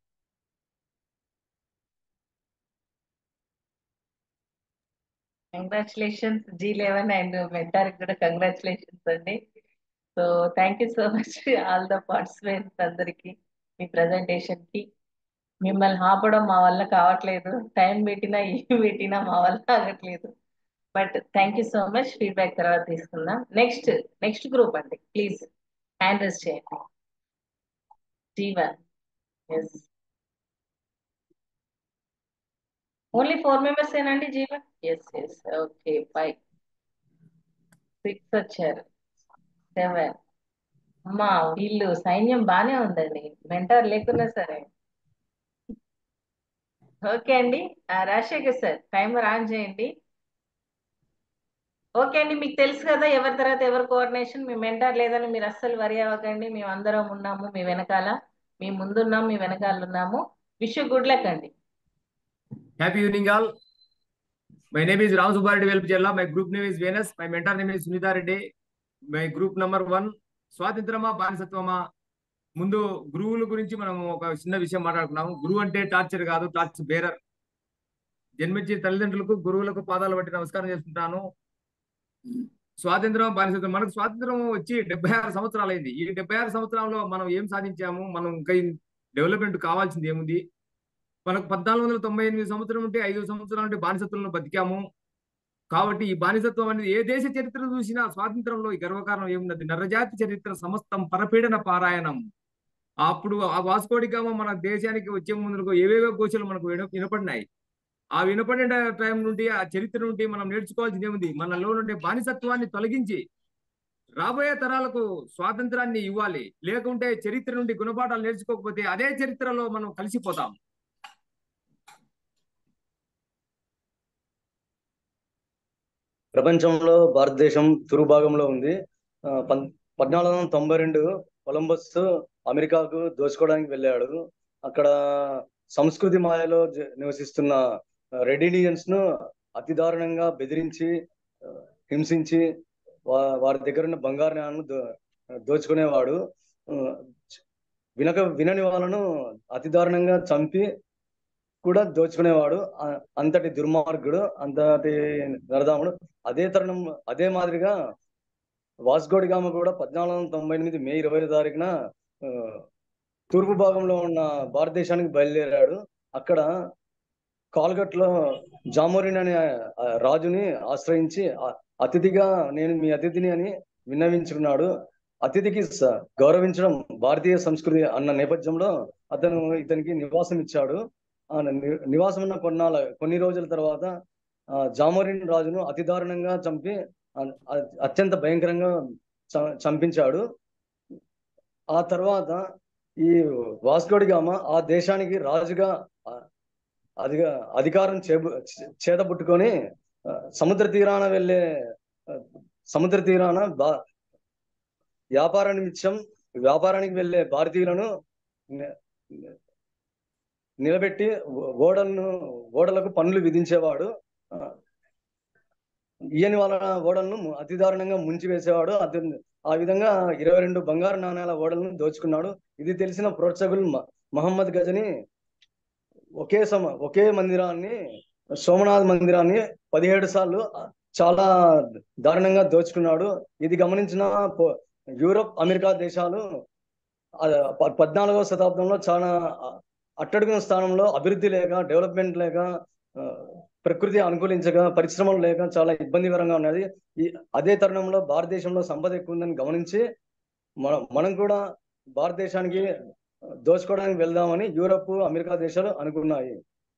[SPEAKER 4] congratulations G eleven and mentor కూడా కంగ్రాచులేషన్స్ అండి so thank you so much all the participants అందరికి మీ ప్రజెంటేషన్ కి మిమ్మల్ని ఆపడం మా వల్ల కావట్లేదు టైం పెట్టినా ఏం పెట్టినా మా వల్ల ఆగట్లేదు but thank you so much feedback తర్వాత తీసుకుందాం నెక్స్ట్ నెక్స్ట్ గ్రూప్ అండి ప్లీజ్ హ్యాండ్ రైస్ చేయండి Jeevan yes only four members ఏనండి Jeevan yes yes okay five six వచ్చారు సెవెన్ అమ్మా వీళ్ళు సైన్యం బానే ఉందండి మెంటార్ లేకున్నా సరే ఓకే అండి ఆ, రాజశేఖర్ సార్ టైమర్ ఆన్ చేయండి ఓకే అండి మీకు తెలుసు కదా ఎవరి తర్వాత ఎవరి కోఆర్డినేషన్ మీ మెంటార్ లేదని మీరు అస్సలు వరి అవ్వకండి మేము అందరం ఉన్నాము మీ వెనకాల మీ ముందున్నాం మీ వెనకాల ఉన్నాము విష్ గుడ్ లక్ అండి
[SPEAKER 15] Happy evening, all. My name is Ram Subbareddy Velpchella. My group name is Venus. My mentor name is Sunita Reddy. My group number one, స్వాతంత్రమా బానిసత్వమా ముందు గురువుల గురించి మనం ఒక చిన్న విషయం మాట్లాడుకున్నాము గురువు అంటే టార్చర్ కాదు టార్చర్ బేరర్ జన్మించే తల్లిదండ్రులకు గురువులకు పాదాలు బట్టి నమస్కారం చేసుకుంటాను స్వాతంత్రం బానిసత్వం మనకు స్వాతంత్రం వచ్చి డెబ్బై ఆరు సంవత్సరాలు అయింది ఈ డెబ్బై ఆరు సంవత్సరాల్లో మనం ఏం సాధించాము మనం ఇంకా డెవలప్మెంట్ కావాల్సింది ఏముంది మనకు పద్నాలుగు వందల తొంభై ఎనిమిది సంవత్సరం ఉంటే ఐదు సంవత్సరాలు ఉంటే బానిసత్వంలో బతికాము కాబట్టి ఈ బానిసత్వం అనేది ఏ దేశ చరిత్ర చూసినా స్వాతంత్రంలో ఈ గర్వకారణం ఏమున్నది నరజాతి చరిత్ర సమస్తం పరపీడన పారాయణం అప్పుడు ఆ వాస్కోడిగామ మన దేశానికి వచ్చే ముందుకు ఏవేవో ఘోషలు మనకు విన- వినపడినాయి ఆ వినపడిన టైం నుండి ఆ చరిత్ర నుండి మనం నేర్చుకోవాల్సింది ఏముంది మనలో నుండి బానిసత్వాన్ని తొలగించి రాబోయే తరాలకు స్వాతంత్రాన్ని ఇవ్వాలి లేకుంటే చరిత్ర నుండి గుణపాఠాలు నేర్చుకోకపోతే అదే చరిత్రలో మనం కలిసిపోతాం
[SPEAKER 17] ప్రపంచంలో భారతదేశం తూర్పు భాగంలో ఉంది ఆ, పం పద్నాలుగు వందల తొంభై రెండు కొలంబస్ అమెరికాకు దోచుకోవడానికి వెళ్ళాడు అక్కడ సంస్కృతి మాయలో జ- నివసిస్తున్న రెడ్ ఇండియన్స్ ను అతి దారుణంగా బెదిరించి ఆ, హింసించి వా వారి దగ్గర ఉన్న బంగారు నాణను దో దోచుకునేవాడు ఆ, వినక వినని వాళ్ళను అతి దారుణంగా చంపి కూడా దోచుకునేవాడు ఆ- అంతటి దుర్మార్గుడు అంతటి నరదాముడు అదే తరుణం అదే మాదిరిగా వాస్కోడిగామ కూడా పద్నాలుగు వందల తొంభై ఎనిమిది మే ఇరవై తారీఖున ఆ, తూర్పు భాగంలో ఉన్న భారతదేశానికి బయలుదేరాడు అక్కడ కాల్గట్లో జామోరిన్ అనే ఆ రాజుని ఆశ్రయించి ఆ అతిథిగా నేను మీ అతిథిని అని విన్నవించుకున్నాడు అతిథికి స- గౌరవించడం భారతీయ సంస్కృతి అన్న నేపథ్యంలో అతను ఇతనికి నివాసం ఇచ్చాడు ఆ ని- నివాసం ఉన్న కొన్నాళ్ళ కొన్ని రోజుల తర్వాత ఆ జామోరిన్ రాజును అతి దారుణంగా చంపి అ- అ- అత్యంత భయంకరంగా చ- చంపించాడు ఆ తర్వాత ఈ వాస్కోడిగామ ఆ దేశానికి రాజుగా ఆ, అధిక అధికారం చేబు చేతబుట్టుకొని ఆ, సముద్ర తీరాన వెళ్ళే ఆ, సముద్ర తీరాన బా వ్యాపార నిమిత్తం వ్యాపారానికి వెళ్ళే భారతీయులను ని- నిలబెట్టి ఓ- ఓడలను ఓడలకు పన్నులు విధించేవాడు ఆ, ఈయన వాళ్ళ ఓడలను ము- అతి దారుణంగా ముంచి వేసేవాడు అతను ఆ విధంగా ఇరవై రెండు బంగారు నాణేల ఓడలను దోచుకున్నాడు ఇది తెలిసిన ప్రోత్సాహకులు మ- మహమ్మద్ గజని ఒకే సమ ఒకే మందిరాన్ని సోమనాథ్ మందిరాన్ని పదిహేడు సార్లు చాలా దారుణంగా దోచుకున్నాడు ఇది గమనించిన పో- యూరోప్ అమెరికా దేశాలు ఆ ప- పద్నాలుగవ శతాబ్దంలో చాలా అట్టడుగున స్థానంలో అభివృద్ధి లేక డెవలప్మెంట్ లేక ఆ, ప్రకృతి అనుకూలించక పరిశ్రమలు లేక చాలా ఇబ్బందికరంగా ఉన్నది ఈ అదే తరుణంలో భారతదేశంలో సంపద ఎక్కువ ఉందని గమనించి మనం మనం కూడా భారతదేశానికి దోచుకోవడానికి వెళ్దామని యూరప్ అమెరికా దేశాలు అనుకున్నాయి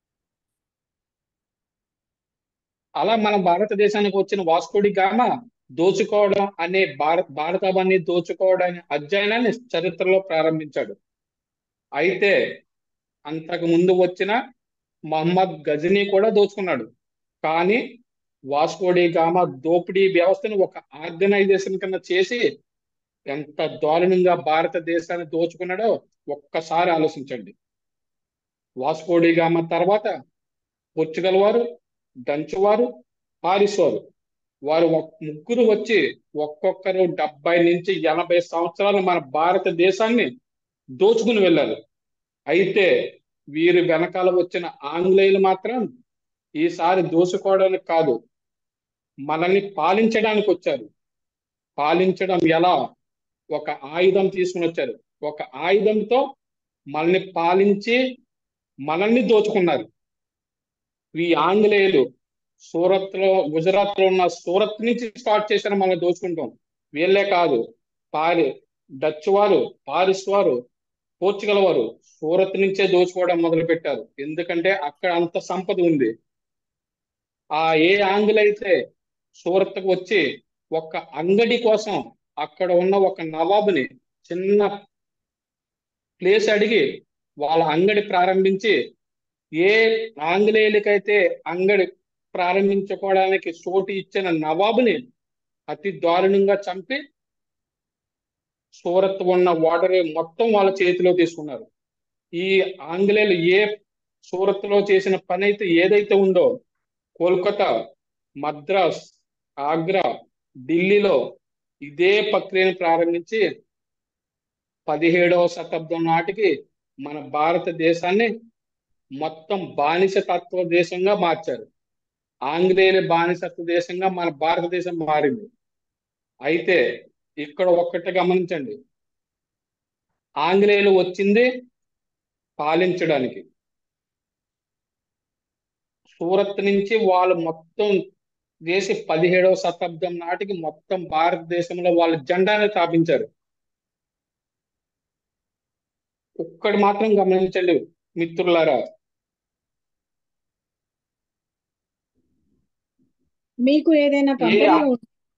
[SPEAKER 18] అలా మన భారతదేశానికి వచ్చిన వాస్కోడి గామ దోచుకోవడం అనే భారత భారతావన్ని దోచుకోవడం అనే అధ్యయనాన్ని చరిత్రలో ప్రారంభించాడు అయితే అంతకు ముందు వచ్చిన మహమ్మద్ గజనీ కూడా దోచుకున్నాడు కానీ వాస్కోడి గామ దోపిడీ వ్యవస్థను ఒక ఆర్గనైజేషన్ కింద చేసి ఎంత దారుణంగా భారతదేశాన్ని దోచుకున్నాడో ఒక్కసారి ఆలోచించండి వాస్కోడి గామ తర్వాత పోర్చుగల్ వారు డచ్ వారు పారిస్ వారు వారు ఒక్- ముగ్గురు వచ్చి ఒక్కొక్కరు డెబ్బై నుంచి ఎనభై సంవత్సరాలు మన భారతదేశాన్ని దోచుకుని వెళ్ళారు అయితే వీరి వెనకాల వచ్చిన ఆంగ్లేయులు మాత్రం ఈసారి దోచుకోవడానికి కాదు మనల్ని పాలించడానికి వచ్చారు పాలించడం ఎలా ఒక ఆయుధం తీసుకుని వచ్చారు ఒక ఆయుధంతో మనల్ని పాలించి మనల్ని దోచుకున్నారు ఈ ఆంగ్లేయులు సూరత్ లో గుజరాత్ లో ఉన్న సూరత్ నుంచి స్టార్ట్ చేశారు మనం దోచుకుంటాం వీళ్ళే కాదు పారి డచ్ వారు పారిస్ వారు పోర్చుగల్ వారు సూరత్ నుంచే దోచుకోవడం మొదలు పెట్టారు ఎందుకంటే అక్కడ అంత సంపద ఉంది ఆ ఏ ఆంగ్లైతే సూరత్కు వచ్చి ఒక అంగడి కోసం అక్కడ ఉన్న ఒక నవాబుని చిన్న ప్లేస్ అడిగి వాళ్ళ అంగడి ప్రారంభించి ఏ ఆంగ్లేయులకైతే అంగడి ప్రారంభించుకోవడానికి చోటు ఇచ్చిన నవాబుని అతి దారుణంగా చంపి సూరత్ ఉన్న వాటర్ మొత్తం వాళ్ళ చేతిలో తీసుకున్నారు ఈ ఆంగ్లేయులు ఏ సూరత్ లో చేసిన పని అయితే ఏదైతే ఉందో కోల్కతా మద్రాస్ ఆగ్రా ఢిల్లీలో ఇదే ప్రక్రియను ప్రారంభించి పదిహేడవ శతాబ్దం నాటికి మన భారతదేశాన్ని మొత్తం బానిసతత్వ దేశంగా మార్చారు ఆంగ్లేయుల బానిసత్వ దేశంగా మన భారతదేశం మారింది అయితే ఇక్కడ ఒక్కటి గమనించండి ఆంగ్లేయులు వచ్చింది పాలించడానికి సూరత్ నుంచి వాళ్ళు మొత్తం చేసి పదిహేడవ శతాబ్దం నాటికి మొత్తం భారతదేశంలో వాళ్ళ జెండాని స్థాపించారు ఒక్కటి మాత్రం గమనించండి మిత్రులారా
[SPEAKER 22] మీకు ఏదైనా
[SPEAKER 18] ఏ
[SPEAKER 22] కంపెనీ
[SPEAKER 18] ఆ-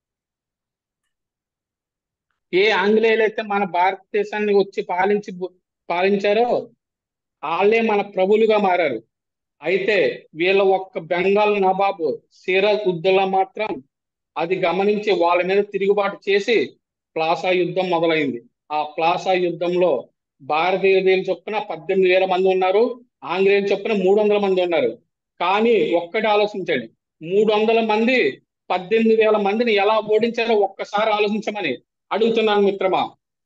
[SPEAKER 18] ఏ ఆంగ్లేయులు అయితే మన భారతదేశాన్ని వచ్చి పాలించి పాలించారో వాళ్ళే మన ప్రభులుగా మారారు అయితే వీళ్ళ ఒక్క బెంగాల్ నవాబు సిరాజ్ ఉద్దౌలా మాత్రం అది గమనించి వాళ్ళ మీద తిరుగుబాటు చేసి ప్లాసా యుద్ధం మొదలైంది ఆ ప్లాసా యుద్ధంలో భారతీయుల చొప్పున పద్దెనిమిది వేల మంది ఉన్నారు ఆంగ్లేయుల చొప్పున మూడు వందల మంది ఉన్నారు కానీ ఒక్కటి ఆలోచించండి మూడు వందల మంది పద్దెనిమిది వేల మందిని ఎలా ఓడించారో ఒక్కసారి ఆలోచించమని అడుగుతున్నాను మిత్రమా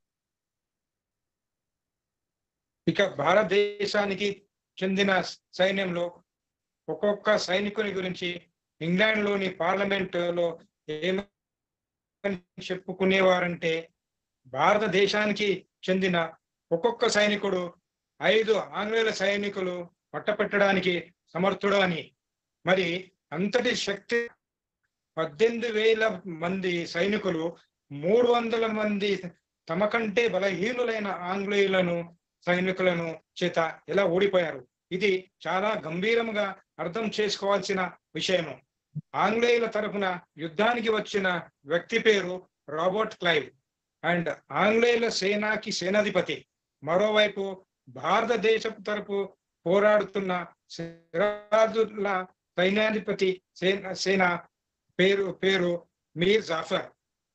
[SPEAKER 9] ఇక భారతదేశానికి చెందిన సైన్యంలో ఒక్కొక్క సైనికుని గురించి ఇంగ్లాండ్ లోని పార్లమెంట్ లో ఏమని చెప్పుకునేవారంటే భారతదేశానికి చెందిన ఒక్కొక్క సైనికుడు ఐదు ఆంగ్లేయుల సైనికులు పట్టపెట్టడానికి సమర్థుడు అని మరి అంతటి శక్తి పద్దెనిమిది వేల మంది సైనికులు మూడు వందల మంది తమ కంటే బలహీనులైన ఆంగ్లేయులను సైనికులను చేత ఎలా ఓడిపోయారు ఇది చాలా గంభీరంగా అర్థం చేసుకోవాల్సిన విషయము ఆంగ్లేయుల తరపున యుద్ధానికి వచ్చిన వ్యక్తి పేరు రాబర్ట్ క్లైవ్ అండ్ ఆంగ్లేయుల సేనాకి సేనాధిపతి మరోవైపు భారతదేశపు తరపు పోరాడుతున్న సిరాజుల్లా సైన్యాధిపతి సేన సేన పేరు పేరు మీర్ జాఫర్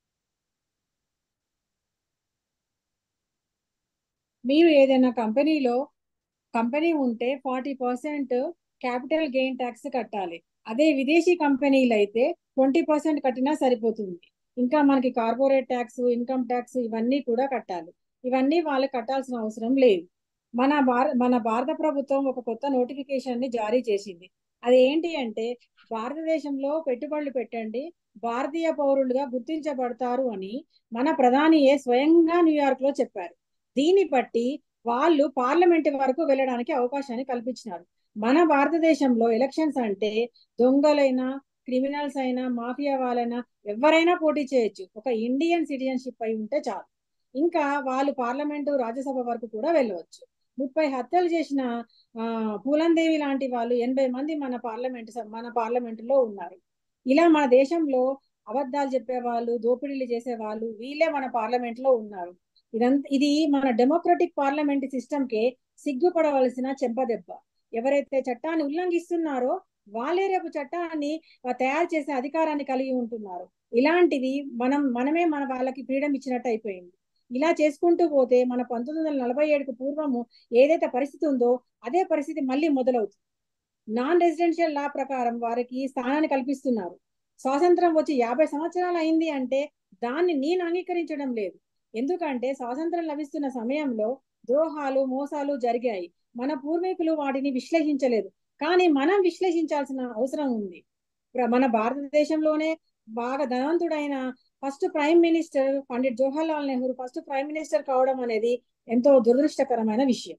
[SPEAKER 22] మీరు ఏదైనా కంపెనీలో కంపెనీ ఉంటే forty percent capital gain tax కట్టాలి అదే విదేశీ కంపెనీలు అయితే ట్వంటీ పర్సెంట్ కట్టినా సరిపోతుంది ఇంకా మనకి కార్పొరేట్ ట్యాక్స్ ఇన్కమ్ ట్యాక్స్ ఇవన్నీ కూడా కట్టాలి ఇవన్నీ వాళ్ళు కట్టాల్సిన అవసరం లేదు మన భార మన భారత ప్రభుత్వం ఒక కొత్త నోటిఫికేషన్ ని జారీ చేసింది అది ఏంటి అంటే భారతదేశంలో పెట్టుబడులు పెట్టండి భారతీయ పౌరులుగా గుర్తించబడతారు అని మన ప్రధానియే స్వయంగా న్యూయార్క్ లో చెప్పారు దీన్ని బట్టి వాళ్ళు పార్లమెంట్ వరకు వెళ్ళడానికి అవకాశాన్ని కల్పించినారు మన భారతదేశంలో ఎలక్షన్స్ అంటే దొంగలైనా క్రిమినల్స్ అయినా మాఫియా వాళ్ళైనా ఎవరైనా పోటీ చేయొచ్చు ఒక ఇండియన్ సిటిజన్షిప్ అయి ఉంటే చాలు ఇంకా వాళ్ళు పార్లమెంటు రాజ్యసభ వరకు కూడా వెళ్ళవచ్చు ముప్పై హత్యలు చేసిన ఆ పూలందేవి లాంటి వాళ్ళు ఎనభై మంది మన పార్లమెంట్ మన పార్లమెంటులో ఉన్నారు ఇలా మన దేశంలో అబద్ధాలు చెప్పేవాళ్ళు దోపిడీలు చేసే వాళ్ళు వీళ్ళే మన పార్లమెంట్ లో ఉన్నారు ఇదంతా ఇది మన డెమోక్రటిక్ పార్లమెంట్ సిస్టమ్ కే సిగ్గుపడవలసిన చెంపదెబ్బ ఎవరైతే చట్టాన్ని ఉల్లంఘిస్తున్నారో వాళ్ళే రేపు చట్టాన్ని తయారు చేసే అధికారాన్ని కలిగి ఉంటున్నారు ఇలాంటిది మనం మనమే మన వాళ్ళకి ఫ్రీడమ్ ఇచ్చినట్టు అయిపోయింది ఇలా చేసుకుంటూ పోతే మన పంతొమ్మిది వందల నలభై ఏడుకు పూర్వము ఏదైతే పరిస్థితి ఉందో అదే పరిస్థితి మళ్ళీ మొదలవుతుంది నాన్ రెసిడెన్షియల్ లా ప్రకారం వారికి స్థానాన్ని కల్పిస్తున్నారు స్వాతంత్రం వచ్చి యాభై సంవత్సరాలు అయింది అంటే దాన్ని నేను అంగీకరించడం లేదు ఎందుకంటే స్వాతంత్రం లభిస్తున్న సమయంలో ద్రోహాలు మోసాలు జరిగాయి మన పూర్వీకులు వాటిని విశ్లేషించలేదు కానీ మనం విశ్లేషించాల్సిన అవసరం ఉంది మన భారతదేశంలోనే బాగా ధనవంతుడైన first prime minister Pandit Jawaharlal Nehru first prime minister కావడం అనేది ఎంతో దురదృష్టకరమైన విషయం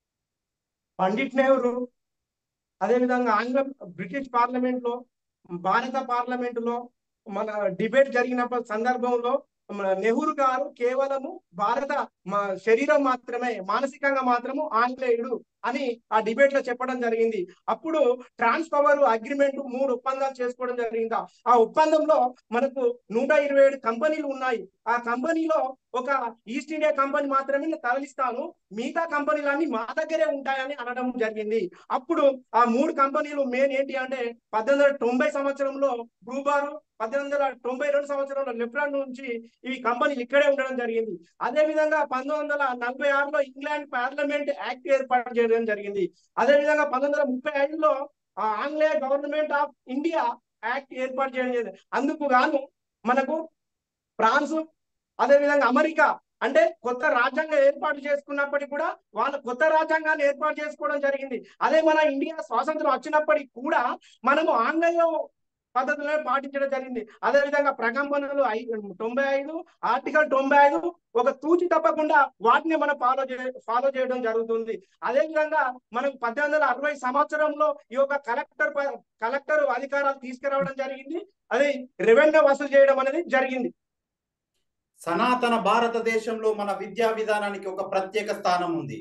[SPEAKER 19] పండిట్ నెహ్రూ అదేవిధంగా ఆంగ్ల బ్రిటిష్ పార్లమెంట్ లో భారత పార్లమెంట్ లో మన డిబేట్ జరిగిన సందర్భంలో నెహ్రూ గారు కేవలము భారత శరీరం మాత్రమే మానసికంగా మాత్రము ఆంగ్లేయుడు అని ఆ డిబేట్ లో చెప్పడం జరిగింది అప్పుడు ట్రాన్స్ పవర్ అగ్రిమెంట్ మూడు ఒప్పందాలు చేసుకోవడం జరిగింది ఆ ఒప్పందంలో మనకు నూట ఇరవై ఏడు కంపెనీలు ఉన్నాయి ఆ కంపెనీలో ఒక ఈస్ట్ ఇండియా కంపెనీ మాత్రమే తరలిస్తాను మిగతా కంపెనీలన్నీ మా దగ్గరే ఉంటాయని అనడం జరిగింది అప్పుడు ఆ మూడు కంపెనీలు మెయిన్ ఏంటి అంటే పద్దెనిమిది వందల తొంభై సంవత్సరంలో బ్రూబారు పద్దెనిమిది వందల తొంభై రెండు సంవత్సరంలో లెఫ్టినెంట్ నుంచి ఈ కంపెనీలు ఇక్కడే ఉండడం జరిగింది అదే విధంగా పంతొమ్మిది వందల నలభై ఆరులో ఇంగ్లాండ్ పార్లమెంట్ యాక్ట్ ఏర్పాటు చేయడం జరిగింది అదే విధంగా పంతొమ్మిది వందల ముప్పై ఐదులో ఆంగ్లేయ గవర్నమెంట్ ఆఫ్ ఇండియా యాక్ట్ ఏర్పాటు చేయడం జరిగింది అందుకు గాను మనకు ఫ్రాన్స్ అదే విధంగా అమెరికా అంటే కొత్త రాజ్యాంగం ఏర్పాటు చేసుకున్నప్పటికీ కూడా వాళ్ళ కొత్త రాజ్యాంగాన్ని ఏర్పాటు చేసుకోవడం జరిగింది అదే మన ఇండియా స్వాతంత్రం వచ్చినప్పటికీ కూడా మనము ఆంగ్లేయ పద్ధతులను పాటించడం జరిగింది అదే విధంగా ప్రకంపనలు తొంభై ఐదు ఆర్టికల్ తొంభై ఐదు ఒక తూచి తప్పకుండా వాటిని మనం ఫాలో చే ఫాలో చేయడం జరుగుతుంది అదే విధంగా మనకు పద్దెనిమిది వందల అరవై సంవత్సరంలో ఈ యొక్క కలెక్టర్ కలెక్టర్ అధికారాలు తీసుకురావడం జరిగింది అది రెవెన్యూ వసూలు చేయడం అనేది జరిగింది
[SPEAKER 16] సనాతన భారతదేశంలో మన విద్యా విధానానికి ఒక ప్రత్యేక స్థానం ఉంది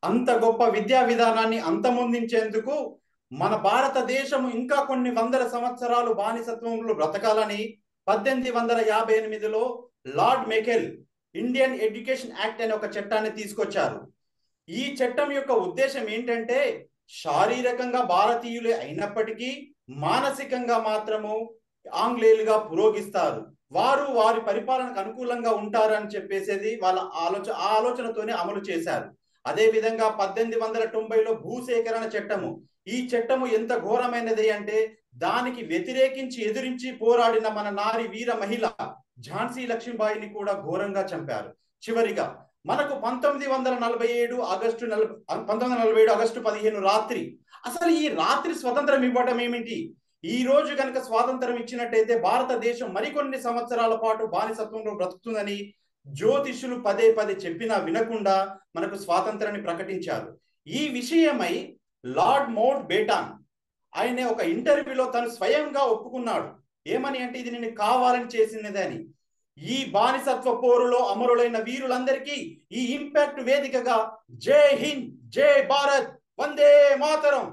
[SPEAKER 16] అంత గొప్ప విద్యా విధానాన్ని అంతమొందించేందుకు మన భారతదేశం ఇంకా కొన్ని వందల సంవత్సరాలు బానిసత్వంలో బ్రతకాలని పద్దెనిమిది వందల యాభై ఎనిమిదిలో lord Macaulay Indian education act అనే ఒక చట్టాన్ని తీసుకొచ్చారు ఈ చట్టం యొక్క ఉద్దేశం ఏంటంటే శారీరకంగా భారతీయులే అయినప్పటికీ మానసికంగా మాత్రము ఆంగ్లేయులుగా పురోగిస్తారు వారు వారి పరిపాలనకు అనుకూలంగా ఉంటారని చెప్పేసేది వాళ్ళ ఆలోచన ఆ ఆలోచనతోనే అమలు చేశారు అదే విధంగా పద్దెనిమిది వందల తొంభైలో భూసేకరణ చట్టము ఈ చట్టము ఎంత ఘోరమైనది అంటే దానికి వ్యతిరేకించి ఎదిరించి పోరాడిన మన నారి వీర మహిళ ఝాన్సీ లక్ష్మీబాయిని కూడా ఘోరంగా చంపారు చివరిగా మనకు పంతొమ్మిది వందల నలభై ఏడు ఆగస్టు నలభై పంతొమ్మిది వందల నలభై ఏడు ఆగస్టు పదిహేను రాత్రి అసలు ఈ రాత్రి స్వతంత్రం ఇవ్వడం ఏమిటి ఈ రోజు కనుక స్వాతంత్రం ఇచ్చినట్టయితే భారతదేశం మరికొన్ని సంవత్సరాల పాటు బానిసత్వంలో బ్రతుకుతుందని జ్యోతిష్యులు పదే పదే చెప్పినా వినకుండా మనకు స్వాతంత్రాన్ని ప్రకటించారు ఈ విషయమై లార్డ్ మౌంట్ బేటాన్ ఆయన ఒక ఇంటర్వ్యూలో తను స్వయంగా ఒప్పుకున్నాడు ఏమని అంటే ఇది నేను కావాలని చేసినదని ఈ బానిసత్వ పోరులో అమరులైన వీరులందరికీ ఈ ఇంపాక్ట్ వేదికగా జై హింద్ జై భారత్ వందే మాతరం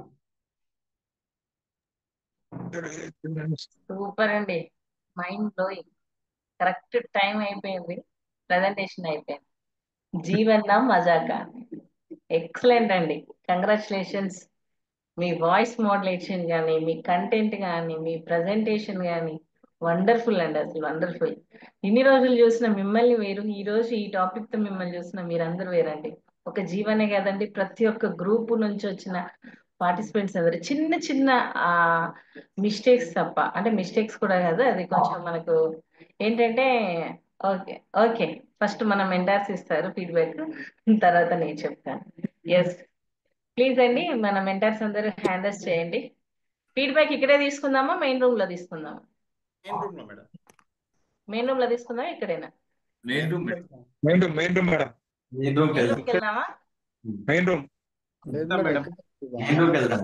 [SPEAKER 4] సూపర్ అండి మైండ్ బ్లోయింగ్ కరెక్ట్ టైం అయిపోయింది ప్రజెంటేషన్ అయిపోయింది జీవన్న మజాకా ఎక్సలెంట్ అండి కంగ్రాచులేషన్స్ మీ వాయిస్ మోడలేషన్ కానీ మీ కంటెంట్ కానీ మీ ప్రజెంటేషన్ కానీ వండర్ఫుల్ అండి అసలు వండర్ఫుల్ ఇన్ని రోజులు చూసిన మిమ్మల్ని వేరు ఈ రోజు ఈ టాపిక్ తో మిమ్మల్ని చూసిన మీరందరూ వేరండి ఒక జీవనే కదండి ప్రతి ఒక్క గ్రూప్ నుంచి వచ్చిన పార్టిసిపెంట్స్ అందరు చిన్న చిన్న ఆ మిస్టేక్స్ తప్ప అంటే మిస్టేక్స్ కూడా కాదు అది కొంచెం మనకు ఏంటంటే ఓకే ఓకే ఫస్ట్ మనం ఎండార్స్ ఇస్తారు ఫీడ్బ్యాక్ తర్వాత నేను చెప్తాను ఎస్ ప్లీజ్ అండి మన మెంటర్స్ అందరూ హ్యాండల్స్ చేయండి ఫీడ్బ్యాక్ ఇక్కడే తీసుకుందామా మెయిన్ రూమ్ లో తీసుకుందామా
[SPEAKER 16] మెయిన్ రూమ్ లో మేడం
[SPEAKER 4] మెయిన్ రూమ్ లో తీసుకుందామా ఇక్కడేనా
[SPEAKER 7] main room
[SPEAKER 9] main room main room madam
[SPEAKER 7] main room
[SPEAKER 4] main రూమ్కి వెళ్దామా
[SPEAKER 9] మెయిన్ రూమ్
[SPEAKER 1] మేడం
[SPEAKER 7] మెయిన్ రూమ్కి వెళ్దాం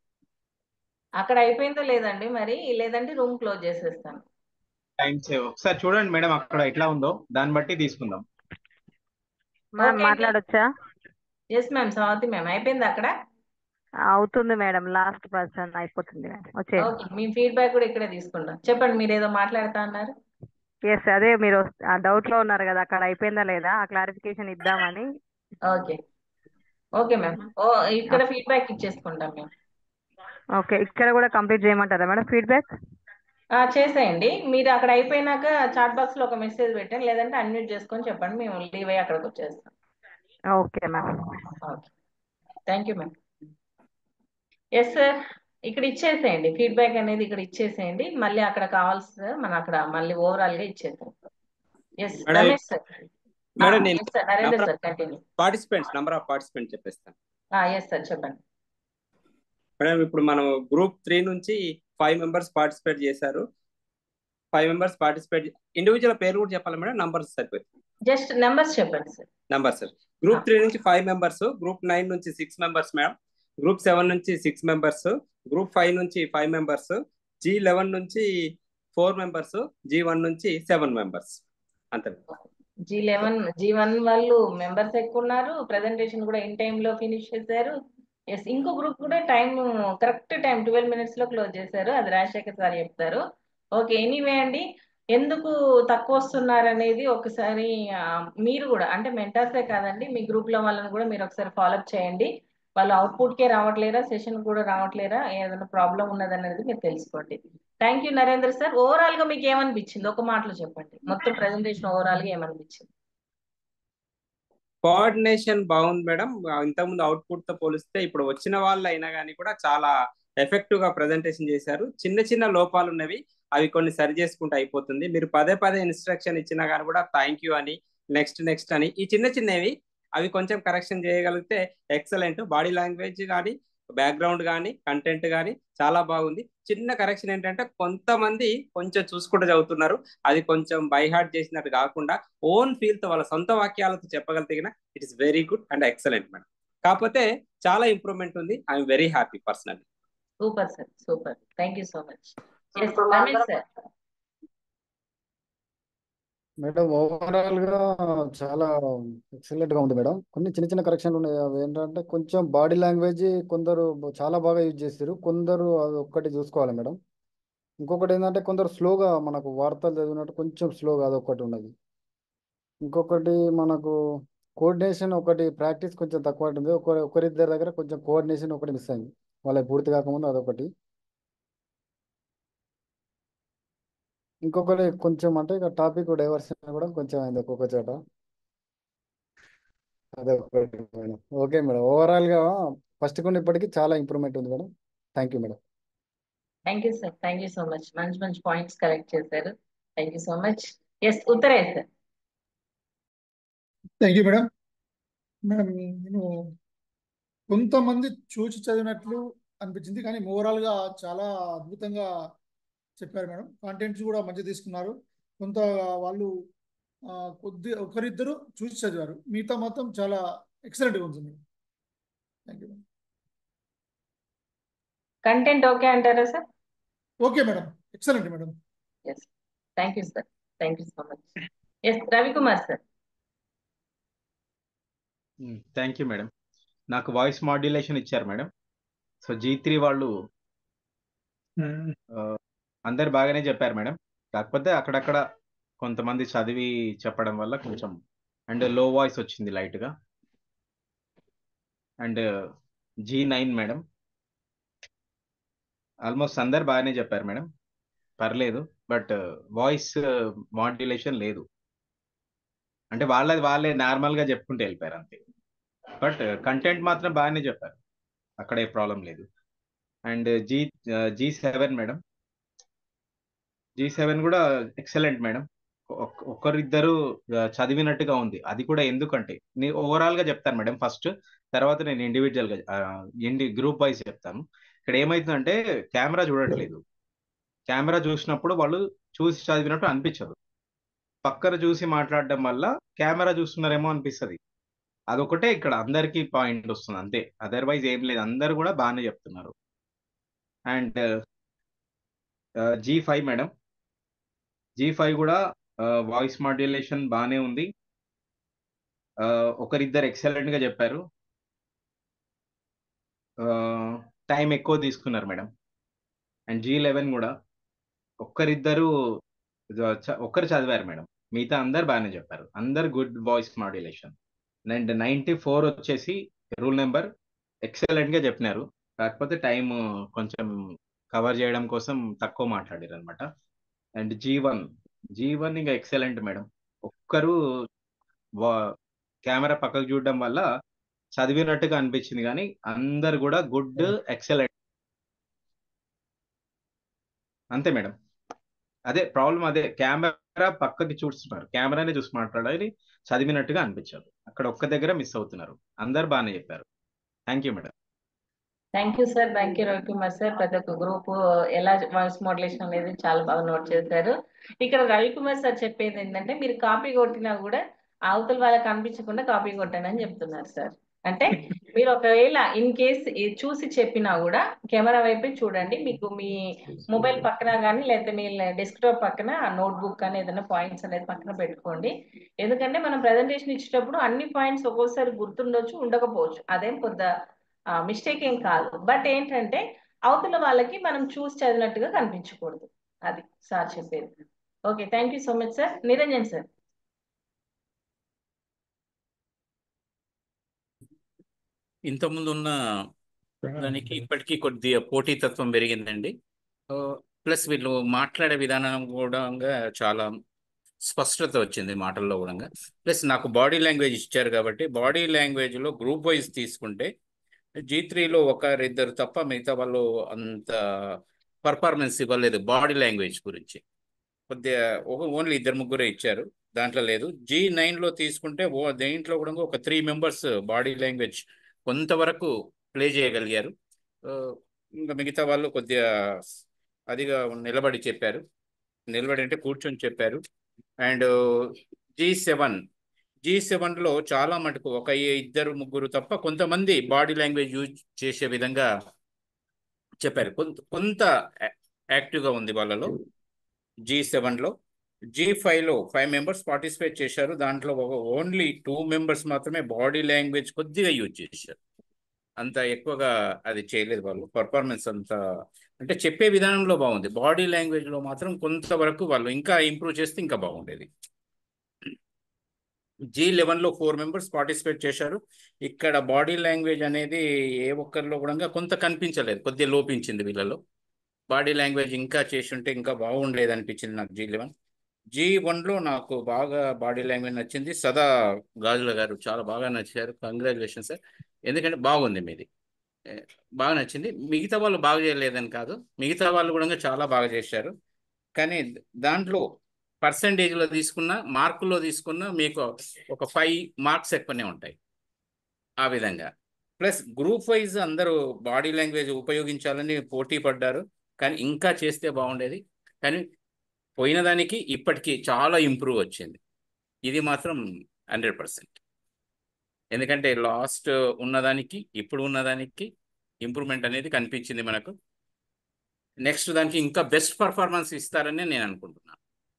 [SPEAKER 4] అక్కడ అయిపోయిందో లేదండి మరి లేదంటే రూమ్ క్లోజ్ చేసేస్తాను
[SPEAKER 1] టైం సేవ్ ఒకసారి చూడండి మేడం అక్కడ ఎట్లా ఉందో దాన్ని బట్టి తీసుకుందాం
[SPEAKER 20] మ్యామ్ మాట్లాడొచ్చా
[SPEAKER 4] ఎస్ మ్యామ్ స్వాతి మ్యామ్ అయిపోయింది అక్కడ
[SPEAKER 20] అవుతుంది మేడం లాస్ట్ పర్సన్ అయిపోతుంది మేడం వచ్చే
[SPEAKER 4] ఓకే మీ ఫీడ్బ్యాక్ కూడా ఇక్కడే తీసుకుంటాం చెప్పండి మీరు ఏదో మాట్లాడుతా అన్నారు
[SPEAKER 20] ఎస్ అదే మీరు ఆ డౌట్ లో ఉన్నారు కదా అక్కడ అయిపోయిందా లేదా ఆ క్లారిఫికేషన్ ఇద్దామని
[SPEAKER 4] ఓకే ఓకే మ్యామ్ ఓ ఇక్కడ ఫీడ్బ్యాక్ ఇచ్చేసుకుంటాం మేము
[SPEAKER 20] ఓకే ఇక్కడ కూడా కంప్లీట్ చేయమంటారా మేడం ఫీడ్బ్యాక్
[SPEAKER 4] ఆ, చేసేయండి మీరు అక్కడ అయిపోయినాక చాట్ బాక్స్ లో ఒక మెసేజ్ పెట్టండి లేదంటే అన్మ్యూట్ చేసుకొని చెప్పండి మేము లీవ్ అయ్యి అక్కడికి వచ్చేస్తాం
[SPEAKER 20] okay ma'am
[SPEAKER 4] okay thank you ma'am yes sir ఇక్కడ ఇచ్చేసేయండి ఫీడ్బ్యాక్ అనేది ఇక్కడ ఇచ్చేసేయండి మళ్ళీ అక్కడ కావాల్సిన మనం అక్కడ మళ్ళీ ఓవరాల్ గా ఇచ్చేద్దాం yes
[SPEAKER 23] madam
[SPEAKER 4] Ramesh sir
[SPEAKER 23] madam నేను
[SPEAKER 4] yes sir Narender sir continue
[SPEAKER 23] participants number of participants చెప్పేస్తాను
[SPEAKER 4] ఎస్ సార్ చెప్పండి
[SPEAKER 23] మేడం ఇప్పుడు మనం గ్రూప్ త్రీ నుంచి ఫైవ్ మెంబర్స్ పార్టిసిపేట్ చేశారు ఫైవ్ మెంబర్స్ పార్టిసిపేట్ ఇండివిజువల్ పేరు కూడా చెప్పాలి మేడం నంబర్స్ సరిపోతుంది
[SPEAKER 4] జస్ట్ నెంబర్స్ చెప్పండి sir
[SPEAKER 23] number sir group three నుంచి ఫైవ్ మెంబర్స్ గ్రూప్ నైన్ నుంచి six members madam group seven నుంచి సిక్స్ మెంబర్స్ గ్రూప్ ఫైవ్ నుంచి ఫైవ్ మెంబర్స్ జీ లెవెన్ నుంచి ఫోర్ మెంబర్స్ జీ వన్ నుంచి సెవెన్ మెంబర్స్ అంతే
[SPEAKER 4] G eleven G one వాళ్ళు members ఎక్కువ ఉన్నారు ప్రెజెంటేషన్ కూడా ఇన్ టైమ్ లో ఫినిష్ చేశారు ఎస్ ఇంకో గ్రూప్ కూడా time correct time twelve minutes లో క్లోజ్ చేశారు అది రాజశేఖర్ సార్ చెప్తారు ఓకే ఎనీవే అండి ఎందుకు తక్కువ వస్తున్నారు అనేది ఒకసారి ఆ, మీరు కూడా అంటే మెంటర్సే కాదండి మీ గ్రూప్ లో వాళ్ళని కూడా మీరు ఒకసారి ఫాలోఅప్ చేయండి వాళ్ళు అవుట్పుట్ కే రావట్లేరా సెషన్ కూడా రావట్లేరా ఏదైనా ప్రాబ్లం ఉన్నదనేది మీరు తెలుసుకోండి thank you Narendra sir overall గా మీకు ఏమనిపించింది ఒక మాటలో చెప్పండి మొత్తం ప్రెజెంటేషన్ ఓవరాల్ గా ఏమనిపించింది
[SPEAKER 23] కోఆర్డినేషన్ బాగుంది మేడం ఇంతకుముందు అవుట్పుట్ తో పోలిస్తే ఇప్పుడు వచ్చిన వాళ్ళు అయినా కానీ కూడా చాలా ఎఫెక్టివ్ గా ప్రజెంటేషన్ చేశారు చిన్న చిన్న లోపాలు ఉన్నవి అవి కొన్ని సరి చేసుకుంటే అయిపోతుంది మీరు పదే పదే ఇన్స్ట్రక్షన్ ఇచ్చినా కానీ కూడా థ్యాంక్ యూ అని నెక్స్ట్ నెక్స్ట్ అని ఈ చిన్న చిన్నవి అవి కొంచెం కరెక్షన్ చేయగలిగితే ఎక్సలెంట్ బాడీ లాంగ్వేజ్ కానీ బ్యాక్గ్రౌండ్ కానీ కంటెంట్ కానీ చాలా బాగుంది చిన్న కరెక్షన్ ఏంటంటే కొంతమంది కొంచెం చూసుకుంటూ చదువుతున్నారు అది కొంచెం బై హార్ట్ చేసినట్టు కాకుండా ఓన్ ఫీల్ తో వాళ్ళ సొంత వాక్యాలతో చెప్పగలిగిన it is very good and excellent madam కాకపోతే చాలా ఇంప్రూవ్మెంట్ ఉంది I'm very happy personal
[SPEAKER 4] super sir super thank you so much Ramesh sir
[SPEAKER 5] madam overall గా చాలా ఎక్సలెంట్ గా ఉంది మేడం కొన్ని చిన్న చిన్న కరెక్షన్లు ఉన్నాయి అవి ఏంటంటే కొంచెం బాడీ లాంగ్వేజ్ కొందరు చాలా బాగా యూజ్ చేస్తారు కొందరు అది ఒక్కటి చూసుకోవాలి మేడం ఇంకొకటి ఏంటంటే కొందరు స్లోగా మనకు వార్తలు చదివినట్టు కొంచెం స్లోగా అదొకటి ఉన్నది ఇంకొకటి మనకు కోఆర్డినేషన్ ఒకటి ప్రాక్టీస్ కొంచెం తక్కువ ఉంటుంది ఒకరి ఒకరిద్దరి దగ్గర కొంచెం కోఆర్డినేషన్ ఒకటి మిస్ అయింది వాళ్ళకి పూర్తి కాకముందు అదొకటి ఇంకొకటి కొంచెం అంటే ఇక టాపిక్ డైవర్షన్ కూడా కొంచెం అయింది ఒక్కొక్క చోట అదే ఒకటి మేడం ఓకే మేడం ఓవరాల్ గా ఫస్ట్ కొన్ని ఇప్పటికి చాలా ఇంప్రూవ్మెంట్ ఉంది madam thank you madam
[SPEAKER 4] thank you sir thank you so much మంచి మంచి పాయింట్స్ కలెక్ట్ చేశారు thank you so much yes ఉత్తరే sir
[SPEAKER 2] thank you madam madam నేను కొంతమంది చూసి చదివినట్లు అనిపించింది కానీ ఓవరాల్ గా చాలా అద్భుతంగా చెప్పారు మేడం కాంటెంట్స్ కూడా మంచిగా తీసుకున్నారు కొంత వాళ్ళు ఆ, కొద్ది ఒకరిద్దరు చూసి చదివారు మిగతా మొత్తం చాలా ఎక్సలెంట్గా ఉంది madam thank you madam
[SPEAKER 4] content okay అంటారా sir
[SPEAKER 2] okay madam excellent madam
[SPEAKER 4] yes thank you sir thank you so much yes Ravikumar sir
[SPEAKER 1] thank you madam నాకు వాయిస్ మాడ్యులేషన్ ఇచ్చారు మేడం సో జీ త్రీ వాళ్ళు ఆ, అందరు బాగానే చెప్పారు మేడం కాకపోతే అక్కడక్కడ కొంతమంది చదివి చెప్పడం వల్ల కొంచెం అండ్ లో వాయిస్ వచ్చింది లైట్గా and G nine madam almost అందరు బాగానే చెప్పారు మేడం పర్లేదు బట్ వాయిస్ మాడ్యులేషన్ లేదు అంటే వాళ్ళది వాళ్ళే నార్మల్గా చెప్పుకుంటూ వెళ్ళిపోయారు అంతే బట్ కంటెంట్ మాత్రం బాగానే చెప్పారు అక్కడ ఏ ప్రాబ్లం లేదు and G G seven madam G seven కూడా ఎక్సలెంట్ మేడం ఒక్- ఒక్కరిద్దరు ఆ, చదివినట్టుగా ఉంది అది కూడా ఎందుకంటే నేను ఓవరాల్ గా చెప్తాను మేడం ఫస్ట్ తర్వాత నేను ఇండివిజువల్ గా ఆ, ఇండి గ్రూప్ వైజ్ చెప్తాను ఇక్కడ ఏమైతుందంటే కెమెరా చూడట్లేదు కెమెరా చూసినప్పుడు వాళ్ళు చూసి చదివినట్టు అనిపించదు పక్కన చూసి మాట్లాడడం వల్ల కెమెరా చూస్తున్నారేమో అనిపిస్తుంది అదొకటే ఇక్కడ అందరికీ పాయింట్ వస్తుంది అంతే అదర్వైజ్ ఏం లేదు అందరు కూడా బాగానే చెప్తున్నారు and G five madam G five కూడా వాయిస్ మాడ్యులేషన్ బాగానే ఉంది ఆ, ఒకరిద్దరు ఎక్సలెంట్ గా చెప్పారు టైం ఎక్కువ తీసుకున్నారు మేడం అండ్ జీ లెవెన్ కూడా ఒక్కరిద్దరు చ- ఒక్కరు చదివారు మేడం మిగతా అందరు బాగానే చెప్పారు అందరు good voice modulation and ninety four వచ్చేసి రూల్ నెంబర్ ఎక్సలెంట్ గా చెప్పినారు కాకపోతే టైం కొంచెం కవర్ చేయడం కోసం తక్కువ మాట్లాడారు అనమాట and G one G one ఇంకా ఎక్సలెంట్ మేడం ఒక్కరు కెమెరా పక్కకు చూడడం వల్ల చదివినట్టుగా అనిపించింది కానీ అందరు కూడా గుడ్ ఎక్సలెంట్ అంతే మేడం అదే ప్రాబ్లం అదే కెమెరా పక్కకి చూస్తున్నారు కెమెరానే చూసి మాట్లాడాలి చదివినట్టుగా అనిపించదు అక్కడ ఒక్క దగ్గర మిస్ అవుతున్నారు అందరు బాగానే చెప్పారు thank you madam
[SPEAKER 4] thank you sir thank you Ravikumar sir ప్రతి ఒక్క గ్రూప్ ఎలా వాయిస్ మోడ్యులేషన్ అనేది చాలా బాగా నోట్ చేశారు ఇక్కడ రవికుమార్ సార్ చెప్పేది ఏంటంటే మీరు కాపీ కొట్టినా కూడా అవతల వాళ్ళకి కనిపించకుండా కాపీ కొట్టండి అని చెప్తున్నారు సార్ అంటే మీరు ఒకవేళ ఇన్ కేస్ చూసి చెప్పినా కూడా కెమెరా వైపే చూడండి మీకు మీ మొబైల్ పక్కన కానీ లేకపోతే మీ డెస్క్టాప్ పక్కన నోట్బుక్ కానీ ఏదైనా పాయింట్స్ అనేది పక్కన పెట్టుకోండి ఎందుకంటే మనం ప్రజెంటేషన్ ఇచ్చేటప్పుడు అన్ని పాయింట్స్ ఒక్కోసారి గుర్తుండొచ్చు ఉండకపోవచ్చు అదేం కొద్ద మిస్టేక్ ఏం కాదు బట్ ఏంటంటే అవతల వాళ్ళకి మనం చూసి చదివినట్టుగా కనిపించకూడదు అది సార్ చెప్పేది okay thank you so much sir Niranjan sir
[SPEAKER 3] ఇంతకుముందు ఉన్న దానికి ఇప్పటికీ కొద్దిగా పోటీతత్వం పెరిగిందండి ఆ, ప్లస్ వీళ్ళు మాట్లాడే విధానం కూడా చాలా స్పష్టత వచ్చింది మాటల్లో కూడా ప్లస్ నాకు బాడీ లాంగ్వేజ్ ఇచ్చారు కాబట్టి బాడీ లాంగ్వేజ్లో గ్రూప్ వైజ్ తీసుకుంటే జీ త్రీలో ఒకరిద్దరు తప్ప మిగతా వాళ్ళు అంత పర్ఫార్మెన్స్ ఇవ్వలేదు బాడీ లాంగ్వేజ్ గురించి కొద్దిగా ఒక ఓన్లీ ఇద్దరు ముగ్గురే ఇచ్చారు దాంట్లో లేదు జీ నైన్లో తీసుకుంటే ఓ దేంట్లో కూడా ఒక త్రీ మెంబర్స్ బాడీ లాంగ్వేజ్ కొంతవరకు ప్లే చేయగలిగారు ఆ, ఇంకా మిగతా వాళ్ళు కొద్దిగా అదిగా నిలబడి చెప్పారు నిలబడి అంటే కూర్చొని చెప్పారు అండ్ జీ సెవెన్ జీ సెవెన్లో చాలా మటుకు ఒక ఇద్దరు ముగ్గురు తప్ప కొంతమంది బాడీ లాంగ్వేజ్ యూజ్ చేసే విధంగా చెప్పారు కొంత కొంత యాక్టివ్గా ఉంది వాళ్ళలో జీ సెవెన్లో జీ లో ఫైవ్ మెంబర్స్ పార్టిసిపేట్ చేశారు దాంట్లో ఓన్లీ టూ మెంబర్స్ మాత్రమే బాడీ లాంగ్వేజ్ కొద్దిగా యూజ్ చేశారు అంత ఎక్కువగా అది చేయలేదు వాళ్ళు పర్ఫార్మెన్స్ అంత అంటే చెప్పే విధానంలో బాగుంది బాడీ లాంగ్వేజ్లో మాత్రం కొంతవరకు వాళ్ళు ఇంకా ఇంప్రూవ్ చేస్తే ఇంకా బాగుండేది జీ లెవెన్లో ఫోర్ మెంబర్స్ పార్టిసిపేట్ చేశారు ఇక్కడ బాడీ లాంగ్వేజ్ అనేది ఏ ఒక్కరిలో కూడా కొంత కనిపించలేదు కొద్దిగా లోపించింది వీళ్ళలో బాడీ లాంగ్వేజ్ ఇంకా చేసి ఉంటే ఇంకా బాగుండేది అనిపించింది నాకు జీ లెవెన్ జీ వన్లో నాకు బాగా బాడీ లాంగ్వేజ్ నచ్చింది సదా గాజుల గారు చాలా బాగా నచ్చారు కంగ్రాచులేషన్ సార్ ఎందుకంటే బాగుంది మీది ఏ, బాగా నచ్చింది మిగతా వాళ్ళు బాగా చేయలేదని కాదు మిగతా వాళ్ళు కూడా చాలా బాగా చేశారు కానీ దాంట్లో పర్సంటేజ్లో తీసుకున్న మార్కుల్లో తీసుకున్న మీకు ఒక ఫైవ్ మార్క్స్ ఎక్కువనే ఉంటాయి ఆ విధంగా ప్లస్ గ్రూప్ వైజ్ అందరూ బాడీ లాంగ్వేజ్ ఉపయోగించాలని పోటీ పడ్డారు కానీ ఇంకా చేస్తే బాగుండేది కానీ పోయిన దానికి ఇప్పటికీ చాలా ఇంప్రూవ్ వచ్చింది ఇది మాత్రం హండ్రెడ్ పర్సెంట్ ఎందుకంటే లాస్ట్ ఉన్నదానికి ఇప్పుడు ఉన్నదానికి ఇంప్రూవ్మెంట్ అనేది కనిపించింది మనకు నెక్స్ట్ దానికి ఇంకా బెస్ట్ పర్ఫార్మెన్స్ ఇస్తారని నేను అనుకుంటున్నాను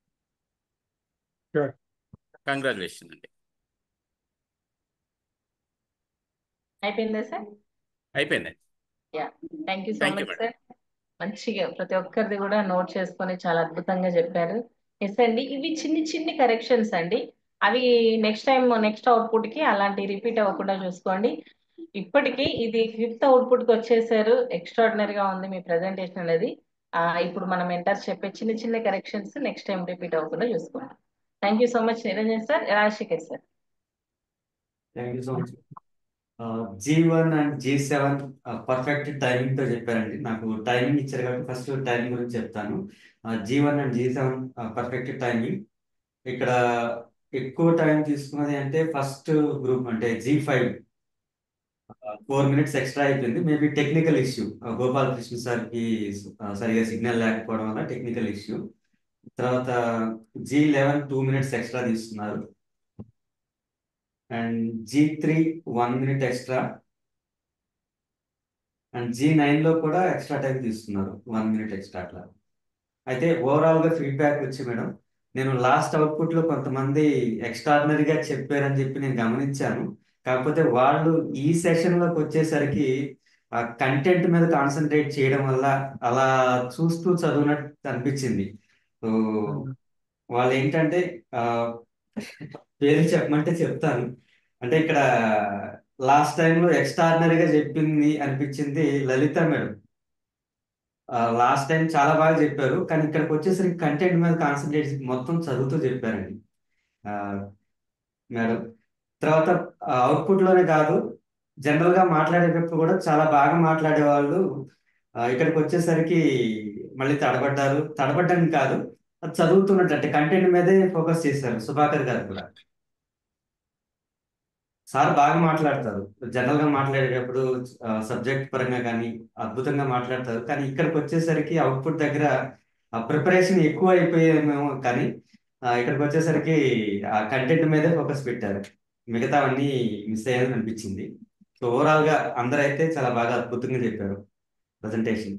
[SPEAKER 3] కంగ్రాచులేషన్ అండి
[SPEAKER 4] అయిపోయిందా సార్
[SPEAKER 3] అయిపోయింది
[SPEAKER 4] yeah thank you so
[SPEAKER 3] Thank you,
[SPEAKER 4] much
[SPEAKER 3] madam.
[SPEAKER 4] Sir మంచిగా ప్రతి ఒక్కరిది కూడా నోట్ చేసుకొని చాలా అద్భుతంగా చెప్పారు ఎస్ అండి ఇవి చిన్ని చిన్ని కరెక్షన్స్ అండి అవి నెక్స్ట్ టైం నెక్స్ట్ అవుట్పుట్ కి అలాంటి రిపీట్ అవ్వకుండా చూసుకోండి ఇప్పటికీ ఇది ఫిఫ్త్ అవుట్పుట్ కి వచ్చేసారు ఎక్స్ట్రాడినరీ గా ఉంది మీ ప్రెజెంటేషన్ అనేది ఆ, ఇప్పుడు మనం ఎంటర్ చెప్పే చిన్న చిన్న కరెక్షన్స్ నెక్స్ట్ టైం రిపీట్ అవ్వకుండా చూసుకోండి thank you so much Niranjan sir Rajasekhar sir
[SPEAKER 7] thank you so much G one and G seven perfect timing తో చెప్పారండి నాకు టైమింగ్ ఇచ్చారు కాబట్టి ఫస్ట్ టైమింగ్ గురించి చెప్తాను G one and G seven perfect timing ఇక్కడ ఎక్కువ టైం తీసుకున్నది అంటే ఫస్ట్ గ్రూప్ అంటే G five four minutes extra అయిపోయింది maybe technical issue Gopal Krishna సార్కి సరిగా సిగ్నల్ లేకపోవడం వల్ల టెక్నికల్ ఇష్యూ తర్వాత G eleven two minutes extra తీసుకున్నారు and G three one minute extra and G లో కూడా ఎక్స్ట్రా టైం తీసుకున్నారు వన్ మినిట్ ఎక్స్ట్రా అట్లా అయితే ఓవరాల్ గా ఫీడ్బ్యాక్ వచ్చి మేడం నేను లాస్ట్ అవుట్పుట్ లో కొంతమంది ఎక్స్ట్రాడినరీగా చెప్పారని చెప్పి నేను గమనించాను కాకపోతే వాళ్ళు ఈ సెషన్ లోకి వచ్చేసరికి ఆ కంటెంట్ మీద కాన్సన్ట్రేట్ చేయడం వల్ల అలా చూస్తూ చదివినట్టు అనిపించింది సో వాళ్ళు ఏంటంటే ఆ, పేరు చెప్పమంటే చెప్తాను అంటే ఇక్కడ లాస్ట్ టైంలో ఎక్స్ట్రాడినరీగా చెప్పింది అనిపించింది లలిత మేడం లాస్ట్ టైం చాలా బాగా చెప్పారు కానీ ఇక్కడికి వచ్చేసరికి కంటెంట్ మీద కాన్సన్ట్రేట్ మొత్తం చదువుతూ చెప్పారండి ఆ, మేడం తర్వాత అవుట్పుట్ లోనే కాదు జనరల్ గా మాట్లాడేటప్పుడు కూడా చాలా బాగా మాట్లాడేవాళ్ళు ఆ, ఇక్కడికి వచ్చేసరికి మళ్ళీ తడబడ్డారు తడబడ్డం కాదు అది చదువుతున్నట్టు అంటే కంటెంట్ మీదే ఫోకస్ చేశారు సుభాకర్ గారు కూడా సార్ బాగా మాట్లాడతారు జనరల్ గా మాట్లాడేటప్పుడు సబ్జెక్ట్ పరంగా కానీ అద్భుతంగా మాట్లాడతారు కానీ ఇక్కడికి వచ్చేసరికి అవుట్పుట్ దగ్గర ఆ ప్రిపరేషన్ ఎక్కువ అయిపోయేమేమో కానీ ఆ, ఇక్కడికి వచ్చేసరికి ఆ కంటెంట్ మీదే ఫోకస్ పెట్టారు మిగతావన్నీ మిస్ అయ్యాయని అనిపించింది సో ఓవరాల్ గా అందరైతే చాలా బాగా అద్భుతంగా చెప్పారు presentation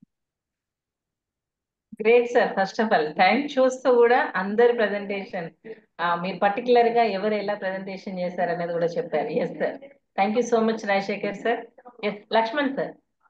[SPEAKER 4] great sir first of all time చూస్తూ కూడా అందరి ప్రజెంటేషన్ మీరు పర్టికులర్ గా ఎవరు ఎలా ప్రజెంటేషన్ చేశారు అనేది కూడా చెప్పారు yes sir thank you so much Rajasekhar sir yes Lakshman sir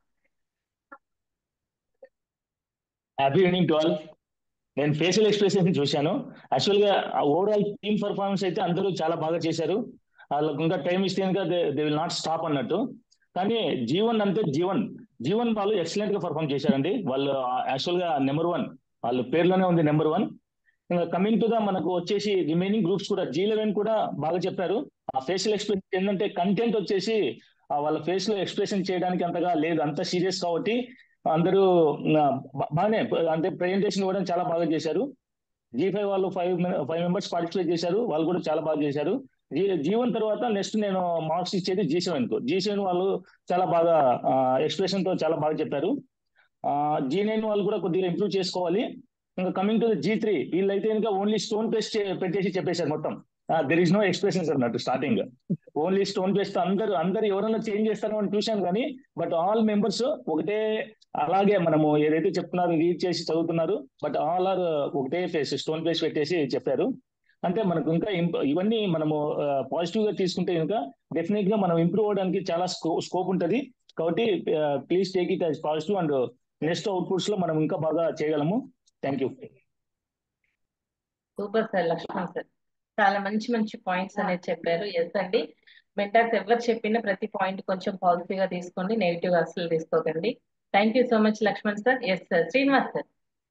[SPEAKER 6] happy evening to all నేను ఫేషియల్ ఎక్స్ప్రెషన్ చూశాను యాక్చువల్ గా ఓవరాల్ టీమ్ పర్ఫార్మెన్స్ అయితే అందరూ చాలా బాగా చేశారు వాళ్ళకు ఇంకా టైం ఇస్తే కనుక దే విల్ నాట్ స్టాప్ అన్నట్టు కానీ జీవన్ అంటే జీవన్ జీవన్ వాళ్ళు ఎక్సలెంట్ గా పర్ఫామ్ చేశారండి వాళ్ళు యాక్చువల్ గా నెంబర్ వన్ వాళ్ళ పేర్లోనే ఉంది నెంబర్ వన్ ఇంకా కమింగ్ టు ద మనకు వచ్చేసి రిమైనింగ్ గ్రూప్స్ కూడా జీ లెవెన్ కూడా బాగా చెప్పారు ఆ ఫేషియల్ ఎక్స్ప్రెషన్ ఏంటంటే కంటెంట్ వచ్చేసి ఆ వాళ్ళ ఫేస్ లో ఎక్స్ప్రెషన్ చేయడానికి అంతగా లేదు అంత సీరియస్ కాబట్టి అందరూ ఆ, బా- బాగానే అంటే ప్రెజెంటేషన్ కూడా చాలా బాగా చేశారు జీ ఫైవ్ వాళ్ళు ఫైవ్ ఫైవ్ మెంబర్స్ పార్టిసిపేట్ చేశారు వాళ్ళు కూడా చాలా బాగా చేశారు జీ జీవన్ తర్వాత నెక్స్ట్ నేను మార్క్స్ ఇచ్చేది జీ సెవెన్ కు జీ సెవెన్ వాళ్ళు చాలా బాగా ఎక్స్ప్రెషన్ తో చాలా బాగా చెప్పారు జీ నైన్ వాళ్ళు కూడా కొద్దిగా ఇంప్రూవ్ చేసుకోవాలి ఇంకా కమింగ్ టు జీ త్రీ వీళ్ళైతే ఇంకా ఓన్లీ స్టోన్ పేస్ట్ పెట్టేసి చెప్పేశారు మొత్తం దెర్ ఇస్ నో ఎక్స్ప్రెషన్స్ అన్నట్టు స్టార్టింగ్ ఓన్లీ స్టోన్ పేస్ట్ అందరు అందరు ఎవరైనా చేంజ్ చేస్తారో అని చూశాను కానీ బట్ ఆల్ మెంబర్స్ ఒకటే అలాగే మనము ఏదైతే చెప్తున్నారు రీడ్ చేసి చదువుతున్నారు బట్ ఆల్ ఆర్ ఒకటే ఫేస్ స్టోన్ పేస్ట్ పెట్టేసి చెప్పారు అంటే మనకు ఇంకా ఇంప్- ఇవన్నీ మనము పాజిటివ్ గా తీసుకుంటే ఇంకా డెఫినెట్ గా మనం ఇంప్రూవ్ అవడానికి చాలా స్కోప్ ఉంటది కాబట్టి please take it as positive and next outputs లో మనం ఇంకా బాగా చేయగలము thank you
[SPEAKER 4] super sir Lakshman sir చాలా మంచి మంచి పాయింట్స్ అనేది చెప్పారు ఎస్ అండి మెంటర్స్ ఎవరు చెప్పిన ప్రతి పాయింట్ కొంచెం పాజిటివ్ గా తీసుకోండి నెగిటివ్ గా అసలు తీసుకోకండి thank you so much Lakshman sir yes sir Srinivas sir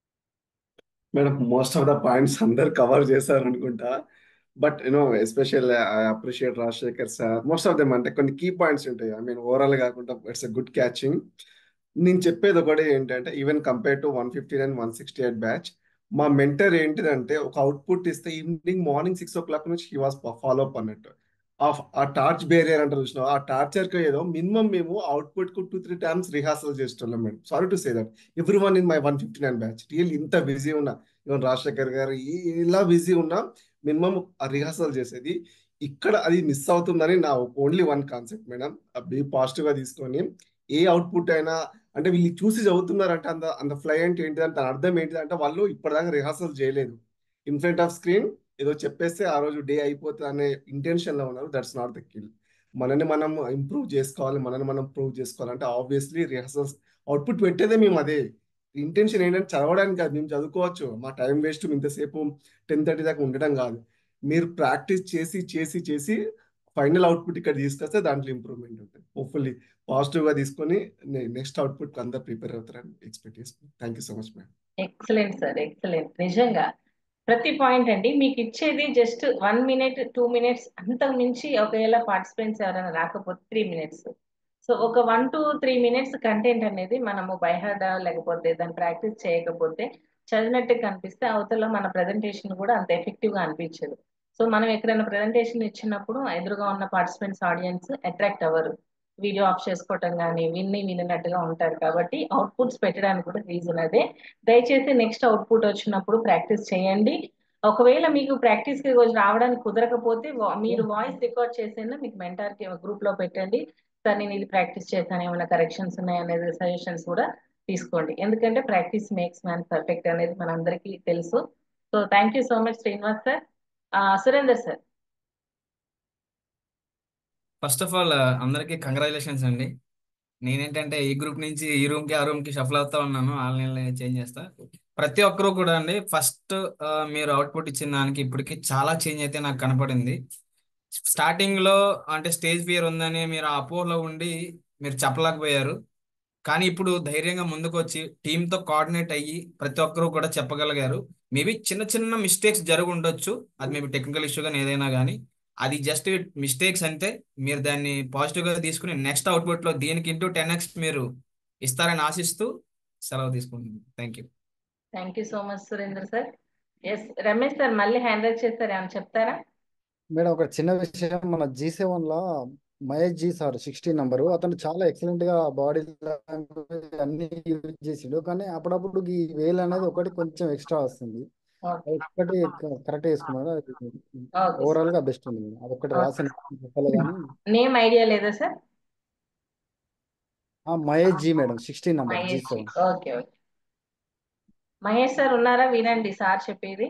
[SPEAKER 11] madam most of the points అందరు కవర్ చేశారు అనుకుంటా but you know special I appreciate Rajasekhar sir most of them అంటే కొన్ని కీ పాయింట్స్ ఉంటాయి ఐ మీన్ ఓవరాల్ కాకుండా ఇట్స్ ఎ గుడ్ క్యాచింగ్ నేను చెప్పేది ఒకటి ఏంటంటే even compare to one fifty nine one sixty eight batch మా మెంటర్ ఏంటిదంటే ఒక అవుట్పుట్ ఇస్తే ఈవినింగ్ మార్నింగ్ సిక్స్ ఓ క్లాక్ నుంచి హీ వాస్ ఫాలో అప్ అన్నట్టు ఆ ఆ టార్చ్ బేరియర్ అంటారు చూసినా ఆ టార్చర్ కి ఏదో మినిమం మేము అవుట్పుట్ కు టూ త్రీ టైమ్స్ రిహార్సల్ చేస్తున్నాం madam sorry to say that every one in my one fifty nine batch real ఇంత బిజీ ఉన్నా ఈవెన్ రాజశేఖర్ గారు ఈ- ఇలా బిజీ ఉన్నా మినిమం ఆ రిహార్సల్ చేసేది ఇక్కడ అది మిస్ అవుతుందని నా only one concept madam be positive గా తీసుకొని ఏ అవుట్పుట్ అయినా అంటే వీళ్ళు చూసి చదువుతున్నారంటే అంత అంత ఫ్లై అంటే ఏంటి అంటే దాని అర్థం ఏంటి అంటే వాళ్ళు ఇప్పటిదాకా రిహార్సల్ చేయలేదు ఇన్ ఫ్రంట్ ఆఫ్ స్క్రీన్ ఏదో చెప్పేస్తే ఆ రోజు డే అయిపోతుంది అనే ఇంటెన్షన్ లో ఉన్నారు దట్స్ నాట్ ద కిల్ మనని మనం ఇంప్రూవ్ చేసుకోవాలి మనని మనం ప్రూవ్ చేసుకోవాలంటే ఆబ్వియస్లీ రిహార్సల్స్ అవుట్పుట్ పెట్టేదే మేము అదే ఇంటెన్షన్ ఏంటంటే చదవడానికి కాదు మేము చదువుకోవచ్చు మా టైం వేస్ట్ ఇంతసేపు టెన్ థర్టీ దాకా ఉండడం కాదు మీరు ప్రాక్టీస్ చేసి చేసి చేసి ఫైనల్ అవుట్పుట్ ఇక్కడ తీసుకొస్తే దాంట్లో ఇంప్రూవ్మెంట్ ఉంటుంది హోప్ఫుల్లీ పాజిటివ్ గా తీసుకొని నెక్స్ట్ అవుట్పుట్ అందరు ప్రిపేర్ అవుతారని ఎక్స్పెక్ట్ చేసుకుంటాం thank you so much ma'am
[SPEAKER 4] excellent sir excellent నిజంగా ప్రతి పాయింట్ అండి మీకు ఇచ్చేది just one minute two minutes అంతకు మించి ఒకవేళ పార్టిసిపెంట్స్ ఎవరైనా రాకపోతే త్రీ మినిట్స్ సో ఒక one two three minutes content అనేది మనము బైహార్డా లేకపోతే దాన్ని ప్రాక్టీస్ చేయకపోతే చదివినట్టు కనిపిస్తే అవతల మన ప్రజెంటేషన్ కూడా అంత ఎఫెక్టివ్ గా అనిపించదు సో మనం ఎక్కడైనా ప్రజెంటేషన్ ఇచ్చినప్పుడు ఎదురుగా ఉన్న పార్టిసిపెంట్స్ ఆడియన్స్ అట్రాక్ట్ అవ్వరు వీడియో ఆఫ్ చేసుకోవటం కానీ విన్ని వినినట్టుగా ఉంటారు కాబట్టి అవుట్పుట్స్ పెట్టడానికి కూడా రీజన్ అదే దయచేసి నెక్స్ట్ అవుట్పుట్ వచ్చినప్పుడు ప్రాక్టీస్ చేయండి ఒకవేళ మీకు ప్రాక్టీస్ కి రోజు రావడానికి కుదరకపోతే వా- మీరు వాయిస్ రికార్డ్ చేసేనా మీకు మెంటార్ కి గ్రూప్ లో పెట్టండి సార్ నేను ఇది ప్రాక్టీస్ చేశాను ఏమైనా కరెక్షన్స్ ఉన్నాయనేది సజెషన్స్ కూడా తీసుకోండి ఎందుకంటే ప్రాక్టీస్ మేక్స్ మ్యాన్ పర్ఫెక్ట్ అనేది మనందరికీ తెలుసు so thank you so much Srinivas sir Surender sir
[SPEAKER 15] first of all అందరికీ కంగ్రాచులేషన్స్ అండి నేనేంటంటే ఈ గ్రూప్ నుంచి ఈ రూమ్ కి ఆ రూమ్ కి షఫల్ అవుతా ఉన్నాను ఆన్లైన్ చేంజ్ చేస్తా ప్రతి ఒక్కరు కూడా అండి ఫస్ట్ మీరు అవుట్పుట్ ఇచ్చిన దానికి ఇప్పటికి చాలా చేంజ్ అయితే నాకు కనపడింది స్టార్టింగ్ లో అంటే స్టేజ్ ఫియర్ ఉందని మీరు ఆ అపోలో ఉండి మీరు చెప్పలేకపోయారు కానీ ఇప్పుడు ధైర్యంగా ముందుకు వచ్చి టీమ్ తో కోఆర్డినేట్ అయ్యి ప్రతి ఒక్కరు కూడా చెప్పగలిగారు మేబీ చిన్న చిన్న మిస్టేక్స్ జరిగి ఉండొచ్చు అది మేబీ టెక్నికల్ ఇష్యూ కానీ ఏదైనా కానీ అది జస్ట్ మిస్టేక్స్ అంతే మీరు దాన్ని పాజిటివ్ గా తీసుకుని నెక్స్ట్ అవుట్పుట్ లో దీనికి ఇంటూ టెన్ ఎక్స్ మీరు ఇస్తారని ఆశిస్తూ సెలవు తీసుకుంటున్నాను thank you
[SPEAKER 4] thank you so much Surender sir yes Ramesh sir మళ్ళీ హ్యాండ్ రైజ్ చేస్తారు ఏమైనా చెప్తారా
[SPEAKER 10] మేడం ఒక చిన్న విషయం మన జీ సెవెన్ లో Mahesh ji sir sixteen number అతను చాలా ఎక్సలెంట్ గా బాడీ లాంగ్వేజ్ అన్ని యూజ్ చేసిండు కానీ అప్పుడప్పుడు ఈ వేల్ అనేది ఒకటి కొంచెం ఎక్స్ట్రా వస్తుంది
[SPEAKER 4] ఓకే
[SPEAKER 10] అది ఒక్కటి కరెక్ట్ చేసుకున్నాడు అది
[SPEAKER 4] ఓకే
[SPEAKER 10] ఓవరాల్ గా బెస్ట్ ఉంది మేడం అదొకటి
[SPEAKER 4] ఓకే
[SPEAKER 10] రాసిన చెప్పాలి కానీ
[SPEAKER 4] నేమ్ ఐడియా లేదా సార్
[SPEAKER 10] ఆ Mahesh ji madam sixteen number ji
[SPEAKER 4] Mahesh ji
[SPEAKER 10] seven
[SPEAKER 4] okay okay Mahesh sir ఉన్నారా వినండి సార్ చెప్పేది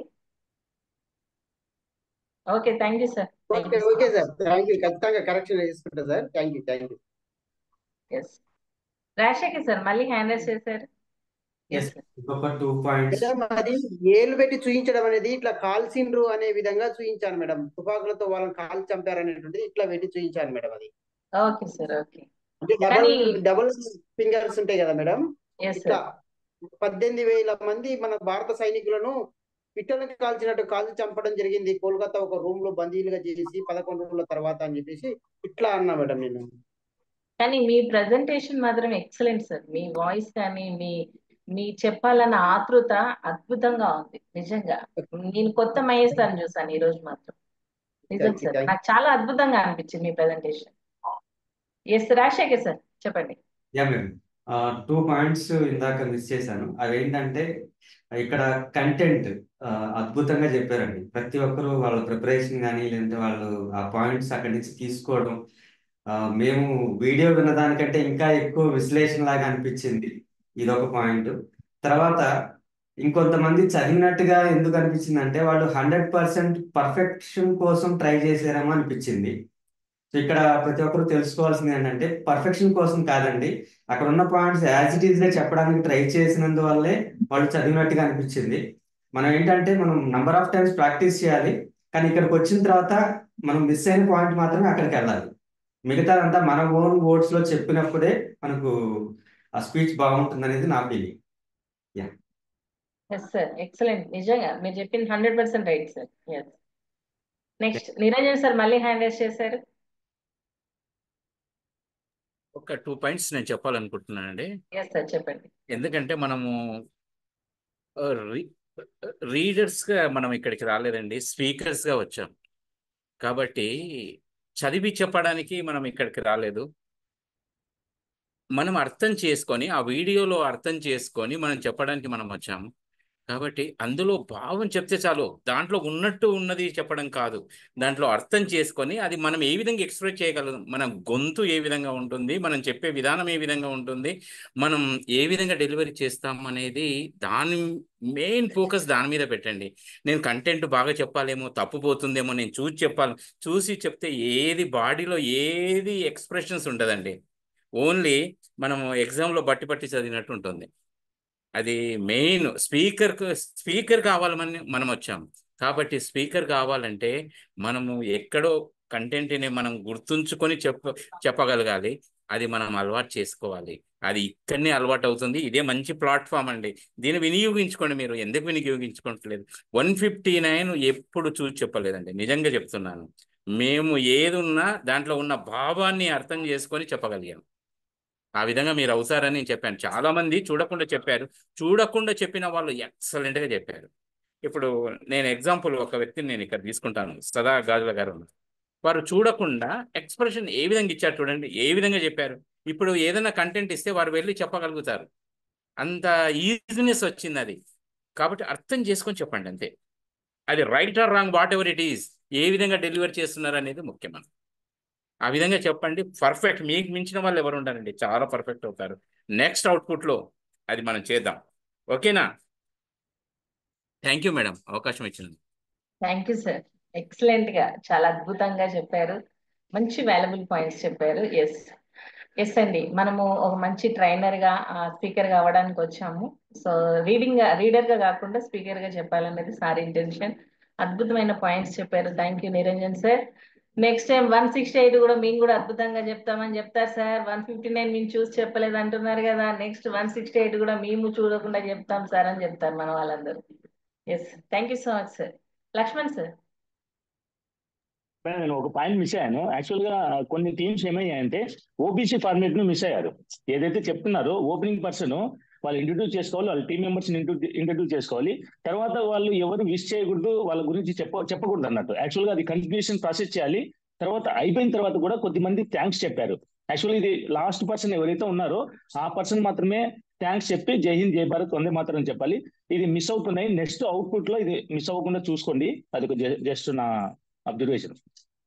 [SPEAKER 4] okay thank you sir thank
[SPEAKER 19] okay
[SPEAKER 4] you so
[SPEAKER 19] okay
[SPEAKER 4] much
[SPEAKER 19] sir thank you ఖచ్చితంగా కరెక్షన్ చేసుకుంటా sir thank you thank you
[SPEAKER 4] yes Rajasekhar sir మళ్ళీ hand raise చేశారు yes sir
[SPEAKER 7] ఇంకొక two points
[SPEAKER 19] madam అది ఏలు పెట్టి చూపించడం అనేది ఇట్లా కాల్సిండ్రు అనే విధంగా చూపించాను మేడం తుపాకులతో వాళ్ళని కాల్ చంపారు అనేటువంటిది ఇట్లా పెట్టి చూపించాను మేడం అది
[SPEAKER 4] ఓకే సార్ ఓకే
[SPEAKER 19] అంటే డబల్
[SPEAKER 4] కానీ
[SPEAKER 19] డబల్ ఫింగర్స్ ఉంటాయి కదా మేడం
[SPEAKER 4] ఎస్
[SPEAKER 19] ఇట్లా
[SPEAKER 4] సార్
[SPEAKER 19] పద్దెనిమిది వేల మంది మన భారత సైనికులను పిట్టలకు కాల్చినట్టు కాల్చి చంపడం జరిగింది కోల్కతా ఒక రూమ్ లో బందీలుగా చేసి పదకొండు రోజుల తర్వాత అని చెప్పేసి ఇట్లా అన్నా మేడం నేను
[SPEAKER 4] కానీ మీ ప్రజెంటేషన్ మాత్రం ఎక్సలెంట్ సార్ మీ వాయిస్ కానీ మీ మీ చెప్పాలన్న ఆతృత అద్భుతంగా ఉంది నిజంగా నేను కొత్త మహేష్ సార్ని చూసాను ఈ రోజు మాత్రం నిజం
[SPEAKER 19] థ్యాంక్ యూ
[SPEAKER 4] సార్
[SPEAKER 19] థ్యాంక్
[SPEAKER 4] నాకు చాలా అద్భుతంగా అనిపించింది మీ ప్రజెంటేషన్ ఎస్ రాజశేఖర్ సార్ చెప్పండి
[SPEAKER 7] యా మేడం టూ పాయింట్స్ ఇందాక మిస్ చేశాను అవి ఏంటంటే ఇక్కడ కంటెంట్ అద్భుతంగా చెప్పారండి ప్రతి ఒక్కరు వాళ్ళ ప్రిపరేషన్ కానీ లేదంటే వాళ్ళు ఆ పాయింట్స్ అక్కడి నుంచి తీసుకోవడం ఆ, మేము వీడియో విన్నదానికంటే ఇంకా ఎక్కువ విశ్లేషణ లాగా అనిపించింది ఇదొక పాయింట్ తర్వాత ఇంకొంతమంది చదివినట్టుగా ఎందుకు అనిపించింది అంటే వాళ్ళు హండ్రెడ్ పర్సెంట్ పర్ఫెక్షన్ కోసం ట్రై చేశారేమో అనిపించింది సో ఇక్కడ ప్రతి ఒక్కరు తెలుసుకోవాల్సింది ఏంటంటే పర్ఫెక్షన్ కోసం కాదండి అక్కడ ఉన్న పాయింట్స్ యాజ్ ఇట్ ఈస్ గా చెప్పడానికి ట్రై చేసినందువల్లే వాళ్ళు చదివినట్టుగా అనిపించింది మనం ఏంటంటే మనం నంబర్ ఆఫ్ టైమ్స్ ప్రాక్టీస్ చేయాలి కానీ ఇక్కడికి వచ్చిన తర్వాత మనం మిస్ అయిన పాయింట్ మాత్రమే అక్కడికి వెళ్ళాలి మిగతాదంతా మన ఓన్ వర్డ్స్ లో చెప్పినప్పుడే మనకు ఆ స్పీచ్ బాగుంటుంది అనేది నా feeling yeah
[SPEAKER 4] yes sir excellent నిజంగా మీరు చెప్పింది hundred percent right sir yes next Niranjan sir మళ్ళీ హ్యాండ్ రైస్ చేశారు
[SPEAKER 3] ఒక టూ పాయింట్స్ నేను చెప్పాలనుకుంటున్నానండి
[SPEAKER 4] ఎస్ సార్ చెప్పండి
[SPEAKER 3] ఎందుకంటే మనము రీడర్స్గా మనం ఇక్కడికి రాలేదండి స్పీకర్స్గా వచ్చాం కాబట్టి చదివి చెప్పడానికి మనం ఇక్కడికి రాలేదు మనం అర్థం చేసుకొని ఆ వీడియోలో అర్థం చేసుకొని మనం చెప్పడానికి మనం వచ్చాము కాబట్టి అందులో భావం చెప్తే చాలు దాంట్లో ఉన్నట్టు ఉన్నది చెప్పడం కాదు దాంట్లో అర్థం చేసుకొని అది మనం ఏ విధంగా ఎక్స్ప్రెస్ చేయగలం మన గొంతు ఏ విధంగా ఉంటుంది మనం చెప్పే విధానం ఏ విధంగా ఉంటుంది మనం ఏ విధంగా డెలివరీ చేస్తాం అనేది దాని మెయిన్ ఫోకస్ దాని మీద పెట్టండి నేను కంటెంట్ బాగా చెప్పాలేమో తప్పుపోతుందేమో నేను చూసి చెప్పాలి చూసి చెప్తే ఏది బాడీలో ఏది ఎక్స్ప్రెషన్స్ ఉండదండి ఓన్లీ మనం ఎగ్జామ్లో బట్టి పట్టి చదివినట్టు ఉంటుంది అది మెయిన్ స్పీకర్ స్పీకర్ కావాలని మనం వచ్చాం కాబట్టి స్పీకర్ కావాలంటే మనము ఎక్కడో కంటెంట్ని మనం గుర్తుంచుకొని చెప్ప చెప్పగలగాలి అది మనం అలవాటు చేసుకోవాలి అది ఇక్కడనే అలవాటు అవుతుంది ఇదే మంచి ప్లాట్ఫామ్ అండి దీన్ని వినియోగించుకోండి మీరు ఎందుకు వినియోగించుకోవట్లేదు వన్ ఫిఫ్టీ నైన్ ఎప్పుడు చూసి చెప్పలేదండి నిజంగా చెప్తున్నాను మేము ఏది ఉన్నా దాంట్లో ఉన్న భావాన్ని అర్థం చేసుకొని చెప్పగలిగాం ఆ విధంగా మీరు అవుతారని నేను చెప్పాను చాలా మంది చూడకుండా చెప్పారు చూడకుండా చెప్పిన వాళ్ళు ఎక్సలెంట్ గా చెప్పారు ఇప్పుడు నేను ఎగ్జాంపుల్ ఒక వ్యక్తిని నేను ఇక్కడ తీసుకుంటాను సదా గాజుల గారు ఉన్నారు. వారు చూడకుండా ఎక్స్ప్రెషన్ ఏ విధంగా ఇచ్చారు చూడండి ఏ విధంగా చెప్పారు ఇప్పుడు ఏదైనా కంటెంట్ ఇస్తే వారు వెళ్ళి చెప్పగలుగుతారు అంత ఈజీనెస్ వచ్చింది అది కాబట్టి అర్థం చేసుకొని చెప్పండి అంతే అది right or wrong whatever it is ఏ విధంగా డెలివర్ చేస్తున్నారు అనేది ముఖ్యమైన ఆ విధంగా చెప్పండి పర్ఫెక్ట్ మీకు మించిన వాళ్ళు ఎవరు ఉంటారండి చాలా పర్ఫెక్ట్ అవుతారు నెక్స్ట్ అవుట్పుట్లో అది మనం చేద్దాం ఓకేనా థ్యాంక్ యూ మేడం అవకాశం ఇచ్చినందుకు
[SPEAKER 4] థ్యాంక్ యూ సార్ ఎక్సలెంట్ గా చాలా అద్భుతంగా చెప్పారు మంచి వాల్యుబుల్ పాయింట్స్ చెప్పారు ఎస్ ఎస్ అండి మనము ఒక మంచి ట్రైనర్ గా స్పీకర్ గా అవ్వడానికి వచ్చాము సో రీడింగ్ రీడర్ గా కాకుండా స్పీకర్ గా చెప్పాలనేది సార్ ఇంటెన్షన్ అద్భుతమైన పాయింట్స్ చెప్పారు thank you Niranjan sir next time one sixty eight కూడా మేము కూడా అద్భుతంగా చెప్తామని చెప్తారు సార్ వన్ ఫిఫ్టీ నైన్ మేము చూసి చెప్పలేదు అంటున్నారు కదా నెక్స్ట్ వన్ సిక్స్టీ ఎయిట్ కూడా మేము చూడకుండా చెప్తాం సార్ అని చెప్తారు మన వాళ్ళందరూ yes thank you so much sir Lakshman sir
[SPEAKER 6] నేను ఒక పాయింట్ మిస్ అయ్యాను యాక్చువల్ గా కొన్ని టీమ్స్ ఏమయ్యాయంటే ఓబీసీ ఫార్మేట్ ను మిస్ అయ్యారు ఏదైతే చెప్తున్నారో ఓపెనింగ్ పర్సన్ వాళ్ళు ఇంట్రడ్యూస్ చేసుకోవాలి వాళ్ళ టీం మెంబర్స్ ఇంట్రడ్యూస్ చేసుకోవాలి తర్వాత వాళ్ళు ఎవరు విష్ చేయకూడదు వాళ్ళ గురించి చెప్ప చెప్పకూడదు అన్నట్టు యాక్చువల్ గా అది కంటిన్యూషన్ ప్రాసెస్ చేయాలి తర్వాత అయిపోయిన తర్వాత కూడా కొద్దిమంది థ్యాంక్స్ చెప్పారు యాక్చువల్లీ ఇది లాస్ట్ పర్సన్ ఎవరైతే ఉన్నారో ఆ పర్సన్ మాత్రమే థ్యాంక్స్ చెప్పి జై హింద్ జై భారత్ వందే మాత్రం అని చెప్పాలి ఇది మిస్ అవుతున్నాయి నెక్స్ట్ అవుట్పుట్ లో ఇది మిస్ అవ్వకుండా చూసుకోండి అది ఒక జస్ట్ నా observation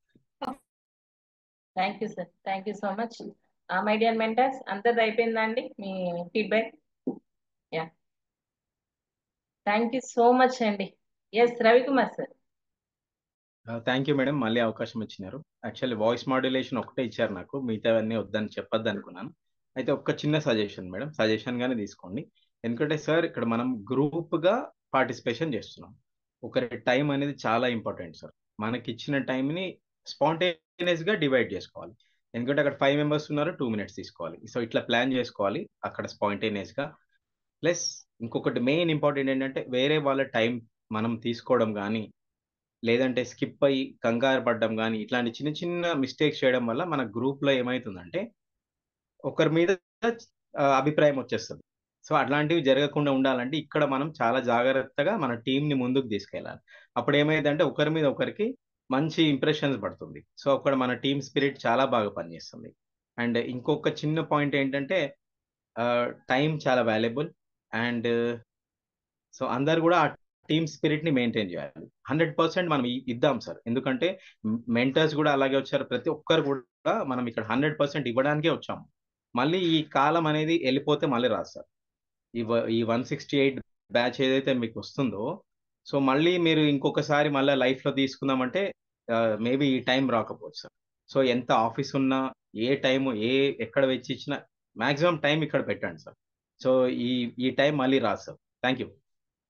[SPEAKER 4] thank you sir thank you so much my dear mentors అంతది అయిపోయిందా అండి మీ feedback yeah thank you so much అండి yes Ravikumar sir
[SPEAKER 1] thank you madam మళ్ళీ అవకాశం ఇచ్చినారు యాక్చువల్లీ వాయిస్ మాడ్యులేషన్ ఒకటే ఇచ్చారు నాకు మిగతావన్నీ వద్దని చెప్పొద్దు అనుకున్నాను అయితే ఒక్క చిన్న సజెషన్ మేడం సజెషన్ గానే తీసుకోండి ఎందుకంటే సార్ ఇక్కడ మనం గ్రూప్ గా పార్టిసిపేషన్ చేస్తున్నాం ఒకరి టైం అనేది చాలా ఇంపార్టెంట్ సార్ మనకి ఇచ్చిన టైంని స్పాంటేనియస్ గా డివైడ్ చేసుకోవాలి ఎందుకంటే అక్కడ ఫైవ్ మెంబర్స్ ఉన్నారు టూ మినిట్స్ తీసుకోవాలి సో ఇట్లా ప్లాన్ చేసుకోవాలి అక్కడ స్పాంటేనియస్ గా ప్లస్ ఇంకొకటి మెయిన్ ఇంపార్టెంట్ ఏంటంటే వేరే వాళ్ళ టైం మనం తీసుకోవడం కానీ లేదంటే స్కిప్ అయ్యి కంగారు పడడం కానీ ఇట్లాంటి చిన్న చిన్న మిస్టేక్స్ చేయడం వల్ల మన గ్రూప్ లో ఏమవుతుందంటే ఒకరి మీద ఆ, అభిప్రాయం వచ్చేస్తుంది సో అట్లాంటివి జరగకుండా ఉండాలంటే ఇక్కడ మనం చాలా జాగ్రత్తగా మన టీం ని ముందుకు తీసుకెళ్ళాలి అప్పుడు ఏమైందంటే ఒకరి మీద ఒకరికి మంచి ఇంప్రెషన్స్ పడుతుంది సో అక్కడ మన టీమ్ స్పిరిట్ చాలా బాగా పనిచేస్తుంది అండ్ ఇంకొక చిన్న పాయింట్ ఏంటంటే టైం చాలా వాల్యుబుల్ అండ్ సో అందరు కూడా ఆ టీమ్ స్పిరిట్ ని మెయింటైన్ చేయాలి హండ్రెడ్ పర్సెంట్ మనం ఇ- ఇద్దాం సార్ ఎందుకంటే మెంటర్స్ కూడా అలాగే వచ్చారు ప్రతి ఒక్కరు కూడా మనం ఇక్కడ హండ్రెడ్ పర్సెంట్ ఇవ్వడానికే వచ్చాము మళ్ళీ ఈ కాలం అనేది వెళ్ళిపోతే మళ్ళీ రాదు సార్ ఈ వ- ఈ వన్ సిక్స్టీ ఎయిట్ బ్యాచ్ ఏదైతే మీకు వస్తుందో సో మళ్ళీ మీరు ఇంకొకసారి మళ్ళీ లైఫ్ లో తీసుకుందామంటే మేబీ ఈ టైం రాకపోవచ్చు సార్ సో ఎంత ఆఫీస్ ఉన్నా ఏ టైం ఏ ఎక్కడ వెచ్చి ఇచ్చినా మాక్సిమం టైం ఇక్కడ పెట్టండి సార్ సో ఈ ఈ టైం మళ్ళీ రాదు sir thank you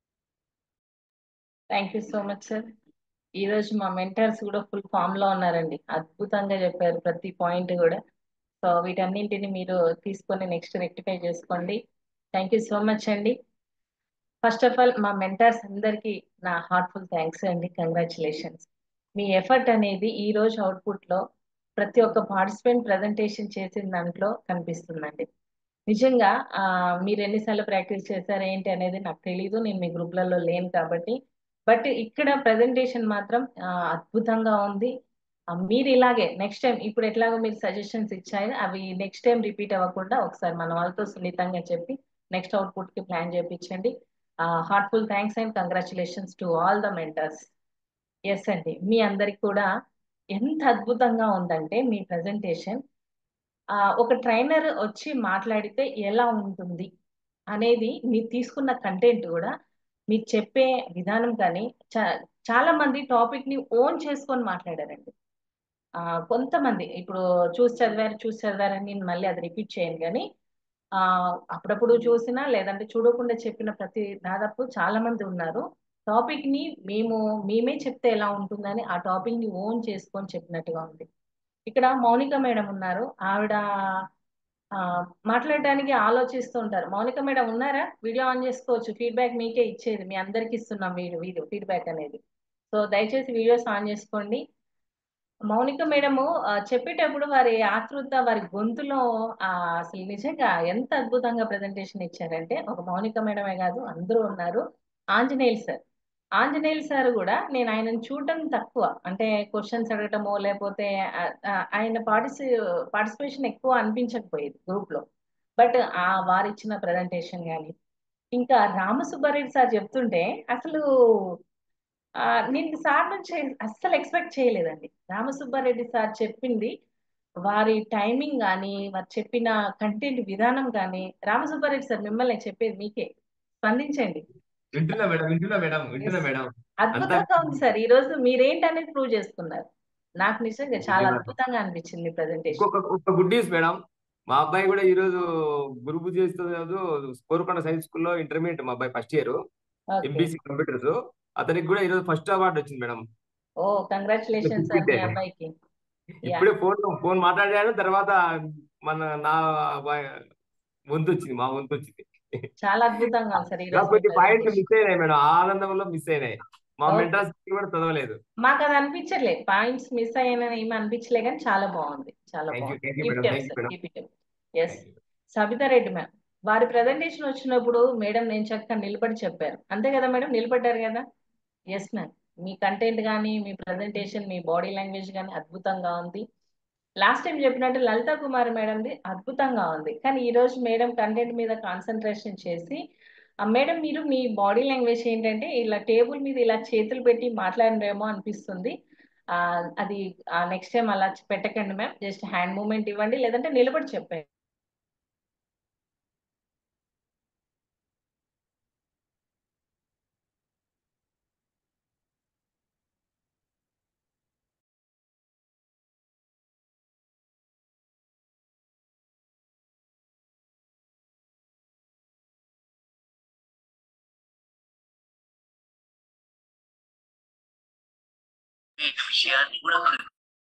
[SPEAKER 4] thank you so much sir ఈ రోజు మా మెంటర్స్ కూడా ఫుల్ ఫామ్ లో ఉన్నారండి అద్భుతంగా చెప్పారు ప్రతి పాయింట్ కూడా సో వీటన్నింటిని మీరు తీసుకొని నెక్స్ట్ రెక్టిఫై చేసుకోండి థ్యాంక్ యూ సో మచ్ అండి ఫస్ట్ ఆఫ్ ఆల్ మా మెంటర్స్ అందరికీ నా హార్ట్ఫుల్ థ్యాంక్స్ అండి కంగ్రాచులేషన్స్ మీ ఎఫర్ట్ అనేది ఈ రోజు అవుట్పుట్ లో ప్రతి ఒక్క పార్టిసిపెంట్ ప్రజెంటేషన్ చేసిన దాంట్లో కనిపిస్తుందండి నిజంగా ఆ, మీరు ఎన్నిసార్లు ప్రాక్టీస్ చేశారు ఏంటి అనేది నాకు తెలీదు నేను మీ గ్రూప్లలో లేను కాబట్టి బట్ ఇక్కడ ప్రజెంటేషన్ మాత్రం ఆ, అద్భుతంగా ఉంది ఆ, మీరు ఇలాగే నెక్స్ట్ టైం ఇప్పుడు ఎట్లాగో మీరు సజెషన్స్ ఇచ్చారు అవి నెక్స్ట్ టైం రిపీట్ అవ్వకుండా ఒకసారి మన వాళ్ళతో సున్నితంగా చెప్పి నెక్స్ట్ అవుట్పుట్ కి ప్లాన్ చేయించండి heartful thanks and congratulations to all the mentors yes అండి మీ అందరికి కూడా ఎంత అద్భుతంగా ఉందంటే మీ ప్రజెంటేషన్ ఒక ట్రైనర్ వచ్చి మాట్లాడితే ఎలా ఉంటుంది అనేది మీరు తీసుకున్న కంటెంట్ కూడా మీరు చెప్పే విధానం కానీ చా- చాలా మంది టాపిక్ ని ఓన్ చేసుకొని మాట్లాడారండి ఆ కొంతమంది ఇప్పుడు చూసి చదివారు చూసి చదివారని నేను మళ్ళీ అది రిపీట్ చేయను కానీ ఆ అప్పుడప్పుడు చూసినా లేదంటే చూడకుండా చెప్పిన ప్రతి దాదాపు చాలా మంది ఉన్నారు టాపిక్ ని మేము మేమే చెప్తే ఎలా ఉంటుందని ఆ టాపిక్ ని ఓన్ చేసుకొని చెప్పినట్టుగా ఉంది ఇక్కడ మౌనిక మేడం ఉన్నారు ఆవిడ ఆ మాట్లాడడానికి ఆలోచిస్తూ ఉంటారు మౌనిక మేడం ఉన్నారా వీడియో ఆన్ చేసుకోవచ్చు ఫీడ్బ్యాక్ మీకే ఇచ్చేది మీ అందరికి ఇస్తున్నాం వీడియో వీడియో ఫీడ్బ్యాక్ అనేది సో దయచేసి వీడియోస్ ఆన్ చేసుకోండి మౌనిక మేడము ఆ, చెప్పేటప్పుడు వారి ఆతృత వారి గొంతులో ఆ, అసలు నిజంగా ఎంత అద్భుతంగా ప్రజెంటేషన్ ఇచ్చారంటే ఒక మౌనిక మేడమే కాదు అందరూ ఉన్నారు ఆంజనేయులు సార్ ఆంజనేయులు సార్ కూడా నేను ఆయనను చూడటం తక్కువ అంటే క్వశ్చన్స్ అడగటమో లేకపోతే ఆ, ఆ, ఆయన పార్టిసి పార్టిసిపేషన్ ఎక్కువ అనిపించకపోయేది గ్రూప్ లో బట్ ఆ వారు ఇచ్చిన ప్రజెంటేషన్ కానీ ఇంకా రామసుబ్బారెడ్డి సార్ చెప్తుంటే అసలు ఆ, నేను సార్ నుంచి అస్సలు ఎక్స్పెక్ట్ చేయలేదండి రామసుబ్బారెడ్డి సార్ చెప్పింది వారి టైమింగ్ కానీ వారు చెప్పిన కంటెంట్ విధానం కానీ రామసుబ్బారెడ్డి సార్ మిమ్మల్ని చెప్పేది మీకే స్పందించండి
[SPEAKER 15] వింటున్నా మేడం వింటున్నా మేడం వింటున్నా
[SPEAKER 4] Yes.
[SPEAKER 15] మేడం అంతా
[SPEAKER 4] అద్భుతంగా ఉంది సార్ ఈ రోజు మీరేంటనేది ప్రూవ్ చేసుకున్నారు నాకు నిజంగా చాలా
[SPEAKER 15] మేడం.
[SPEAKER 4] అద్భుతంగా అనిపించింది ప్రజెంటేషన్
[SPEAKER 15] ఇంకొక ఒక గుడ్ న్యూస్ మేడం మా అబ్బాయి కూడా ఈ రోజు గురు పూజ చేస్తున్నారు కోరుకొండ సైన్స్ స్కూల్లో ఇంటర్మీడియట్ మా అబ్బాయి first year
[SPEAKER 4] okay
[SPEAKER 15] MBC computers అతనికి కూడా ఈ రోజు ఫస్ట్ అవార్డు వచ్చింది మేడం
[SPEAKER 4] ఓ కంగ్రాచులేషన్ సార్ మీ అబ్బాయికి యా
[SPEAKER 15] ఇప్పుడే ఫోన్ ఫోన్ మాట్లాడాను తర్వాత మన నా వా- వంతు వచ్చింది మా వంతు వచ్చింది
[SPEAKER 4] చాలా అద్భుతంగా ఉంది సార్ ఈ రోజు మీ
[SPEAKER 15] కాకపోతే పాయింట్
[SPEAKER 4] presentation.
[SPEAKER 15] మిస్ అయినాయి మేడం ఆ ఆనందంలో మిస్ అయినాయి మా
[SPEAKER 4] Okay.
[SPEAKER 15] మెంటర్స్ కూడా చదవలేదు
[SPEAKER 4] మాకు అది అనిపించట్లేదు పాయింట్స్ మిస్ అయ్యానని ఏమి అనిపించలే కానీ చాలా బాగుంది చాలా
[SPEAKER 15] థ్యాంక్ యూ
[SPEAKER 4] బాగుంది
[SPEAKER 15] thank you
[SPEAKER 4] keep
[SPEAKER 15] madam
[SPEAKER 4] it
[SPEAKER 15] thank you
[SPEAKER 4] sir
[SPEAKER 15] madam
[SPEAKER 4] keep it yes Sabitha Reddy ma'am వారి ప్రజెంటేషన్ వచ్చినప్పుడు మేడం నేను చక్కగా నిలబడి చెప్పారు అంతే కదా మేడం నిలబడ్డారు కదా ఎస్ మ్యామ్ మీ కంటెంట్ కానీ మీ ప్రజెంటేషన్ మీ బాడీ లాంగ్వేజ్ కానీ అద్భుతంగా ఉంది లాస్ట్ టైం చెప్పినట్టు లలిత కుమార్ మేడంది అద్భుతంగా ఉంది కానీ ఈ రోజు మేడం కంటెంట్ మీద కాన్సన్ట్రేషన్ చేసి ఆ మేడం మీరు మీ బాడీ లాంగ్వేజ్ ఏంటంటే ఇలా టేబుల్ మీద ఇలా చేతులు పెట్టి మాట్లాడినేమో అనిపిస్తుంది ఆ అది నెక్స్ట్ టైం అలా పెట్టకండి మ్యామ్ జస్ట్ హ్యాండ్ మూమెంట్ ఇవ్వండి లేదంటే నిలబడి చెప్పండి
[SPEAKER 12] ఈ విషయాన్ని కూడా మనం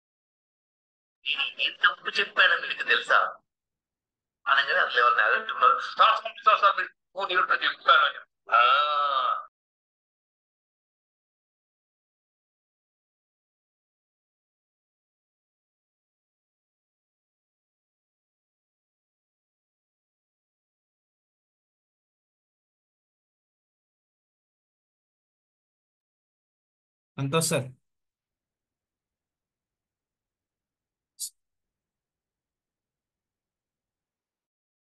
[SPEAKER 12] నేను తప్పు చెప్పాను మీకు తెలుసా అనగానే అసలు ఎవరిని అడుగుతున్నారు సార్ సార్ సార్ సార్ మీరు ఫోన్ ఎవరితో చెప్తాను అని. ఆ,
[SPEAKER 13] సంతోష్ సార్